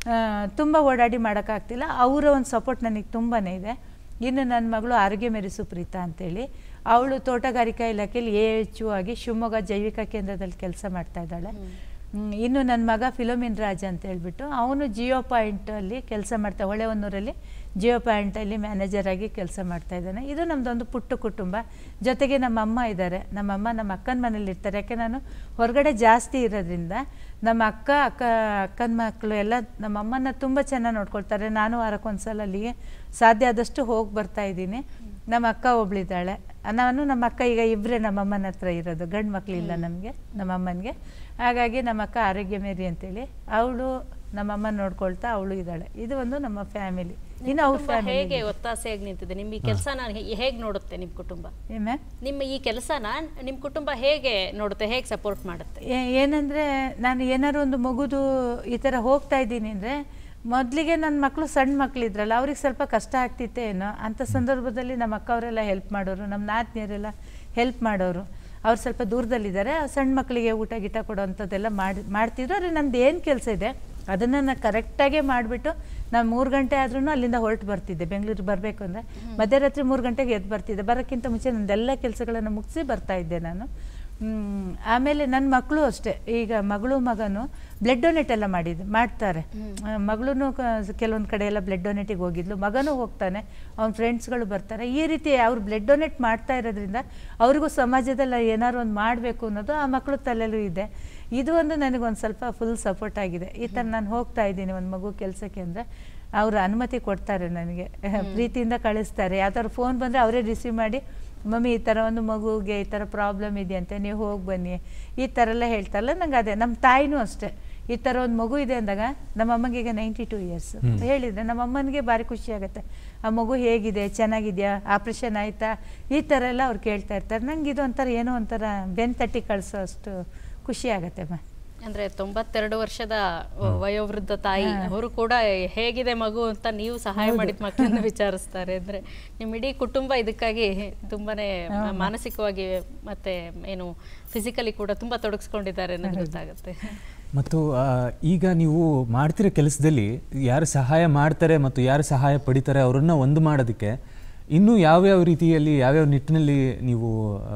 ತುಂಬ ಓಡಾಡಿ ಮಾಡೋಕ್ಕಾಗ್ತಿಲ್ಲ ಅವರ ಒಂದು ಸಪೋರ್ಟ್ ನನಗೆ ತುಂಬಾ ಇದೆ ಇನ್ನು ನನ್ನ ಮಗಳು ಆರೋಗ್ಯ ಮೇರಿ ಸುಪ್ರೀತಾ ಅಂತೇಳಿ ಅವಳು ತೋಟಗಾರಿಕಾ ಇಲಾಖೆಯಲ್ಲಿ ಎ ಎಚ್ ಆಗಿ ಶಿವಮೊಗ್ಗ ಜೈವಿಕ ಕೇಂದ್ರದಲ್ಲಿ ಕೆಲಸ ಮಾಡ್ತಾ ಇದ್ದಾಳೆ ಹ್ಮ್, ಇನ್ನು ನನ್ನ ಮಗ ಫಿಲೋಮಿನ್ ರಾಜ್ ಅಂತ ಹೇಳ್ಬಿಟ್ಟು ಅವನು ಜಿಯೋ ಪಾಯಿಂಟಲ್ಲಿ ಕೆಲಸ ಮಾಡ್ತಾ ಹೊಳೆಹೊನ್ನೂರಲ್ಲಿ ಜಿಯೋ ಪಾಯಿಂಟಲ್ಲಿ ಮ್ಯಾನೇಜರ್ ಆಗಿ ಕೆಲಸ ಮಾಡ್ತಾ ಇದ್ದಾನೆ ಇದು ನಮ್ಮದೊಂದು ಪುಟ್ಟ ಕುಟುಂಬ ಜೊತೆಗೆ ನಮ್ಮ ಅಮ್ಮ ಇದ್ದಾರೆ ನಮ್ಮಮ್ಮ ನಮ್ಮ ಅಕ್ಕನ ಮನೇಲಿ ಇರ್ತಾರೆ ಯಾಕೆ ನಾನು ಹೊರಗಡೆ ಜಾಸ್ತಿ ಇರೋದ್ರಿಂದ ನಮ್ಮ ಅಕ್ಕ ಅಕ್ಕ ಅಕ್ಕನ ಮಕ್ಕಳು ಎಲ್ಲ ನಮ್ಮ ಅಮ್ಮನ ತುಂಬ ಚೆನ್ನಾಗಿ ನೋಡ್ಕೊಳ್ತಾರೆ ನಾನು ವಾರಕ್ಕೊಂದ್ಸಲ ಅಲ್ಲಿಗೆ ಸಾಧ್ಯ ಆದಷ್ಟು ಹೋಗಿ ಬರ್ತಾ ಇದ್ದೀನಿ ನಮ್ಮ ಅಕ್ಕ ಒಬ್ಳಿದ್ದಾಳೆ ನಾನು ನಮ್ಮ ಅಕ್ಕ ಈಗ ಇಬ್ಬರೇ ನಮ್ಮ ಅಮ್ಮನ ಹತ್ರ ಇರೋದು ಗಂಡು ಮಕ್ಕಳಿಲ್ಲ ನಮಗೆ ನಮ್ಮ ಅಮ್ಮನಿಗೆ ಹಾಗಾಗಿ ನಮ್ಮ ಅಕ್ಕ ಆರೋಗ್ಯ ಮೇರಿ ಅಂತೇಳಿ ಅವಳು ನಮ್ಮಮ್ಮ ನೋಡ್ಕೊಳ್ತಾ ಅವಳು ಇದ್ದಾಳೆ ಇದು ಒಂದು ನಮ್ಮ ಫ್ಯಾಮಿಲಿ ಇನ್ನು ಅವ್ರ ಕುಟುಂಬ ಹೇಗೆ ಫ್ಯಾಮಿಲಿ ಒತ್ತಾಸೆಯಾಗಿ ನಿಂತಿದೆ ನಿಮ್ಮ ಈ ಕೆಲಸನ ಹೇಗೆ ನೋಡುತ್ತೆ ನಿಮ್ಮ ಕುಟುಂಬ ಮ್ಯಾಮ್ ನಿಮ್ಮ ಈ ಕೆಲಸನ ನಿಮ್ಮ ಕುಟುಂಬ ಹೇಗೆ ನೋಡುತ್ತೆ ಹೇಗೆ ಸಪೋರ್ಟ್ ಮಾಡುತ್ತೆ ಏ- ಏನಂದ್ರೆ ನಾನು ಏನಾದ್ರು ಒಂದು ಮಗುದು ಈ ಥರ ಹೋಗ್ತಾ ಇದ್ದೀನಿ ಅಂದರೆ ಮೊದಲಿಗೆ ನನ್ನ ಮಕ್ಕಳು ಸಣ್ಣ ಮಕ್ಕಳಿದ್ರಲ್ಲ ಅವ್ರಿಗೆ ಸ್ವಲ್ಪ ಕಷ್ಟ ಆಗ್ತಿತ್ತೆ ಏನೋ ಅಂಥ ಸಂದರ್ಭದಲ್ಲಿ ನಮ್ಮ ಅಕ್ಕವರೆಲ್ಲ ಹೆಲ್ಪ್ ಮಾಡೋರು ನಮ್ಮ ನಾದ್ನಿಯರೆಲ್ಲ ಹೆಲ್ಪ್ ಮಾಡೋರು ಅವ್ರು ಸ್ವಲ್ಪ ದೂರದಲ್ಲಿದ್ದಾರೆ ಆ ಸಣ್ಣ ಮಕ್ಕಳಿಗೆ ಊಟ ಗೀಟ ಕೊಡೋವಂಥದ್ದೆಲ್ಲ ಮಾಡಿ ಮಾಡ್ತಿದ್ರು ಆದರೆ ನಂದು ಏನು ಕೆಲಸ ಇದೆ ಅದನ್ನು ನಾನು ಕರೆಕ್ಟಾಗೇ ಮಾಡಿಬಿಟ್ಟು ನಾನು ಮೂರು ಗಂಟೆ ಆದ್ರೂ ಅಲ್ಲಿಂದ ಹೊರಟು ಬರ್ತಿದ್ದೆ ಬೆಂಗಳೂರಿಗೆ ಬರಬೇಕು ಅಂದರೆ ಮಧ್ಯರಾತ್ರಿ ಮೂರು ಗಂಟೆಗೆ ಎದ್ದು ಬರ್ತಿದ್ದೆ ಬರೋಕ್ಕಿಂತ ಮುಂಚೆ ನಂದೆಲ್ಲ ಕೆಲಸಗಳನ್ನು ಮುಗಿಸಿ ಬರ್ತಾ ಇದ್ದೆ ನಾನು ಹ್ಮ್, ಆಮೇಲೆ ನನ್ನ ಮಕ್ಕಳು ಅಷ್ಟೇ ಈಗ ಮಗಳು ಮಗನು ಬ್ಲಡ್ ಡೊನೇಟ್ ಎಲ್ಲ ಮಾಡಿದ್ದು ಮಾಡ್ತಾರೆ ಮಗಳು ಕೆಲವೊಂದು ಕಡೆ ಎಲ್ಲ ಬ್ಲಡ್ ಡೊನೇಟಿಗೆ ಹೋಗಿದ್ಲು ಮಗನೂ ಹೋಗ್ತಾನೆ ಅವ್ನ ಫ್ರೆಂಡ್ಸ್ಗಳು ಬರ್ತಾರೆ ಈ ರೀತಿ ಅವ್ರು ಬ್ಲಡ್ ಡೊನೇಟ್ ಮಾಡ್ತಾ ಇರೋದ್ರಿಂದ ಅವ್ರಿಗೂ ಸಮಾಜದಲ್ಲಿ ಏನಾದ್ರು ಒಂದು ಮಾಡಬೇಕು ಅನ್ನೋದು ಆ ಮಕ್ಕಳು ತಲೆಯಲ್ಲೂ ಇದೆ ಇದು ಒಂದು ನನಗೊಂದು ಸ್ವಲ್ಪ ಫುಲ್ ಸಪೋರ್ಟ್ ಆಗಿದೆ ಈ ಥರ ನಾನು ಹೋಗ್ತಾ ಇದ್ದೀನಿ ಒಂದು ಮಗು ಕೆಲಸಕ್ಕೆ ಅಂದರೆ ಅವರು ಅನುಮತಿ ಕೊಡ್ತಾರೆ ನನಗೆ ಪ್ರೀತಿಯಿಂದ ಕಳಿಸ್ತಾರೆ ಯಾವ್ದಾದ್ರು ಫೋನ್ ಬಂದರೆ ಅವರೇ ರಿಸೀವ್ ಮಾಡಿ ಮಮ್ಮಿ ಈ ಥರ ಒಂದು ಮಗುಗೆ ಈ ಥರ ಪ್ರಾಬ್ಲಮ್ ಇದೆಯಂತೆ ನೀವು ಹೋಗಿ ಬನ್ನಿ ಈ ಥರ ಎಲ್ಲ ಹೇಳ್ತಾರಲ್ಲ ನಂಗೆ ಅದೇ ನಮ್ಮ ತಾಯಿನೂ ಅಷ್ಟೇ ಈ ಥರ ಒಂದು ಮಗು ಇದೆ ಅಂದಾಗ ನಮ್ಮ ಅಮ್ಮಗೆ ಈಗ ನೈಂಟಿ ಟೂ ಇಯರ್ಸ್ ಹೇಳಿದರೆ ನಮ್ಮ ಅಮ್ಮನಿಗೆ ಭಾರಿ ಖುಷಿ ಆಗುತ್ತೆ ಆ ಮಗು ಹೇಗಿದೆ ಚೆನ್ನಾಗಿದೆಯಾ ಆಪ್ರೇಷನ್ ಆಯಿತಾ ಈ ಥರ ಎಲ್ಲ ಅವ್ರು ಕೇಳ್ತಾ ಇರ್ತಾರೆ ನಂಗೆ ಇದು ಒಂಥರ ಏನೋ ಒಂಥರ ಬೆನ್ ತಟ್ಟಿ ಕಳಿಸೋ ಅಷ್ಟು ಖುಷಿ ಆಗುತ್ತೆ ಅಮ್ಮ ಅಂದ್ರೆ ತೊಂಬತ್ತೆರಡು ವರ್ಷದ ವಯೋವೃದ್ಧ ತಾಯಿ ಅವರು ಕೂಡ ಹೇಗಿದೆ ಮಗು ಅಂತ ನೀವು ಸಹಾಯ ಮಾಡಿದ ಮಕ್ಕಳನ್ನ ವಿಚಾರಿಸ್ತಾರೆ ಅಂದ್ರೆ ನಿಮ್ಮ ಇಡೀ ಕುಟುಂಬ ಇದಕ್ಕಾಗಿ ತುಂಬಾನೇ ಮಾನಸಿಕವಾಗಿ ಮತ್ತೆ ಏನು ಫಿಸಿಕಲಿ ಕೂಡ ತುಂಬಾ ತೊಡಗಿಸ್ಕೊಂಡಿದ್ದಾರೆ ಅನ್ನೋದು ಗೊತ್ತಾಗುತ್ತೆ ಮತ್ತು ಆ, ಈಗ ನೀವು ಮಾಡ್ತಿರೋ ಕೆಲಸದಲ್ಲಿ ಯಾರು ಸಹಾಯ ಮಾಡ್ತಾರೆ ಮತ್ತು ಯಾರು ಸಹಾಯ ಪಡಿತಾರೆ ಅವರನ್ನ ಒಂದು ಮಾಡೋದಕ್ಕೆ ಇನ್ನೂ ಯಾವ್ಯಾವ ರೀತಿಯಲ್ಲಿ ಯಾವ್ಯಾವ ನಿಟ್ಟಿನಲ್ಲಿ ನೀವು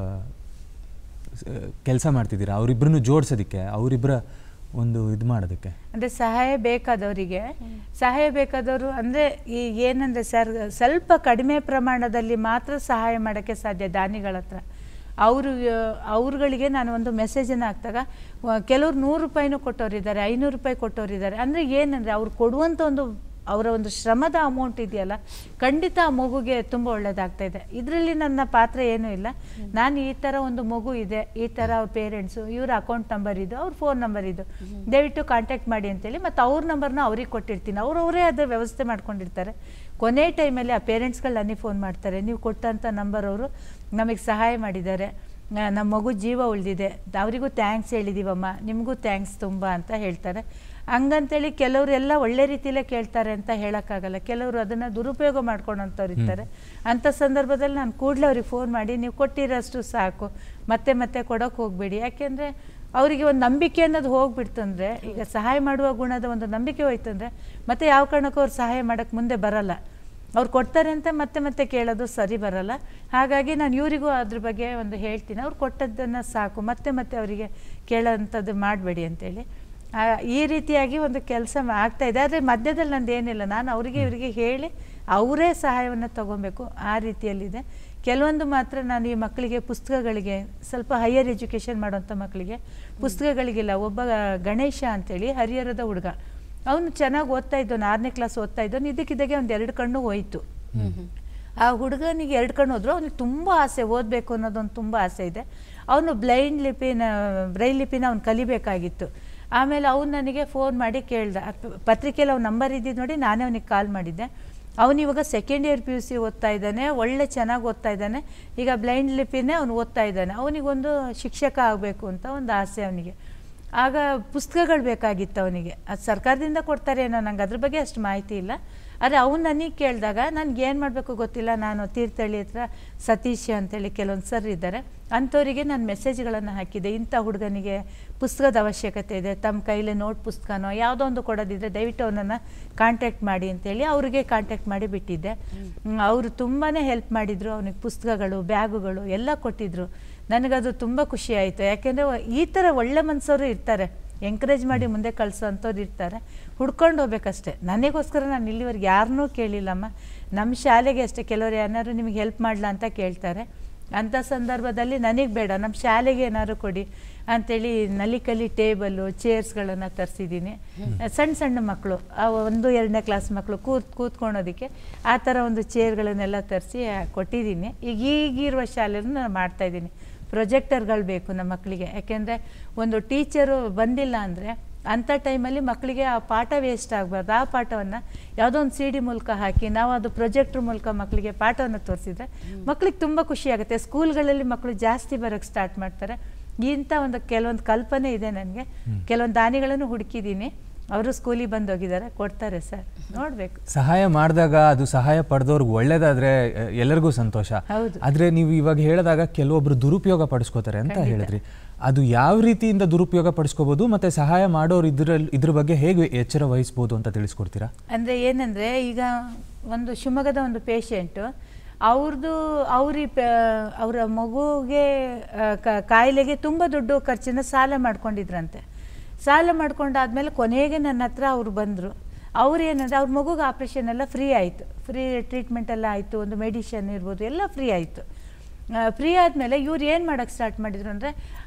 ಕೆಲಸ ಮಾಡ್ತಿದ್ದೀರಾ ಅವರಿಬ್ಬರನ್ನು ಜೋಡಿಸೋದಕ್ಕೆ ಅವರಿಬ್ಬರ ಒಂದು ಇದು ಮಾಡೋದಕ್ಕೆ ಅಂದರೆ ಸಹಾಯ ಬೇಕಾದವರಿಗೆ ಸಹಾಯ ಬೇಕಾದವರು ಅಂದರೆ ಈ ಏನಂದರೆ ಸರ್ ಸ್ವಲ್ಪ ಕಡಿಮೆ ಪ್ರಮಾಣದಲ್ಲಿ ಮಾತ್ರ ಸಹಾಯ ಮಾಡೋಕ್ಕೆ ಸಾಧ್ಯ ದಾನಿಗಳ ಹತ್ರ ಅವರು ಅವ್ರುಗಳಿಗೆ ನಾನು ಒಂದು ಮೆಸೇಜನ್ನು ಹಾಕ್ದಾಗ ವ- ಕೆಲವ್ರು ನೂರು ರೂಪಾಯಿನೂ ಕೊಟ್ಟವರಿದ್ದಾರೆ ಐನೂರು ರೂಪಾಯಿ ಕೊಟ್ಟವರಿದ್ದಾರೆ ಅಂದರೆ ಏನಂದರೆ ಅವ್ರು ಕೊಡುವಂಥ ಒಂದು ಅವರ ಒಂದು ಶ್ರಮದ ಅಮೌಂಟ್ ಇದೆಯಲ್ಲ ಖಂಡಿತ ಆ ಮಗುಗೆ ತುಂಬ ಒಳ್ಳೇದಾಗ್ತಾ ಇದೆ ಇದರಲ್ಲಿ ನನ್ನ ಪಾತ್ರ ಏನೂ ಇಲ್ಲ ನಾನು ಈ ಥರ ಒಂದು ಮಗು ಇದೆ ಈ ಥರ ಅವ್ರ ಪೇರೆಂಟ್ಸು ಇವ್ರ ಅಕೌಂಟ್ ನಂಬರ್ ಇದು ಅವ್ರ ಫೋನ್ ನಂಬರ್ ಇದು ದಯವಿಟ್ಟು ಕಾಂಟ್ಯಾಕ್ಟ್ ಮಾಡಿ ಅಂತೇಳಿ ಮತ್ತು ಅವ್ರ ನಂಬರ್ನ ಅವ್ರಿಗೆ ಕೊಟ್ಟಿರ್ತೀನಿ ಅವ್ರವರೇ ಅದರ ವ್ಯವಸ್ಥೆ ಮಾಡ್ಕೊಂಡಿರ್ತಾರೆ ಕೊನೆ ಟೈಮಲ್ಲಿ ಆ ಪೇರೆಂಟ್ಸ್ಗಳು ನನಗೆ ಫೋನ್ ಮಾಡ್ತಾರೆ ನೀವು ಕೊಟ್ಟಂಥ ನಂಬರ್ ಅವರು ನಮಗೆ ಸಹಾಯ ಮಾಡಿದ್ದಾರೆ ಆ, ನಮ್ಮ ಮಗು ಜೀವ ಉಳಿದಿದೆ ಅವರಿಗೂ ಥ್ಯಾಂಕ್ಸ್ ಹೇಳಿದ್ದೀವಮ್ಮ ನಿಮಗೂ ಥ್ಯಾಂಕ್ಸ್ ತುಂಬ ಅಂತ ಹೇಳ್ತಾರೆ ಹಂಗಂತೇಳಿ ಕೆಲವರು ಎಲ್ಲ ಒಳ್ಳೆ ರೀತಿಯಲ್ಲೇ ಕೇಳ್ತಾರೆ ಅಂತ ಹೇಳೋಕ್ಕಾಗಲ್ಲ ಕೆಲವರು ಅದನ್ನು ದುರುಪಯೋಗ ಮಾಡ್ಕೊಂಡಂಥವ್ರು ಇರ್ತಾರೆ ಅಂಥ ಸಂದರ್ಭದಲ್ಲಿ ನಾನು ಕೂಡಲೇ ಅವ್ರಿಗೆ ಫೋನ್ ಮಾಡಿ ನೀವು ಕೊಟ್ಟಿರೋಷ್ಟು ಸಾಕು ಮತ್ತೆ ಮತ್ತೆ ಕೊಡೋಕೆ ಹೋಗಬೇಡಿ ಯಾಕೆಂದರೆ ಅವರಿಗೆ ಒಂದು ನಂಬಿಕೆ ಅನ್ನೋದು ಹೋಗ್ಬಿಡ್ತಂದ್ರೆ ಈಗ ಸಹಾಯ ಮಾಡುವ ಗುಣದ ಒಂದು ನಂಬಿಕೆ ಹೋಯ್ತಂದ್ರೆ ಮತ್ತೆ ಯಾವ ಕಾರಣಕ್ಕೂ ಅವ್ರು ಸಹಾಯ ಮಾಡೋಕ್ಕೆ ಮುಂದೆ ಬರಲ್ಲ ಅವ್ರು ಕೊಡ್ತಾರೆ ಅಂತ ಮತ್ತೆ ಮತ್ತೆ ಕೇಳೋದು ಸರಿ ಬರಲ್ಲ ಹಾಗಾಗಿ ನಾನು ಇವರಿಗೂ ಅದ್ರ ಬಗ್ಗೆ ಒಂದು ಹೇಳ್ತೀನಿ ಅವ್ರು ಕೊಟ್ಟದ್ದನ್ನು ಸಾಕು ಮತ್ತೆ ಮತ್ತೆ ಅವರಿಗೆ ಕೇಳೋಂಥದ್ದು ಮಾಡಬೇಡಿ ಅಂತೇಳಿ ಆ, ಈ ರೀತಿಯಾಗಿ ಒಂದು ಕೆಲಸ ಆಗ್ತಾ ಇದೆ ಆದರೆ ಮಧ್ಯದಲ್ಲಿ ನಂದು ಏನಿಲ್ಲ ನಾನು ಅವರಿಗೆ ಇವರಿಗೆ ಹೇಳಿ ಅವರೇ ಸಹಾಯವನ್ನು ತಗೊಬೇಕು ಆ ರೀತಿಯಲ್ಲಿದೆ ಕೆಲವೊಂದು ಮಾತ್ರ ನಾನು ಈ ಮಕ್ಕಳಿಗೆ ಪುಸ್ತಕಗಳಿಗೆ ಸ್ವಲ್ಪ ಹೈಯರ್ ಎಜುಕೇಷನ್ ಮಾಡೋಂಥ ಮಕ್ಕಳಿಗೆ ಪುಸ್ತಕಗಳಿಗಿಲ್ಲ ಒಬ್ಬ ಗಣೇಶ ಅಂತೇಳಿ ಹರಿಹರದ ಹುಡುಗ ಅವನು ಚೆನ್ನಾಗಿ ಓದ್ತಾ ಇದ್ದವನು ಆರನೇ ಕ್ಲಾಸ್ ಓದ್ತಾ ಇದ್ದವನು ಇದಕ್ಕಿದ್ದಾಗೆ ಒಂದು ಎರಡು ಕಣ್ಣು ಹೋಯಿತು ಆ ಹುಡುಗನಿಗೆ ಎರಡು ಕಣ್ಣು ಹೋದ್ರು ಅವನಿಗೆ ತುಂಬ ಆಸೆ ಓದಬೇಕು ಅನ್ನೋದೊಂದು ತುಂಬ ಆಸೆ ಇದೆ ಅವನು ಬ್ಲೈಂಡ್ ಲಿಪಿನ ಬ್ರೈಲ್ ಲಿಪಿನ ಅವ್ನು ಕಲಿಬೇಕಾಗಿತ್ತು ಆಮೇಲೆ ಅವ್ನು ನನಗೆ ಫೋನ್ ಮಾಡಿ ಕೇಳ್ದ ಆ ಪ- ಪತ್ರಿಕೆಯಲ್ಲಿ ಅವ್ನ ನಂಬರ್ ಇದ್ದಿದ್ದು ನೋಡಿ ನಾನೇ ಅವನಿಗೆ ಕಾಲ್ ಮಾಡಿದ್ದೆ ಅವನು ಇವಾಗ second year P U C ಓದ್ತಾ ಇದ್ದಾನೆ ಒಳ್ಳೆ ಚೆನ್ನಾಗಿ ಓದ್ತಾ ಇದ್ದಾನೆ ಈಗ ಬ್ಲೈಂಡ್ ಲಿಪಿನೇ ಅವ್ನು ಓದ್ತಾ ಇದ್ದಾನೆ ಅವನಿಗೊಂದು ಶಿಕ್ಷಕ ಆಗಬೇಕು ಅಂತ ಒಂದು ಆಸೆ ಅವನಿಗೆ ಆಗ ಪುಸ್ತಕಗಳು ಬೇಕಾಗಿತ್ತು ಅವನಿಗೆ ಅದು ಸರ್ಕಾರದಿಂದ ಕೊಡ್ತಾರೆ ಏನೋ ನಂಗೆ ಅದ್ರ ಬಗ್ಗೆ ಅಷ್ಟು ಮಾಹಿತಿ ಇಲ್ಲ ಆದರೆ ಅವ್ನು ನನಗೆ ಕೇಳಿದಾಗ ನನಗೆ ಏನು ಮಾಡಬೇಕು ಗೊತ್ತಿಲ್ಲ ನಾನು ತೀರ್ಥಹಳ್ಳಿ ಹತ್ರ ಸತೀಶ್ ಅಂತೇಳಿ ಕೆಲವೊಂದು ಸರ್ ಇದ್ದಾರೆ ಅಂಥವರಿಗೆ ನಾನು ಮೆಸೇಜ್ಗಳನ್ನು ಹಾಕಿದ್ದೆ ಇಂಥ ಹುಡುಗನಿಗೆ ಪುಸ್ತಕದ ಅವಶ್ಯಕತೆ ಇದೆ ತಮ್ಮ ಕೈಲಿ ನೋಟ್ ಪುಸ್ತಕನೋ ಯಾವುದೋ ಒಂದು ಕೊಡೋದಿದ್ರೆ ದಯವಿಟ್ಟು ಅವನನ್ನು ಕಾಂಟ್ಯಾಕ್ಟ್ ಮಾಡಿ ಅಂತೇಳಿ ಅವ್ರಿಗೆ ಕಾಂಟ್ಯಾಕ್ಟ್ ಮಾಡಿ ಬಿಟ್ಟಿದ್ದೆ ಹ್ಮ್, ಅವರು ತುಂಬಾ ಹೆಲ್ಪ್ ಮಾಡಿದರು ಅವನಿಗೆ ಪುಸ್ತಕಗಳು ಬ್ಯಾಗುಗಳು ಎಲ್ಲ ಕೊಟ್ಟಿದ್ದರು ನನಗದು ತುಂಬ ಖುಷಿ ಆಯಿತು ಯಾಕೆಂದರೆ ಈ ಥರ ಒಳ್ಳೆ ಮನಸ್ಸವರು ಇರ್ತಾರೆ ಎಂಕರೇಜ್ ಮಾಡಿ ಮುಂದೆ ಕಳಿಸೋ ಅಂಥವ್ರು ಇರ್ತಾರೆ ಹುಡ್ಕೊಂಡು ಹೋಗ್ಬೇಕಷ್ಟೆ ನನಗೋಸ್ಕರ ನಾನು ಇಲ್ಲಿವರೆಗೆ ಯಾರನ್ನೂ ಕೇಳಿಲ್ಲಮ್ಮ ನಮ್ಮ ಶಾಲೆಗೆ ಅಷ್ಟೇ ಕೆಲವರು ಏನಾದ್ರು ನಿಮಗೆ ಹೆಲ್ಪ್ ಮಾಡಲ ಅಂತ ಕೇಳ್ತಾರೆ ಅಂಥ ಸಂದರ್ಭದಲ್ಲಿ ನನಗೆ ಬೇಡ ನಮ್ಮ ಶಾಲೆಗೆ ಏನಾದ್ರು ಕೊಡಿ ಅಂಥೇಳಿ ನಲಿಕಲಿ ಟೇಬಲು ಚೇರ್ಸ್ಗಳನ್ನು ತರಿಸಿದ್ದೀನಿ ಸಣ್ಣ ಸಣ್ಣ ಮಕ್ಕಳು ಆ ಒಂದು ಎರಡನೇ ಕ್ಲಾಸ್ ಮಕ್ಕಳು ಕೂತ್ ಕೂತ್ಕೊಳೋದಕ್ಕೆ ಆ ಥರ ಒಂದು ಚೇರ್ಗಳನ್ನೆಲ್ಲ ತರಿಸಿ ಕೊಟ್ಟಿದ್ದೀನಿ ಈಗ ಈಗಿರುವ ಶಾಲೆಯನ್ನು ನಾನು ಮಾಡ್ತಾಯಿದ್ದೀನಿ ಪ್ರೊಜೆಕ್ಟರ್ಗಳು ಬೇಕು ನಮ್ಮ ಮಕ್ಕಳಿಗೆ ಯಾಕೆಂದರೆ ಒಂದು ಟೀಚರು ಬಂದಿಲ್ಲ ಅಂದರೆ ಅಂಥ ಟೈಮಲ್ಲಿ ಮಕ್ಕಳಿಗೆ ಆ ಪಾಠ ವೇಸ್ಟ್ ಆಗಬಾರ್ದು ಆ ಪಾಠವನ್ನು ಯಾವುದೋ ಒಂದು ಸಿ ಡಿ ಮೂಲಕ ಹಾಕಿ ನಾವು ಅದು ಪ್ರೊಜೆಕ್ಟ್ರ್ ಮೂಲಕ ಮಕ್ಕಳಿಗೆ ಪಾಠವನ್ನು ತೋರಿಸಿದ್ರೆ ಮಕ್ಕಳಿಗೆ ತುಂಬ ಖುಷಿ ಆಗುತ್ತೆ ಸ್ಕೂಲ್ಗಳಲ್ಲಿ ಮಕ್ಕಳು ಜಾಸ್ತಿ ಬರೋಕ್ಕೆ ಸ್ಟಾರ್ಟ್ ಮಾಡ್ತಾರೆ ಇಂಥ ಒಂದು ಕೆಲವೊಂದು ಕಲ್ಪನೆ ಇದೆ ನನಗೆ ಕೆಲವೊಂದು ದಾನಿಗಳನ್ನು ಹುಡುಕಿದ್ದೀನಿ ಅವರು ಸ್ಕೂಲಿಗೆ ಬಂದು ಹೋಗಿದ್ದಾರೆ ಕೊಡ್ತಾರೆ ಸರ್ ನೋಡಬೇಕು ಸಹಾಯ ಮಾಡಿದಾಗ ಅದು ಸಹಾಯ ಪಡೆದವ್ರಿಗೆ ಒಳ್ಳೇದಾದ್ರೆ ಅ, ಎಲ್ಲರಿಗೂ ಸಂತೋಷ ಹೌದು. ಆದ್ರೆ ನೀವು ಇವಾಗ ಹೇಳಿದಾಗ ಕೆಲವೊಬ್ರು ದುರುಪಯೋಗ ಪಡಿಸ್ಕೋತಾರೆ ಅಂತ ಹೇಳಿದ್ರಿ ಅದು ಯಾವ ರೀತಿಯಿಂದ ದುರುಪಯೋಗ ಪಡಿಸ್ಕೋಬಹುದು ಮತ್ತೆ ಸಹಾಯ ಮಾಡೋರು ಇದ್ರಲ್ಲಿ ಇದ್ರ ಬಗ್ಗೆ ಹೇಗೆ ಎಚ್ಚರ ವಹಿಸ್ಬೋದು ಅಂತ ತಿಳಿಸ್ಕೊಡ್ತೀರಾ ಅಂದರೆ ಏನಂದರೆ ಈಗ ಒಂದು ಶಿವಮೊಗ್ಗದ ಒಂದು ಪೇಷಂಟು ಅವ್ರದ್ದು ಅವ್ರಿ ಅವರ ಮಗುಗೆ ಆ, ಕ- ಕಾಯಿಲೆಗೆ ತುಂಬ ದುಡ್ಡು ಖರ್ಚನ್ನ ಸಾಲ ಮಾಡ್ಕೊಂಡಿದ್ರಂತೆ ಸಾಲ ಮಾಡ್ಕೊಂಡಾದ್ಮೇಲೆ ಕೊನೆಗೆ ನನ್ನ ಹತ್ರ ಅವ್ರು ಬಂದರು ಅವ್ರು ಏನಂದರೆ ಅವ್ರ ಮಗುಗೆ ಆಪ್ರೇಷನ್ ಎಲ್ಲ ಫ್ರೀ ಆಯಿತು ಫ್ರೀ ಟ್ರೀಟ್ಮೆಂಟ್ ಎಲ್ಲ ಆಯಿತು ಒಂದು ಮೆಡಿಷನ್ ಇರ್ಬೋದು ಎಲ್ಲ ಫ್ರೀ ಆಯಿತು ಫ್ರೀ ಆದಮೇಲೆ ಇವ್ರು ಏನು ಮಾಡೋಕ್ಕೆ ಸ್ಟಾರ್ಟ್ ಮಾಡಿದ್ರು ಅಂದರೆ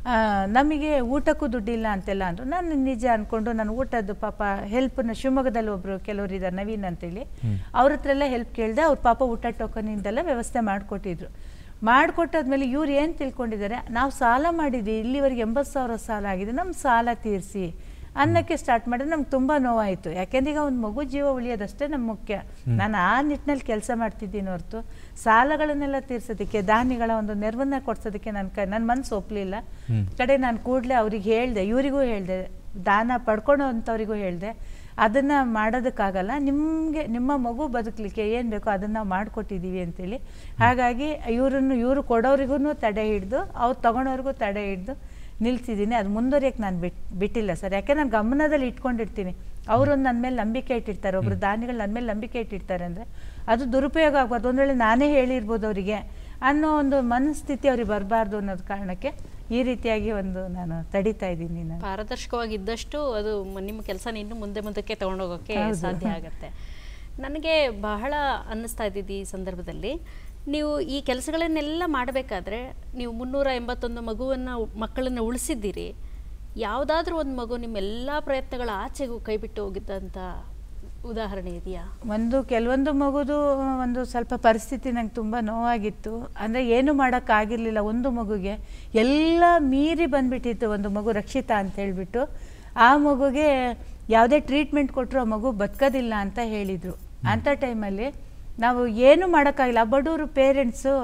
ನಮಗೆ ಊಟಕ್ಕೂ ದುಡ್ಡಿಲ್ಲ ಅಂತೆಲ್ಲ ಅಂದರು ನಾನು ನಿಜ ಅಂದ್ಕೊಂಡು ನಾನು ಊಟದ್ದು ಪಾಪ ಹೆಲ್ಪನ್ನ ಶಿವಮೊಗ್ಗದಲ್ಲಿ ಒಬ್ಬರು ಕೆಲವರು ಇದ್ದಾರೆ ನವೀನ್ ಅಂತೇಳಿ ಅವ್ರ ಹತ್ರ ಎಲ್ಲ ಹೆಲ್ಪ್ ಕೇಳಿದೆ ಅವ್ರ ಪಾಪ ಊಟ ಟೋಕನಿಂದೆಲ್ಲ ವ್ಯವಸ್ಥೆ ಮಾಡಿಕೊಟ್ಟಿದ್ರು ಮಾಡಿಕೊಟ್ಟಾದ್ಮೇಲೆ ಇವ್ರು ಏನು ತಿಳ್ಕೊಂಡಿದ್ದಾರೆ ನಾವು ಸಾಲ ಮಾಡಿದ್ವಿ ಇಲ್ಲಿವರೆಗೆ ಎಂಬತ್ತು ಸಾವಿರ ಸಾಲ ಆಗಿದೆ ನಮ್ಮ ಸಾಲ ತೀರಿಸಿ ಅನ್ನಕ್ಕೆ ಸ್ಟಾರ್ಟ್ ಮಾಡಿದ್ರೆ ನಮ್ಗೆ ತುಂಬ ನೋವಾಯಿತು ಯಾಕೆಂದ್ರೆ ಈಗ ಒಂದು ಮಗು ಜೀವ ಉಳಿಯೋದಷ್ಟೇ ನಮ್ಮ ಮುಖ್ಯ ನಾನು ಆ ನಿಟ್ಟಿನಲ್ಲಿ ಕೆಲಸ ಮಾಡ್ತಿದ್ದೀನಿ ಹೊರತು ಸಾಲಗಳನ್ನೆಲ್ಲ ತೀರ್ಸೋದಕ್ಕೆ ದಾನಿಗಳ ಒಂದು ನೆರವನ್ನ ಕೊಡ್ಸೋದಕ್ಕೆ ನನ್ನ ಕೈ ನನ್ನ ಮನಸ್ಸು ಒಪ್ಪಲಿಲ್ಲ ಕಡೆ ನಾನು ಕೂಡಲೇ ಅವ್ರಿಗೆ ಹೇಳಿದೆ ಇವರಿಗೂ ಹೇಳಿದೆ ದಾನ ಪಡ್ಕೊಳ್ಳೋ ಅಂಥವ್ರಿಗೂ ಹೇಳಿದೆ ಅದನ್ನು ಮಾಡೋದಕ್ಕಾಗಲ್ಲ ನಿಮಗೆ ನಿಮ್ಮ ಮಗು ಬದುಕಲಿಕ್ಕೆ ಏನು ಬೇಕೋ ಅದನ್ನು ನಾವು ಮಾಡಿಕೊಟ್ಟಿದ್ದೀವಿ ಅಂತೇಳಿ ಹಾಗಾಗಿ ಇವರನ್ನು ಇವರು ಕೊಡೋರಿಗೂ ತಡೆ ಹಿಡಿದು ಅವ್ರು ತಗೊಳೋರಿಗೂ ತಡೆ ಹಿಡಿದು ನಿಲ್ಸಿದ್ದೀನಿ ಅದು ಮುಂದುವರಿಯಕ್ಕೆ ನಾನು ಬಿಟ್ ಬಿಟ್ಟಿಲ್ಲ ಸರ್ ಯಾಕೆ ನಾನು ಗಮನದಲ್ಲಿ ಇಟ್ಕೊಂಡಿರ್ತೀನಿ ಅವರೊಂದು ನನ್ನ ಮೇಲೆ ನಂಬಿಕೆ ಇಟ್ಟಿರ್ತಾರೆ ಒಬ್ರು ದಾನಿಗಳು ನನ್ನ ಮೇಲೆ ನಂಬಿಕೆ ಇಟ್ಟಿರ್ತಾರೆ ಅಂದರೆ ಅದು ದುರುಪಯೋಗ ಆಗಬಾರ್ದು ಒಂದು ವೇಳೆ ನಾನೇ ಹೇಳಿರ್ಬೋದು ಅವರಿಗೆ ಅನ್ನೋ ಒಂದು ಮನಸ್ಥಿತಿ ಅವ್ರಿಗೆ ಬರಬಾರ್ದು ಅನ್ನೋದು ಕಾರಣಕ್ಕೆ ಈ ರೀತಿಯಾಗಿ ಒಂದು ನಾನು ತಡಿತಾ ಇದ್ದೀನಿ ನಾನು ಪಾರದರ್ಶಕವಾಗಿದ್ದಷ್ಟು ಅದು ಮ- ನಿಮ್ಮ ಕೆಲಸ ಇನ್ನು ಮುಂದೆ ಮುಂದಕ್ಕೆ ತಗೊಂಡೋಗೋಕ್ಕೆ ಸಾಧ್ಯ ಆಗುತ್ತೆ ನನಗೆ ಬಹಳ ಅನ್ನಿಸ್ತಾ ಇದ್ದಿದ್ದು ಈ ಸಂದರ್ಭದಲ್ಲಿ ನೀವು ಈ ಕೆಲಸಗಳನ್ನೆಲ್ಲ ಮಾಡಬೇಕಾದ್ರೆ ನೀವು ಮುನ್ನೂರ ಎಂಬತ್ತೊಂದು ಮಗುವನ್ನು ಮಕ್ಕಳನ್ನು ಉಳಿಸಿದ್ದೀರಿ ಯಾವುದಾದ್ರೂ ಒಂದು ಮಗು ನಿಮ್ಮ ಎಲ್ಲ ಪ್ರಯತ್ನಗಳ ಆಚೆಗೂ ಕೈಬಿಟ್ಟು ಹೋಗಿದ್ದಂಥ ಉದಾಹರಣೆ ಇದೆಯಾ ಒಂದು ಕೆಲವೊಂದು ಮಗುದು ಒಂದು ಸ್ವಲ್ಪ ಪರಿಸ್ಥಿತಿ ನಂಗೆ ತುಂಬ ನೋವಾಗಿತ್ತು ಅಂದರೆ ಏನು ಮಾಡೋಕ್ಕಾಗಿರ್ಲಿಲ್ಲ ಒಂದು ಮಗುಗೆ ಎಲ್ಲ ಮೀರಿ ಬಂದ್ಬಿಟ್ಟಿತ್ತು ಒಂದು ಮಗು ರಕ್ಷಿತಾ ಅಂತ ಹೇಳ್ಬಿಟ್ಟು ಆ ಮಗುಗೆ ಯಾವುದೇ ಟ್ರೀಟ್ಮೆಂಟ್ ಕೊಟ್ಟರು ಆ ಮಗು ಬದುಕೋದಿಲ್ಲ ಅಂತ ಹೇಳಿದರು ಅಂಥ ಟೈಮಲ್ಲಿ ನಾವು ಏನು ಮಾಡೋಕ್ಕಾಗಿಲ್ಲ ಆ ಬಡವರು ಪೇರೆಂಟ್ಸು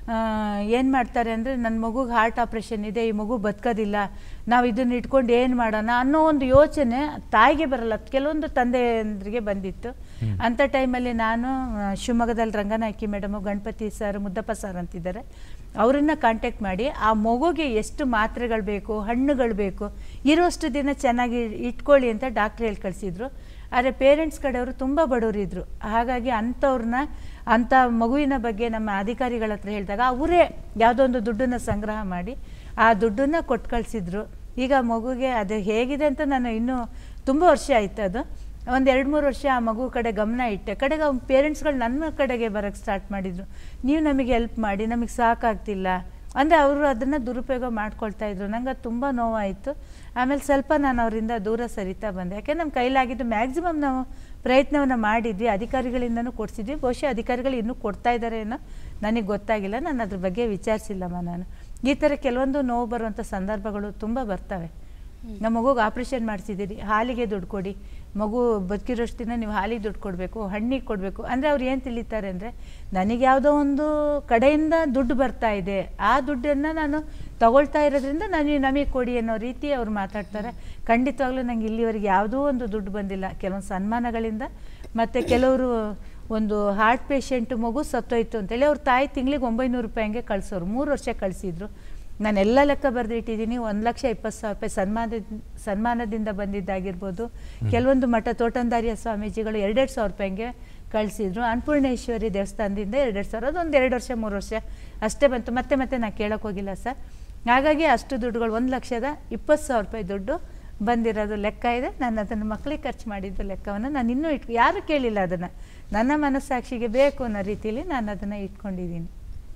ಏನು ಮಾಡ್ತಾರೆ ಅಂದರೆ ನನ್ನ ಮಗುಗೆ ಹಾರ್ಟ್ ಆಪ್ರೇಷನ್ ಇದೆ ಈ ಮಗು ಬದುಕೋದಿಲ್ಲ ನಾವು ಇದನ್ನ ಇಟ್ಕೊಂಡು ಏನು ಮಾಡೋಣ ಅನ್ನೋ ಒಂದು ಯೋಚನೆ ತಾಯಿಗೆ ಬರಲ್ಲ ಕೆಲವೊಂದು ತಂದೆಯಂದ್ರಿಗೆ ಬಂದಿತ್ತು ಅಂಥ ಟೈಮಲ್ಲಿ ನಾನು ಆ, ಶಿವಮೊಗ್ಗದಲ್ಲಿ Ranganayaki madam Ganapathi sir Muddappa sir ಅಂತಿದ್ದಾರೆ ಅವರನ್ನ ಕಾಂಟ್ಯಾಕ್ಟ್ ಮಾಡಿ ಆ ಮಗುಗೆ ಎಷ್ಟು ಮಾತ್ರೆಗಳು ಬೇಕು ಹಣ್ಣುಗಳು ಬೇಕು ಇರೋಷ್ಟು ದಿನ ಚೆನ್ನಾಗಿ ಇಟ್ಕೊಳ್ಳಿ ಅಂತ ಡಾಕ್ಟ್ರ್ ಹೇಳಿ ಕಳಿಸಿದ್ರು ಆದರೆ ಪೇರೆಂಟ್ಸ್ ಕಡೆಯವರು ತುಂಬ ಬಡವರಿದ್ರು ಹಾಗಾಗಿ ಅಂಥವ್ರನ್ನ ಅಂಥ ಮಗುವಿನ ಬಗ್ಗೆ ನಮ್ಮ ಅಧಿಕಾರಿಗಳ ಹತ್ರ ಹೇಳಿದಾಗ ಅವರೇ ಯಾವುದೋ ಒಂದು ದುಡ್ಡನ್ನು ಸಂಗ್ರಹ ಮಾಡಿ ಆ ದುಡ್ಡನ್ನು ಕೊಟ್ಟು ಕಳಿಸಿದ್ರು ಈಗ ಮಗುಗೆ ಅದು ಹೇಗಿದೆ ಅಂತ ನಾನು ಇನ್ನೂ ತುಂಬ ವರ್ಷ ಆಯ್ತು ಅದು ಒಂದು ಎರಡು ಮೂರು ವರ್ಷ ಆ ಮಗು ಕಡೆ ಗಮನ ಇಟ್ಟೆ ಕಡೆಗೆ ಅವ್ನ ಪೇರೆಂಟ್ಸ್ಗಳು ನನ್ನ ಕಡೆಗೆ ಬರೋಕ್ಕೆ ಸ್ಟಾರ್ಟ್ ಮಾಡಿದರು ನೀವು ನಮಗೆ ಹೆಲ್ಪ್ ಮಾಡಿ ನಮಗೆ ಸಾಕಾಗ್ತಿಲ್ಲ ಅಂದರೆ ಅವರು ಅದನ್ನು ದುರುಪಯೋಗ ಮಾಡ್ಕೊಳ್ತಾ ಇದ್ರು ನಂಗೆ ಅದು ತುಂಬ ನೋವಾಯಿತು ಆಮೇಲೆ ಸ್ವಲ್ಪ ನಾನು ಅವರಿಂದ ದೂರ ಸರಿತಾ ಬಂದೆ ಯಾಕೆ ನಮ್ಮ ಕೈಲಾಗಿದ್ದು ಮ್ಯಾಕ್ಸಿಮಮ್ ನಾವು ಪ್ರಯತ್ನವನ್ನು ಮಾಡಿದ್ವಿ ಅಧಿಕಾರಿಗಳಿಂದನೂ ಕೊಡಿಸಿದ್ವಿ ಬಹುಶಃ ಅಧಿಕಾರಿಗಳು ಇನ್ನೂ ಕೊಡ್ತಾ ಇದ್ದಾರೆ ಏನೋ ನನಗೆ ಗೊತ್ತಾಗಿಲ್ಲ ನಾನು ಅದ್ರ ಬಗ್ಗೆ ವಿಚಾರಿಸಿಲ್ಲಮ್ಮ ನಾನು ಈ ಥರ ಕೆಲವೊಂದು ನೋವು ಬರುವಂಥ ಸಂದರ್ಭಗಳು ತುಂಬ ಬರ್ತವೆ ನಮ್ಮ ಮಗುಗೆ ಆಪ್ರೇಷನ್ ಮಾಡಿಸಿದ್ದೀರಿ ಹಾಲಿಗೆ ದುಡ್ಡು ಕೊಡಿ ಮಗು ಬದುಕಿರೋಷ್ಟು ದಿನ ನೀವು ಹಾಲಿಗೆ ದುಡ್ಡು ಕೊಡಬೇಕು ಹಣ್ಣಿಗೆ ಕೊಡಬೇಕು ಅಂದರೆ ಅವ್ರು ಏನು ತಿಳಿತಾರೆ ಅಂದರೆ ನನಗೆ ಯಾವುದೋ ಒಂದು ಕಡೆಯಿಂದ ದುಡ್ಡು ಬರ್ತಾ ಇದೆ ಆ ದುಡ್ಡನ್ನು ನಾನು ತಗೊಳ್ತಾ ಇರೋದ್ರಿಂದ ನನಗೆ ನಮಗೆ ಕೊಡಿ ಅನ್ನೋ ರೀತಿ ಅವ್ರು ಮಾತಾಡ್ತಾರೆ ಖಂಡಿತವಾಗ್ಲೂ ನಂಗೆ ಇಲ್ಲಿವರೆಗೆ ಯಾವುದೋ ಒಂದು ದುಡ್ಡು ಬಂದಿಲ್ಲ ಕೆಲವೊಂದು ಸನ್ಮಾನಗಳಿಂದ ಮತ್ತು ಕೆಲವರು ಒಂದು ಹಾರ್ಟ್ ಪೇಷಂಟ್ ಮಗು ಸತ್ತೋಯ್ತು ಅಂತೇಳಿ ಅವ್ರ ತಾಯಿ ತಿಂಗಳಿಗೆ ಒಂಬೈನೂರು ರೂಪಾಯಿ ಹಂಗೆ ಕಳಿಸೋರು ಮೂರು ವರ್ಷ ಕಳಿಸಿದ್ರು ನಾನು ಎಲ್ಲ ಲೆಕ್ಕ ಬರೆದಿಟ್ಟಿದ್ದೀನಿ ಒಂದು ಲಕ್ಷ ಇಪ್ಪತ್ತು ಸಾವಿರ ರೂಪಾಯಿ ಸನ್ಮಾನ ಸನ್ಮಾನದಿಂದ ಬಂದಿದ್ದಾಗಿರ್ಬೋದು ಕೆಲವೊಂದು ಮಠ ತೋಟಂದಾರಿಯ ಸ್ವಾಮೀಜಿಗಳು ಎರಡೆರಡು ಸಾವಿರ ರೂಪಾಯಿಗೆ ಕಳಿಸಿದ್ರು ಅನ್ನಪೂರ್ಣೇಶ್ವರಿ ದೇವಸ್ಥಾನದಿಂದ ಎರಡೆರಡು ಸಾವಿರ ಅದೊಂದು ಎರಡು ವರ್ಷ ಮೂರು ವರ್ಷ ಅಷ್ಟೇ ಬಂತು ಮತ್ತೆ ಮತ್ತೆ ನಾನು ಕೇಳೋಕೆ ಹೋಗಿಲ್ಲ ಸರ್ ಹಾಗಾಗಿ ಅಷ್ಟು ದುಡ್ಡುಗಳು ಒಂದು ಲಕ್ಷದ ಇಪ್ಪತ್ತು ಸಾವಿರ ರೂಪಾಯಿ ದುಡ್ಡು ಬಂದಿರೋದು ಲೆಕ್ಕ ಇದೆ ನಾನು ಅದನ್ನು ಮಕ್ಕಳಿಗೆ ಖರ್ಚು ಮಾಡಿದ್ದು ಲೆಕ್ಕವನ್ನು ನಾನು ಇನ್ನೂ ಇಟ್ ಯಾರೂ ಕೇಳಿಲ್ಲ ಅದನ್ನು ನನ್ನ ಮನಸ್ಸಾಕ್ಷಿಗೆ ಬೇಕು ಅನ್ನೋ ರೀತಿಯಲ್ಲಿ ನಾನು ಅದನ್ನು ಇಟ್ಕೊಂಡಿದ್ದೀನಿ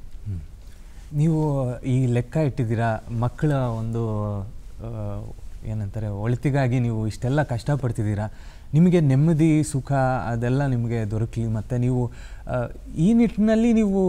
ನೀವು ಈ ಲೆಕ್ಕ ಇಟ್ಟಿದ್ದೀರಾ ಮಕ್ಕಳ ಒಂದು ಆ, ಏನಂತಾರೆ ಒಳಿತಿಗಾಗಿ ನೀವು ಇಷ್ಟೆಲ್ಲ ಕಷ್ಟಪಡ್ತಿದ್ದೀರಾ ನಿಮಗೆ ನೆಮ್ಮದಿ ಸುಖ ಅದೆಲ್ಲ ನಿಮಗೆ ದೊರಕಲಿ ಮತ್ತು ನೀವು ಆ, ಈ ನಿಟ್ಟಿನಲ್ಲಿ ನೀವು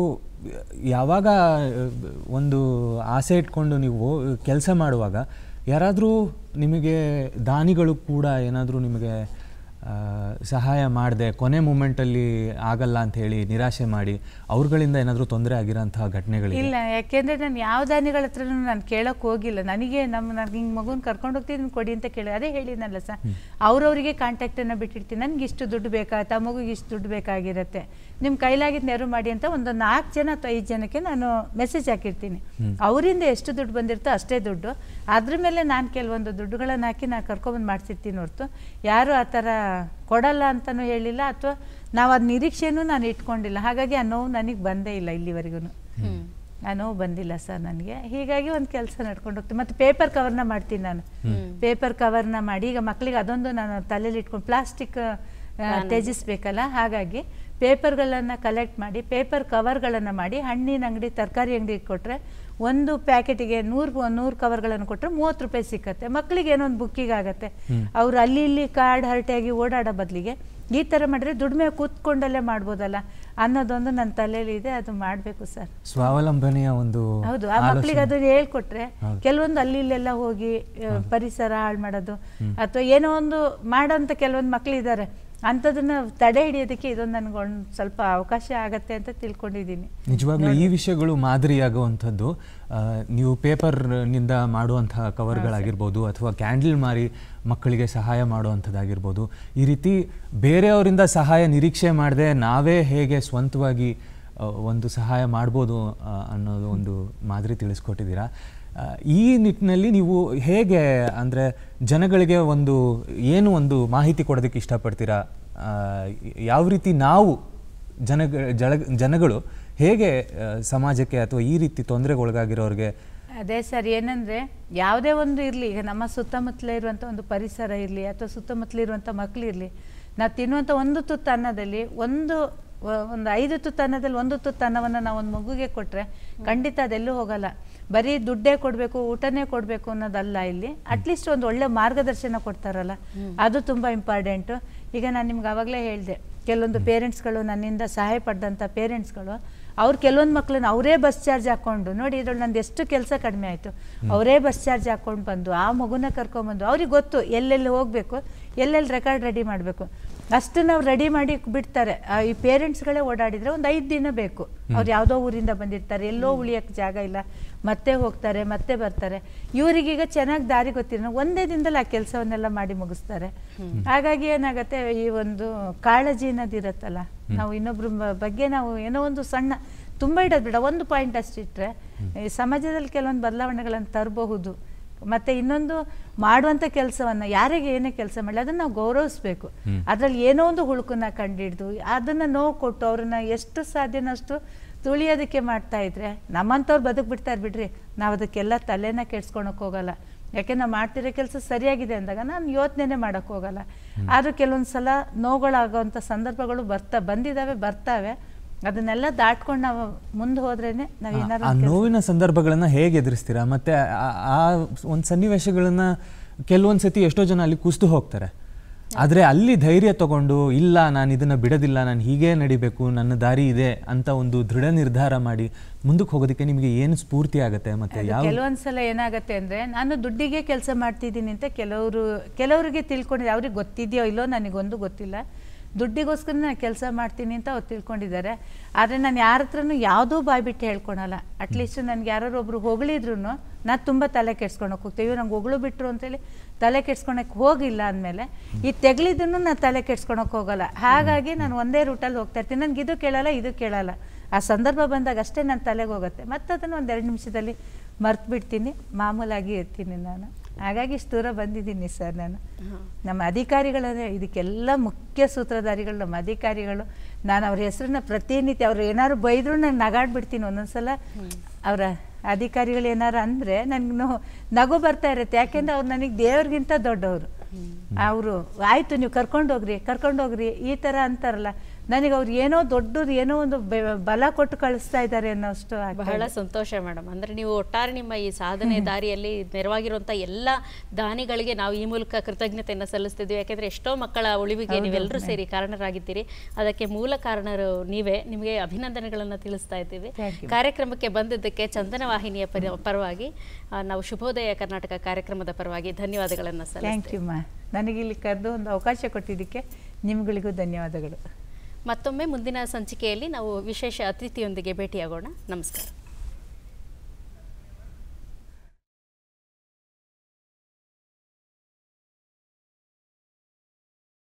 ಯಾವಾಗ ಆ, ಒಂದು ಆಸೆ ಇಟ್ಕೊಂಡು ನೀವು ಕೆಲಸ ಮಾಡುವಾಗ ಯಾರಾದರೂ ನಿಮಗೆ ದಾನಿಗಳು ಕೂಡ ಏನಾದರೂ ನಿಮಗೆ ಆ, ಸಹಾಯ ಮಾಡದೆ ಕೊನೆ ಮೂಮೆಂಟಲ್ಲಿ ಆಗಲ್ಲ ಅಂತ ಹೇಳಿ ನಿರಾಶೆ ಮಾಡಿ ಅವ್ರುಗಳಿಂದ ಏನಾದರೂ ತೊಂದರೆ ಆಗಿರೋಂತಹ ಘಟನೆಗಳಿವೆ ಇಲ್ಲ ಯಾಕೆಂದ್ರೆ ನಾನು ಯಾವ ದಾನಿಗಳ ಹತ್ರನೂ ನಾನು ಕೇಳೋಕೆ ಹೋಗಿಲ್ಲ ನನಗೆ ನಮ್ಮ ನನಗೆ ಹಿಂಗೆ ಮಗುನ ಕರ್ಕೊಂಡು ಹೋಗ್ತೀನಿ ಕೊಡಿ ಅಂತ ಕೇಳಿ ಅದೇ ಹೇಳಿದ್ನಲ್ಲ ಸರ್ ಅವ್ರವರಿಗೆ ಕಾಂಟ್ಯಾಕ್ಟನ್ನು ಬಿಟ್ಟಿರ್ತೀನಿ ನನಗೆ ಇಷ್ಟು ದುಡ್ಡು ಬೇಕಾಗತ್ತೆ ಆ ಮಗುಗೆ ಇಷ್ಟು ದುಡ್ಡು ಬೇಕಾಗಿರುತ್ತೆ ನಿಮ್ಮ ಕೈಲಾಗಿದ್ದು ನೆರವು ಮಾಡಿ ಅಂತ ಒಂದು ನಾಲ್ಕು ಜನ ಅಥವಾ ಐದು ಜನಕ್ಕೆ ನಾನು ಮೆಸೇಜ್ ಹಾಕಿರ್ತೀನಿ ಅವರಿಂದ ಎಷ್ಟು ದುಡ್ಡು ಬಂದಿರ್ತೋ ಅಷ್ಟೇ ದುಡ್ಡು ಅದ್ರ ಮೇಲೆ ನಾನು ಕೆಲವೊಂದು ದುಡ್ಡುಗಳನ್ನು ಹಾಕಿ ನಾನು ಕರ್ಕೊಬಂದು ಮಾಡಿಸಿರ್ತೀನಿ ಹೊರತು ಯಾರು ಆ ಥರ ಕೊಡಲ್ಲ ಅಂತಲೂ ಹೇಳಿಲ್ಲ ಅಥವಾ ನಾವು ಅದು ನಿರೀಕ್ಷೆನೂ ನಾನು ಇಟ್ಕೊಂಡಿಲ್ಲ ಹಾಗಾಗಿ ಆ ನೋವು ನನಗೆ ಬಂದೇ ಇಲ್ಲ ಇಲ್ಲಿವರೆಗೂ ಹ್ಮ್ ಆ ನೋವು ಬಂದಿಲ್ಲ ಸರ್ ನನಗೆ ಹೀಗಾಗಿ ಒಂದು ಕೆಲಸ ನಡ್ಕೊಂಡು ಹೋಗ್ತೀನಿ ಮತ್ತು ಪೇಪರ್ ಕವರ್ನ ಮಾಡ್ತೀನಿ ನಾನು ಪೇಪರ್ ಕವರ್ನ ಮಾಡಿ ಈಗ ಮಕ್ಕಳಿಗೆ ಅದೊಂದು ನಾನು ತಲೆಯಲ್ಲಿ ಇಟ್ಕೊಂಡು ಪ್ಲಾಸ್ಟಿಕ್ ತ್ಯಜಿಸ್ಬೇಕಲ್ಲ ಹಾಗಾಗಿ ಪೇಪರ್ಗಳನ್ನು ಕಲೆಕ್ಟ್ ಮಾಡಿ ಪೇಪರ್ ಕವರ್ಗಳನ್ನು ಮಾಡಿ ಹಣ್ಣಿನ ಅಂಗಡಿ ತರಕಾರಿ ಅಂಗಡಿಗೆ ಕೊಟ್ಟರೆ ಒಂದು ಪ್ಯಾಕೆಟಿಗೆ ನೂರು ನೂರು ಕವರ್ಗಳನ್ನು ಕೊಟ್ಟರೆ ಮೂವತ್ತು ರೂಪಾಯಿ ಸಿಕ್ಕತ್ತೆ ಮಕ್ಕಳಿಗೆ ಏನೋ ಒಂದು ಬುಕ್ಕಿಗೆ ಆಗತ್ತೆ ಅವ್ರು ಅಲ್ಲಿ ಇಲ್ಲಿ ಕಾರ್ಡ್ ಹರಟೆಯಾಗಿ ಓಡಾಡೋ ಬದಲಿಗೆ ಈ ಥರ ಮಾಡಿದ್ರೆ ದುಡಿಮೆ ಕೂತ್ಕೊಂಡಲ್ಲೇ ಮಾಡ್ಬೋದಲ್ಲ ಅನ್ನೋದೊಂದು ನನ್ನ ತಲೆಯಲ್ಲಿ ಇದೆ ಅದು ಮಾಡಬೇಕು ಸರ್ ಸ್ವಾವಲಂಬನೆಯ ಒಂದು ಹೌದು ಆ ಮಕ್ಕಳಿಗೆ ಅದು ಹೇಳ್ಕೊಟ್ರೆ ಕೆಲವೊಂದು ಅಲ್ಲಿ ಇಲ್ಲೆಲ್ಲ ಹೋಗಿ ಆ, ಪರಿಸರ ಹಾಳು ಮಾಡೋದು ಅಥವಾ ಏನೋ ಒಂದು ಮಾಡೋಂಥ ಕೆಲವೊಂದು ಮಕ್ಕಳಿದ್ದಾರೆ ಅಂಥದನ್ನ ತಡೆ ಹಿಡಿಯೋದಕ್ಕೆ ಇದೊಂದು ನನಗೆ ಒಂದು ಸ್ವಲ್ಪ ಅವಕಾಶ ಆಗತ್ತೆ ಅಂತ ತಿಳ್ಕೊಂಡಿದ್ದೀನಿ ನಿಜವಾಗ್ಲೂ ಈ ವಿಷಯಗಳು ಮಾದರಿಯಾಗುವಂಥದ್ದು ಆ, ನೀವು ಪೇಪರ್ನಿಂದ ಮಾಡುವಂತಹ ಕವರ್ಗಳಾಗಿರ್ಬೋದು ಅಥವಾ ಕ್ಯಾಂಡಲ್ ಮಾರಿ ಮಕ್ಕಳಿಗೆ ಸಹಾಯ ಮಾಡುವಂಥದ್ದಾಗಿರ್ಬೋದು ಈ ರೀತಿ ಬೇರೆಯವರಿಂದ ಸಹಾಯ ನಿರೀಕ್ಷೆ ಮಾಡದೆ ನಾವೇ ಹೇಗೆ ಸ್ವಂತವಾಗಿ ಆ, ಒಂದು ಸಹಾಯ ಮಾಡ್ಬೋದು ಆ, ಅನ್ನೋದು ಒಂದು ಮಾದರಿ ತಿಳಿಸ್ಕೊಟ್ಟಿದ್ದೀರಾ ಆ, ಈ ನಿಟ್ಟಿನಲ್ಲಿ ನೀವು ಹೇಗೆ ಅಂದರೆ ಜನಗಳಿಗೆ ಒಂದು ಏನು ಒಂದು ಮಾಹಿತಿ ಕೊಡೋದಕ್ಕೆ ಇಷ್ಟಪಡ್ತೀರಾ ಆ, ಯಾವ ರೀತಿ ನಾವು ಜನ ಜಳ ಜನಗಳು ಹೇಗೆ ಆ, ಸಮಾಜಕ್ಕೆ ಅಥವಾ ಈ ರೀತಿ ತೊಂದರೆಗೊಳಗಾಗಿರೋರಿಗೆ ಅದೇ ಸರ್ ಏನಂದರೆ ಯಾವುದೇ ಒಂದು ಇರಲಿ ಈಗ ನಮ್ಮ ಸುತ್ತಮುತ್ತಲೇ ಇರುವಂಥ ಒಂದು ಪರಿಸರ ಇರಲಿ ಅಥವಾ ಸುತ್ತಮುತ್ತಲ ಇರುವಂಥ ಮಕ್ಕಳು ಇರಲಿ ನಾವು ತಿನ್ನುವಂಥ ಒಂದು ತುತ್ತು ಅನ್ನದಲ್ಲಿ ಒಂದು ವ- ಒಂದು ಐದು ತುತ್ತು ಅನ್ನದಲ್ಲಿ ಒಂದು ತುತ್ತು ಅನ್ನವನ್ನು ನಾವು ಒಂದು ಮಗುಗೆ ಕೊಟ್ಟರೆ ಖಂಡಿತ ಅದೆಲ್ಲೂ ಹೋಗಲ್ಲ ಬರೀ ದುಡ್ಡೇ ಕೊಡಬೇಕು ಊಟನೇ ಕೊಡಬೇಕು ಅನ್ನೋದಲ್ಲ ಇಲ್ಲಿ ಅಟ್ಲೀಸ್ಟ್ ಒಂದು ಒಳ್ಳೆ ಮಾರ್ಗದರ್ಶನ ಕೊಡ್ತಾರಲ್ಲ ಅದು ತುಂಬ ಇಂಪಾರ್ಟೆಂಟು ಈಗ ನಾನು ನಿಮ್ಗೆ ಆವಾಗಲೇ ಹೇಳಿದೆ ಕೆಲವೊಂದು ಪೇರೆಂಟ್ಸ್ಗಳು ನನ್ನಿಂದ ಸಹಾಯ ಪಡೆದಂಥ ಪೇರೆಂಟ್ಸ್ಗಳು ಅವ್ರು ಕೆಲವೊಂದು ಮಕ್ಕಳನ್ನ ಅವರೇ ಬಸ್ ಚಾರ್ಜ್ ಹಾಕ್ಕೊಂಡು ನೋಡಿ ಇದ್ರಲ್ಲಿ ನಂದು ಎಷ್ಟು ಕೆಲಸ ಕಡಿಮೆ ಆಯಿತು ಅವರೇ ಬಸ್ ಚಾರ್ಜ್ ಹಾಕ್ಕೊಂಡು ಬಂದು ಆ ಮಗುನ ಕರ್ಕೊಂಬಂದು ಅವ್ರಿಗೆ ಗೊತ್ತು ಎಲ್ಲೆಲ್ಲಿ ಹೋಗಬೇಕು ಎಲ್ಲೆಲ್ಲಿ ರೆಕಾರ್ಡ್ ರೆಡಿ ಮಾಡಬೇಕು ಅಷ್ಟು ನಾವು ರೆಡಿ ಮಾಡಿ ಬಿಡ್ತಾರೆ ಆ, ಈ ಪೇರೆಂಟ್ಸ್ಗಳೇ ಓಡಾಡಿದ್ರೆ ಒಂದು ಐದು ದಿನ ಬೇಕು ಅವ್ರು ಯಾವುದೋ ಊರಿಂದ ಬಂದಿರ್ತಾರೆ ಎಲ್ಲೋ ಉಳಿಯೋಕ್ಕೆ ಜಾಗ ಇಲ್ಲ ಮತ್ತೆ ಹೋಗ್ತಾರೆ ಮತ್ತೆ ಬರ್ತಾರೆ ಇವರಿಗೀಗ ಚೆನ್ನಾಗಿ ದಾರಿ ಗೊತ್ತಿರೋ ಒಂದೇ ದಿನದಲ್ಲಿ ಆ ಕೆಲಸವನ್ನೆಲ್ಲ ಮಾಡಿ ಮುಗಿಸ್ತಾರೆ ಹಾಗಾಗಿ ಏನಾಗತ್ತೆ ಈ ಒಂದು ಕಾಳಜಿ ಅನ್ನೋದಿರತ್ತಲ್ಲ ನಾವು ಇನ್ನೊಬ್ರ ಬ- ಬಗ್ಗೆ ನಾವು ಏನೋ ಒಂದು ಸಣ್ಣ ತುಂಬ ಇಡೋದು ಬೇಡ ಒಂದು ಪಾಯಿಂಟ್ ಅಷ್ಟಿಟ್ರೆ ಈ ಸಮಾಜದಲ್ಲಿ ಕೆಲವೊಂದು ಬದಲಾವಣೆಗಳನ್ನು ತರಬಹುದು ಮತ್ತೆ ಇನ್ನೊಂದು ಮಾಡುವಂಥ ಕೆಲಸವನ್ನ ಯಾರಿಗೆ ಏನೇ ಕೆಲಸ ಮಾಡಲಿ ಅದನ್ನ ನಾವು ಗೌರವಿಸ್ಬೇಕು ಅದ್ರಲ್ಲಿ ಏನೋ ಒಂದು ಹುಳುಕನ್ನ ಕಂಡಿಡ್ದು ಅದನ್ನ ನೋವು ಕೊಟ್ಟು ಅವ್ರನ್ನ ಎಷ್ಟು ಸಾಧ್ಯನೋ ಅಷ್ಟು ತುಳಿಯೋದಕ್ಕೆ ಮಾಡ್ತಾ ಇದ್ರೆ ನಮ್ಮಂಥವ್ರು ಬದುಕು ಬಿಡ್ತಾರೆ ಬಿಡ್ರಿ ನಾವು ಅದಕ್ಕೆಲ್ಲ ತಲೆನ ಕೆಡ್ಸ್ಕೊಳಕ್ ಹೋಗಲ್ಲ ಯಾಕೆ ನಾವು ಮಾಡ್ತಿರೋ ಕೆಲಸ ಸರಿಯಾಗಿದೆ ಅಂದಾಗ ನಾನು ಯೋಚನೆ ಮಾಡಕ್ ಹೋಗಲ್ಲ ಆದ್ರೂ ಕೆಲವೊಂದು ಸಲ ನೋವುಗಳಾಗೋವಂಥ ಸಂದರ್ಭಗಳು ಬರ್ತಾ ಬಂದಿದ್ದಾವೆ ಬರ್ತಾವೆ ಅದನ್ನೆಲ್ಲ ದಾಟ್ಕೊಂಡು ನಾವು ಮುಂದೆ ಹೋದ್ರೇನೆ ನಾವು ಏನಾದ್ರು ಆ ನೋವಿನ ಸಂದರ್ಭಗಳನ್ನ ಹೇಗೆ ಎದುರಿಸ್ತೀರಾ ಮತ್ತೆ ಆ- ಆ ಒಂದು ಸನ್ನಿವೇಶಗಳನ್ನ ಕೆಲವೊಂದು ಸತಿ ಎಷ್ಟೋ ಜನ ಅಲ್ಲಿ ಕುಸಿದು ಹೋಗ್ತಾರೆ ಆದ್ರೆ ಅಲ್ಲಿ ಧೈರ್ಯ ತಗೊಂಡು ಇಲ್ಲ ನಾನು ಇದನ್ನ ಬಿಡೋದಿಲ್ಲ ನಾನು ಹೀಗೆ ನಡಿಬೇಕು ನನ್ನ ದಾರಿ ಇದೆ ಅಂತ ಒಂದು ದೃಢ ನಿರ್ಧಾರ ಮಾಡಿ ಮುಂದಕ್ಕೆ ಹೋಗೋದಕ್ಕೆ ನಿಮಗೆ ಏನು ಸ್ಫೂರ್ತಿ ಆಗುತ್ತೆ ಮತ್ತೆ ಅದು ಯಾವ ಕೆಲವೊಂದ್ಸಲ ಏನಾಗತ್ತೆ ಅಂದ್ರೆ ನಾನು ದುಡ್ಡಿಗೆ ಕೆಲಸ ಮಾಡ್ತಿದ್ದೀನಿ ಅಂತ ಕೆಲವರು ಕೆಲವರಿಗೆ ತಿಳ್ಕೊಂಡಿದ್ದಾರೆ ಅವ್ರಿಗೆ ಗೊತ್ತಿದೆಯೋ ಇಲ್ಲೋ ನನಗೊಂದು ಗೊತ್ತಿಲ್ಲ ದುಡ್ಡಿಗೋಸ್ಕರ ನಾನು ಕೆಲಸ ಮಾಡ್ತೀನಿ ಅಂತ ಅವ್ರು ತಿಳ್ಕೊಂಡಿದ್ದಾರೆ ಆದರೆ ನಾನು ಯಾರ ಹತ್ರನೂ ಯಾವುದೂ ಬಾಯ್ಬಿಟ್ಟು ಹೇಳ್ಕೊಳಲ್ಲ ಅಟ್ಲೀಸ್ಟ್ ನನಗೆ ಯಾರು ಒಬ್ರು ಹೊಗಳಿದ್ರು ನಾನು ತುಂಬ ತಲೆ ಕೆಡ್ಸ್ಕೊಳಕ್ಕೆ ಹೋಗ್ತೀವಿ ನಂಗೆ ಹೊಗಳು ಬಿಟ್ರು ಅಂತೇಳಿ ತಲೆ ಕೆಡ್ಸ್ಕೊಳಕ್ಕೆ ಹೋಗಿಲ್ಲ ಅಂದಮೇಲೆ ಈ ತೆಗ್ಲಿದ್ದನ್ನು ನಾನು ತಲೆ ಕೆಡ್ಸ್ಕೊಳಕ್ಕೆ ಹೋಗಲ್ಲ ಹಾಗಾಗಿ ನಾನು ಒಂದೇ ರೂಟಲ್ಲಿ ಹೋಗ್ತಾ ಇರ್ತೀನಿ ನನಗೆ ಇದು ಕೇಳಲ್ಲ ಇದು ಕೇಳಲ್ಲ ಆ ಸಂದರ್ಭ ಬಂದಾಗ ಅಷ್ಟೇ ನನ್ನ ತಲೆಗೆ ಹೋಗುತ್ತೆ ಮತ್ತೆ ಅದನ್ನು ಒಂದು ಎರಡು ನಿಮಿಷದಲ್ಲಿ ಮರ್ತು ಬಿಡ್ತೀನಿ ಮಾಮೂಲಾಗಿ ಇರ್ತೀನಿ ನಾನು ಹಾಗಾಗಿ ಇಷ್ಟು ದೂರ ಬಂದಿದ್ದೀನಿ ಸರ್ ನಾನು ನಮ್ಮ ಅಧಿಕಾರಿಗಳೇ ಇದಕ್ಕೆಲ್ಲ ಮುಖ್ಯ ಸೂತ್ರಧಾರಿಗಳು ನಮ್ಮ ಅಧಿಕಾರಿಗಳು ನಾನು ಅವ್ರ ಹೆಸರನ್ನ ಪ್ರತಿನಿತ್ಯ ಅವ್ರು ಏನಾದ್ರು ಬೈದ್ರು ನಾನು ನಗಾಡ್ಬಿಡ್ತೀನಿ ಒಂದೊಂದ್ಸಲ ಅವರ ಅಧಿಕಾರಿಗಳು ಏನಾರು ಅಂದರೆ ನನಗೆ ನಗು ಬರ್ತಾ ಇರುತ್ತೆ ಯಾಕೆಂದ್ರೆ ಅವ್ರು ನನಗೆ ದೇವ್ರಿಗಿಂತ ದೊಡ್ಡವರು ಅವರು ಆಯಿತು ನೀವು ಕರ್ಕೊಂಡು ಹೋಗ್ರಿ ಕರ್ಕೊಂಡು ಹೋಗ್ರಿ ಈ ಥರ ಅಂತಾರಲ್ಲ ನನಗೆ ಅವ್ರು ಏನೋ ದೊಡ್ಡದು ಏನೋ ಒಂದು ಬೆ- ಬಲ ಕೊಟ್ಟು ಕಳಿಸ್ತಾ ಇದ್ದಾರೆ ಅನ್ನೋಷ್ಟು ಆಗ್ತಾ ಬಹಳ ಇದೆ. ಸಂತೋಷ ಮೇಡಮ್ ಅಂದ್ರೆ ನೀವು ಒಟ್ಟಾರೆ ನಿಮ್ಮ ಈ ಸಾಧನೆ ದಾರಿಯಲ್ಲಿ ನೆರವಾಗಿರುವಂತ ಎಲ್ಲ ದಾನಿಗಳಿಗೆ ನಾವು ಈ ಮೂಲಕ ಕೃತಜ್ಞತೆಯನ್ನು ಸಲ್ಲಿಸ್ತಿದ್ವಿ ಯಾಕೆಂದ್ರೆ ಎಷ್ಟೋ ಮಕ್ಕಳ ಉಳಿವಿಗೆ ನೀವೆಲ್ಲರೂ ಸೇರಿ ಕಾರಣರಾಗಿದ್ದೀರಿ ಅದಕ್ಕೆ ಮೂಲ ಕಾರಣರು ನೀವೇ ನಿಮಗೆ ಅಭಿನಂದನೆಗಳನ್ನು ತಿಳಿಸ್ತಾ ಇದ್ದೀವಿ Thank you. ಕಾರ್ಯಕ್ರಮಕ್ಕೆ ಬಂದಿದ್ದಕ್ಕೆ ಚಂದನ ವಾಹಿನಿಯ ಪರಿ- ಪರವಾಗಿ ಆ, ನಾವು ಶುಭೋದಯ ಕರ್ನಾಟಕ ಕಾರ್ಯಕ್ರಮದ ಪರವಾಗಿ ಧನ್ಯವಾದಗಳನ್ನು ಥ್ಯಾಂಕ್ ಸಲ್ಲಿಸ್ತೀವಿ ಯು ಮಾ ನನಗೆ ಇಲ್ಲಿ ಕರೆದು ಒಂದು ಅವಕಾಶ ಕೊಟ್ಟಿದ್ದಕ್ಕೆ ನಿಮ್ಗಳಿಗೂ ಧನ್ಯವಾದಗಳು ಮತ್ತೊಮ್ಮೆ ಮುಂದಿನ ಸಂಚಿಕೆಯಲ್ಲಿ ನಾವು ವಿಶೇಷ ಅತಿಥಿಯೊಂದಿಗೆ ಭೇಟಿಯಾಗೋಣ ನಮಸ್ಕಾರ